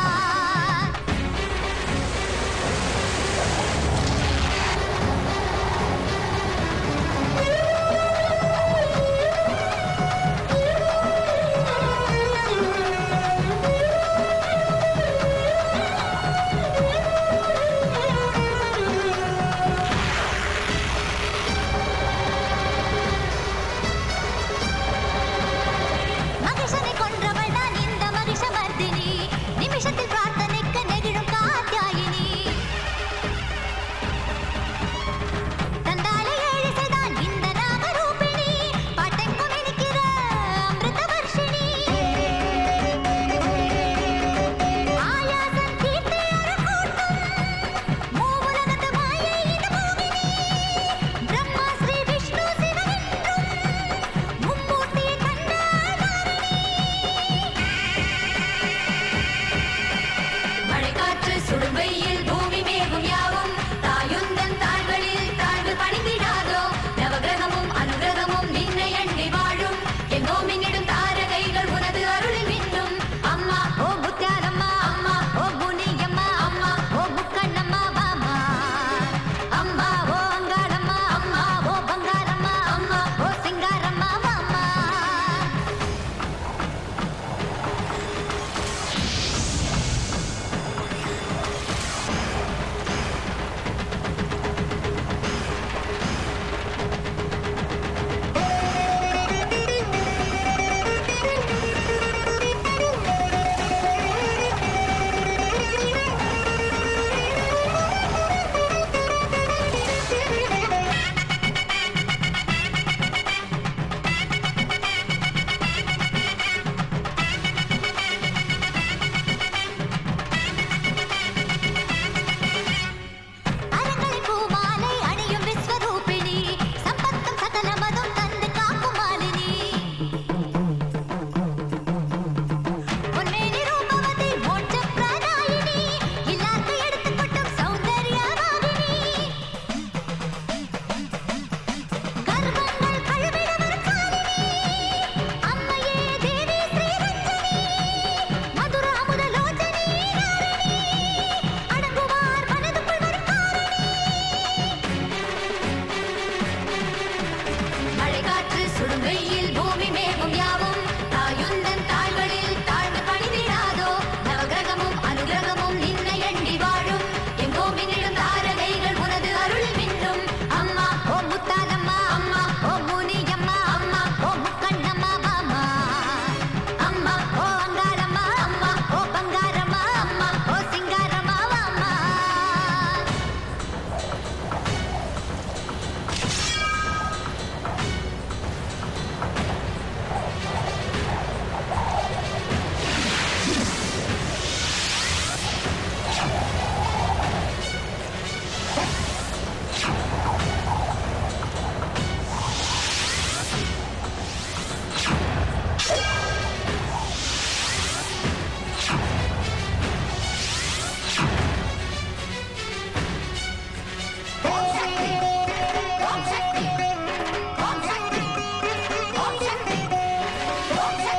மகிஷனை கொன்றவள் தான் இந்த மகிஷமர்தினி நிமிஷத்தில் பிரார்த்தனைக்கு நெகிழும் காத்தியாயினி தந்தாலே ஏழு செய்தான் இந்த நாகரூபிணி பாட்டெங்கும் இனிக்கிற அமிர்த வர்ஷிணி ஆயாசம் தீர்த்து அருக்கூட்டும் மூவுலகத்து மாயை இது மோகினி பிரம்மா ஸ்ரீ விஷ்ணு சிவனென்றும் மும்மூர்த்தியை கண்ட மழைக்காற்று சுடும் வெயில் பூமி மேகும் யாவும் தாயுந்தன் தாள்களில் தாழ்வு பணிந்திடாதோ நவகிரகமும் அனுகிரகமும் நின்னை எண்ணி வாழும் எங்கோ மின்னிடும் தாரகைகள் உனது அருளில் மின்னும் அம்மா ஓ முத்தியாரம்மா அம்மா ஓ புனியம்மா அம்மா ஓ முக்கண்ணம்மா மாமா அம்மா ஓ அங்காளம்மா அம்மா ஓ பங்காரம்மா அம்மா ஓ சிங்காரம்மா மாமா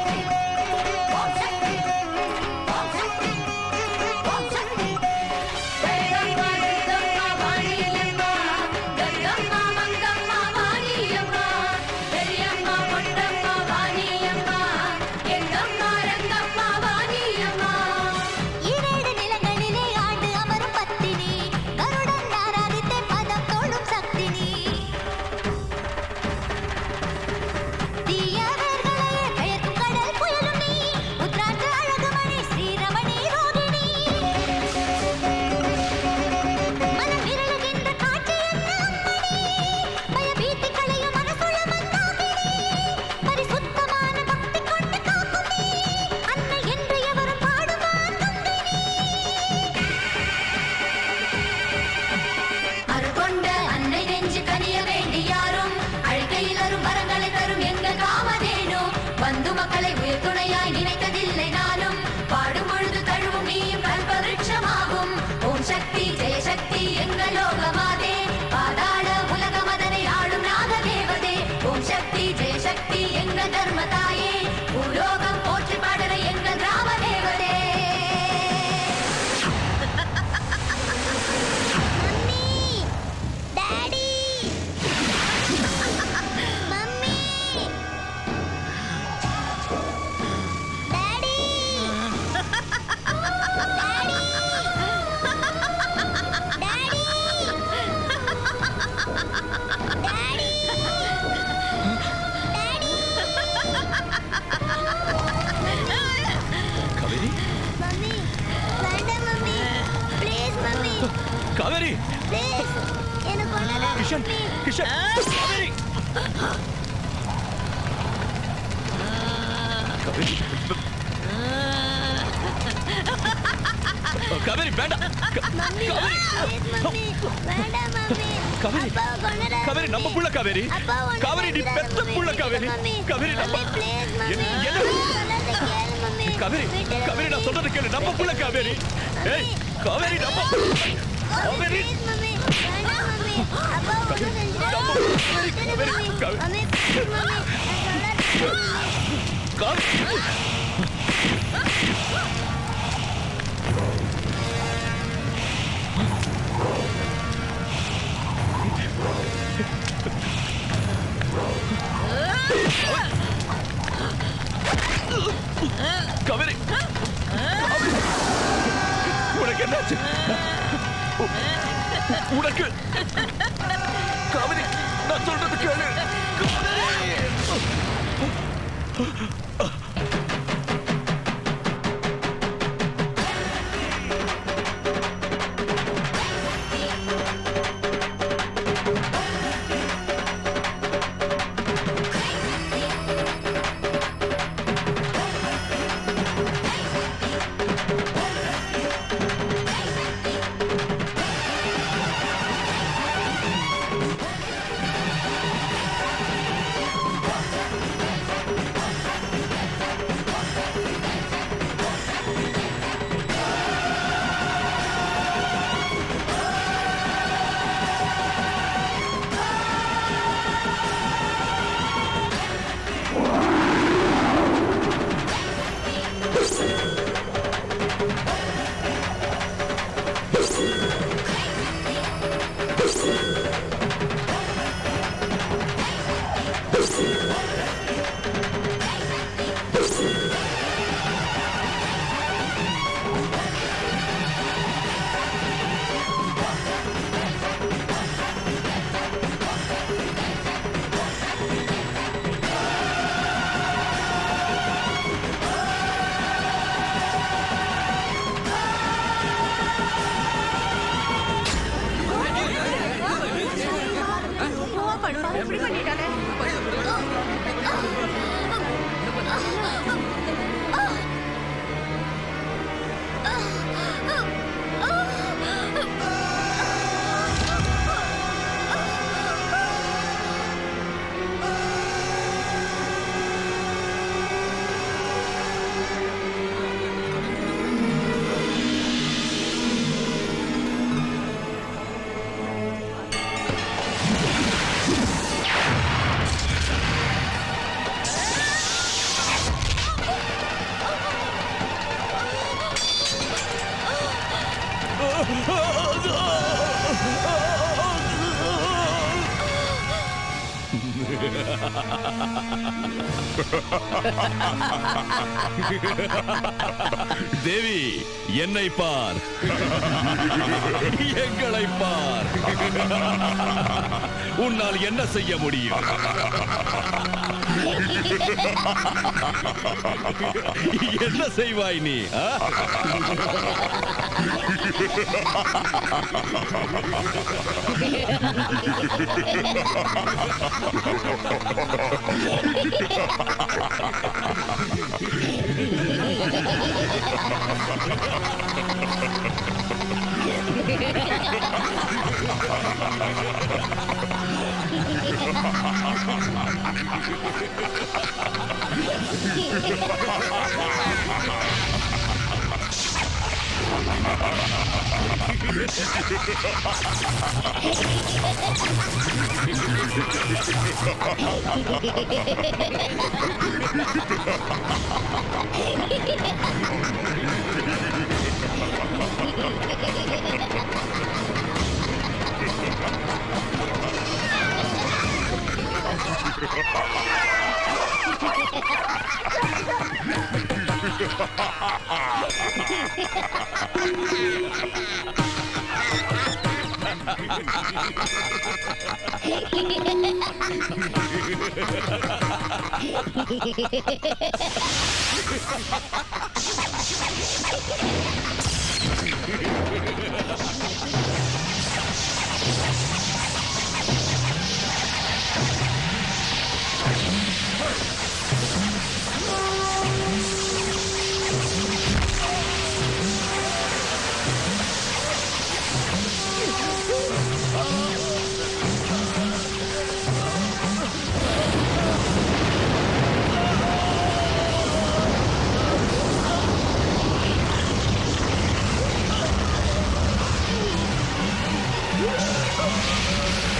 ஈரேழு நிலங்களிலே ஆண்டு அமரும் பத்தினி கருடன் ஆராதித்தே பதம் தோளும் சக்தினி தீயவர்களையே பெயர்க்கும் கடல் புயலும் நீ உத்ராட்ச அழகுமணி ஸ்ரீரமணி ரோகிணி மனம் விரலுகின்ற காட்சி என்ன அம்மணி பயபீத்தி களையும் மனசுள மந்தாகினி பரிசுத்தமான பக்தி கொண்டு காக்கும் நீ அன்னை என்று எவரும் பாடுவார் அருள்கொண்ட அன்னை நெஞ்சு கனிய வேண்டி யாரும் அழைக்கையில் அரும் வரங்களை தரும் எங்கள் காமதேனும் பந்து மக்களை உயிர் துணையாய் நினைத்ததில்லை நானும் பாடும் பொழுது தழுவும் நீயும் கல்ப விருட்சமாகும் ஓம் சக்தி ஜெயசக்தி எங்கள் லோகமாதே பாதாள உலக மதனை ஆளும் நாக தேவதே ஓம் சக்தி ஜெயசக்தி எங்கள் தர்ம தாயே பூலோகம் போற்றி பாடுற எங்கள் கிராம தேவதே daddy mummy daddy Kaveri mummy வேண்டாம் mummy please mummy Kaveri please எனக்கு ஒன்று கிஷன் கிஷன் காவேரி காவேரி காவேரி வேண்டாம் கா- மம்மி காவேரி ப்ளீஸ் மம்மி வேண்டாம் மம்மி காவேரி அப்பாவை கொன்னுடாத காவேரி நம்ம மம்மி. புள்ள காவேரி அப்பா ஒண்ணு காவேரி நீ வேண்டாம் பெத்த மம்மி. புள்ள காவேரி மம்மி, காவேரி நம்ம மம்மி, please மம்மி. என்ன- என்ன சொன்னதை கேளு மம்மி. காவேரி விட்டுடு காவேரி நான் சொல்றது கேளு நம்ம புள்ள காவேரி ஏய் காவேரி நம்ம காவேரி Please மம்மி வேண்டாம் மம்மி அப்பாவை ஒண்ணும் செஞ்சிடாத. விட்டுடு Kaveri mummy. Kaveri mummy please mummy நான் சொல்றதை காவேரி காவேரி உனக்கு என்னாச்சு உ- உனக்கு காவேரி நான் சொல்றது கேளு தேவி என்னை பார் எங்களை பார் உன்னால் என்ன செய்ய முடியும் என்ன செய்வாய் நீ ஆ?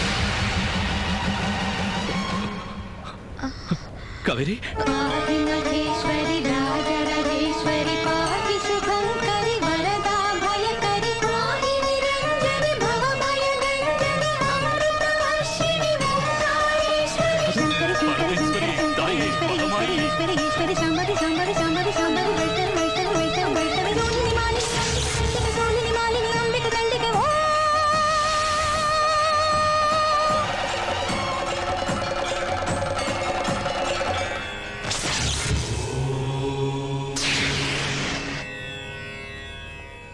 கவேரி ஆதிமகே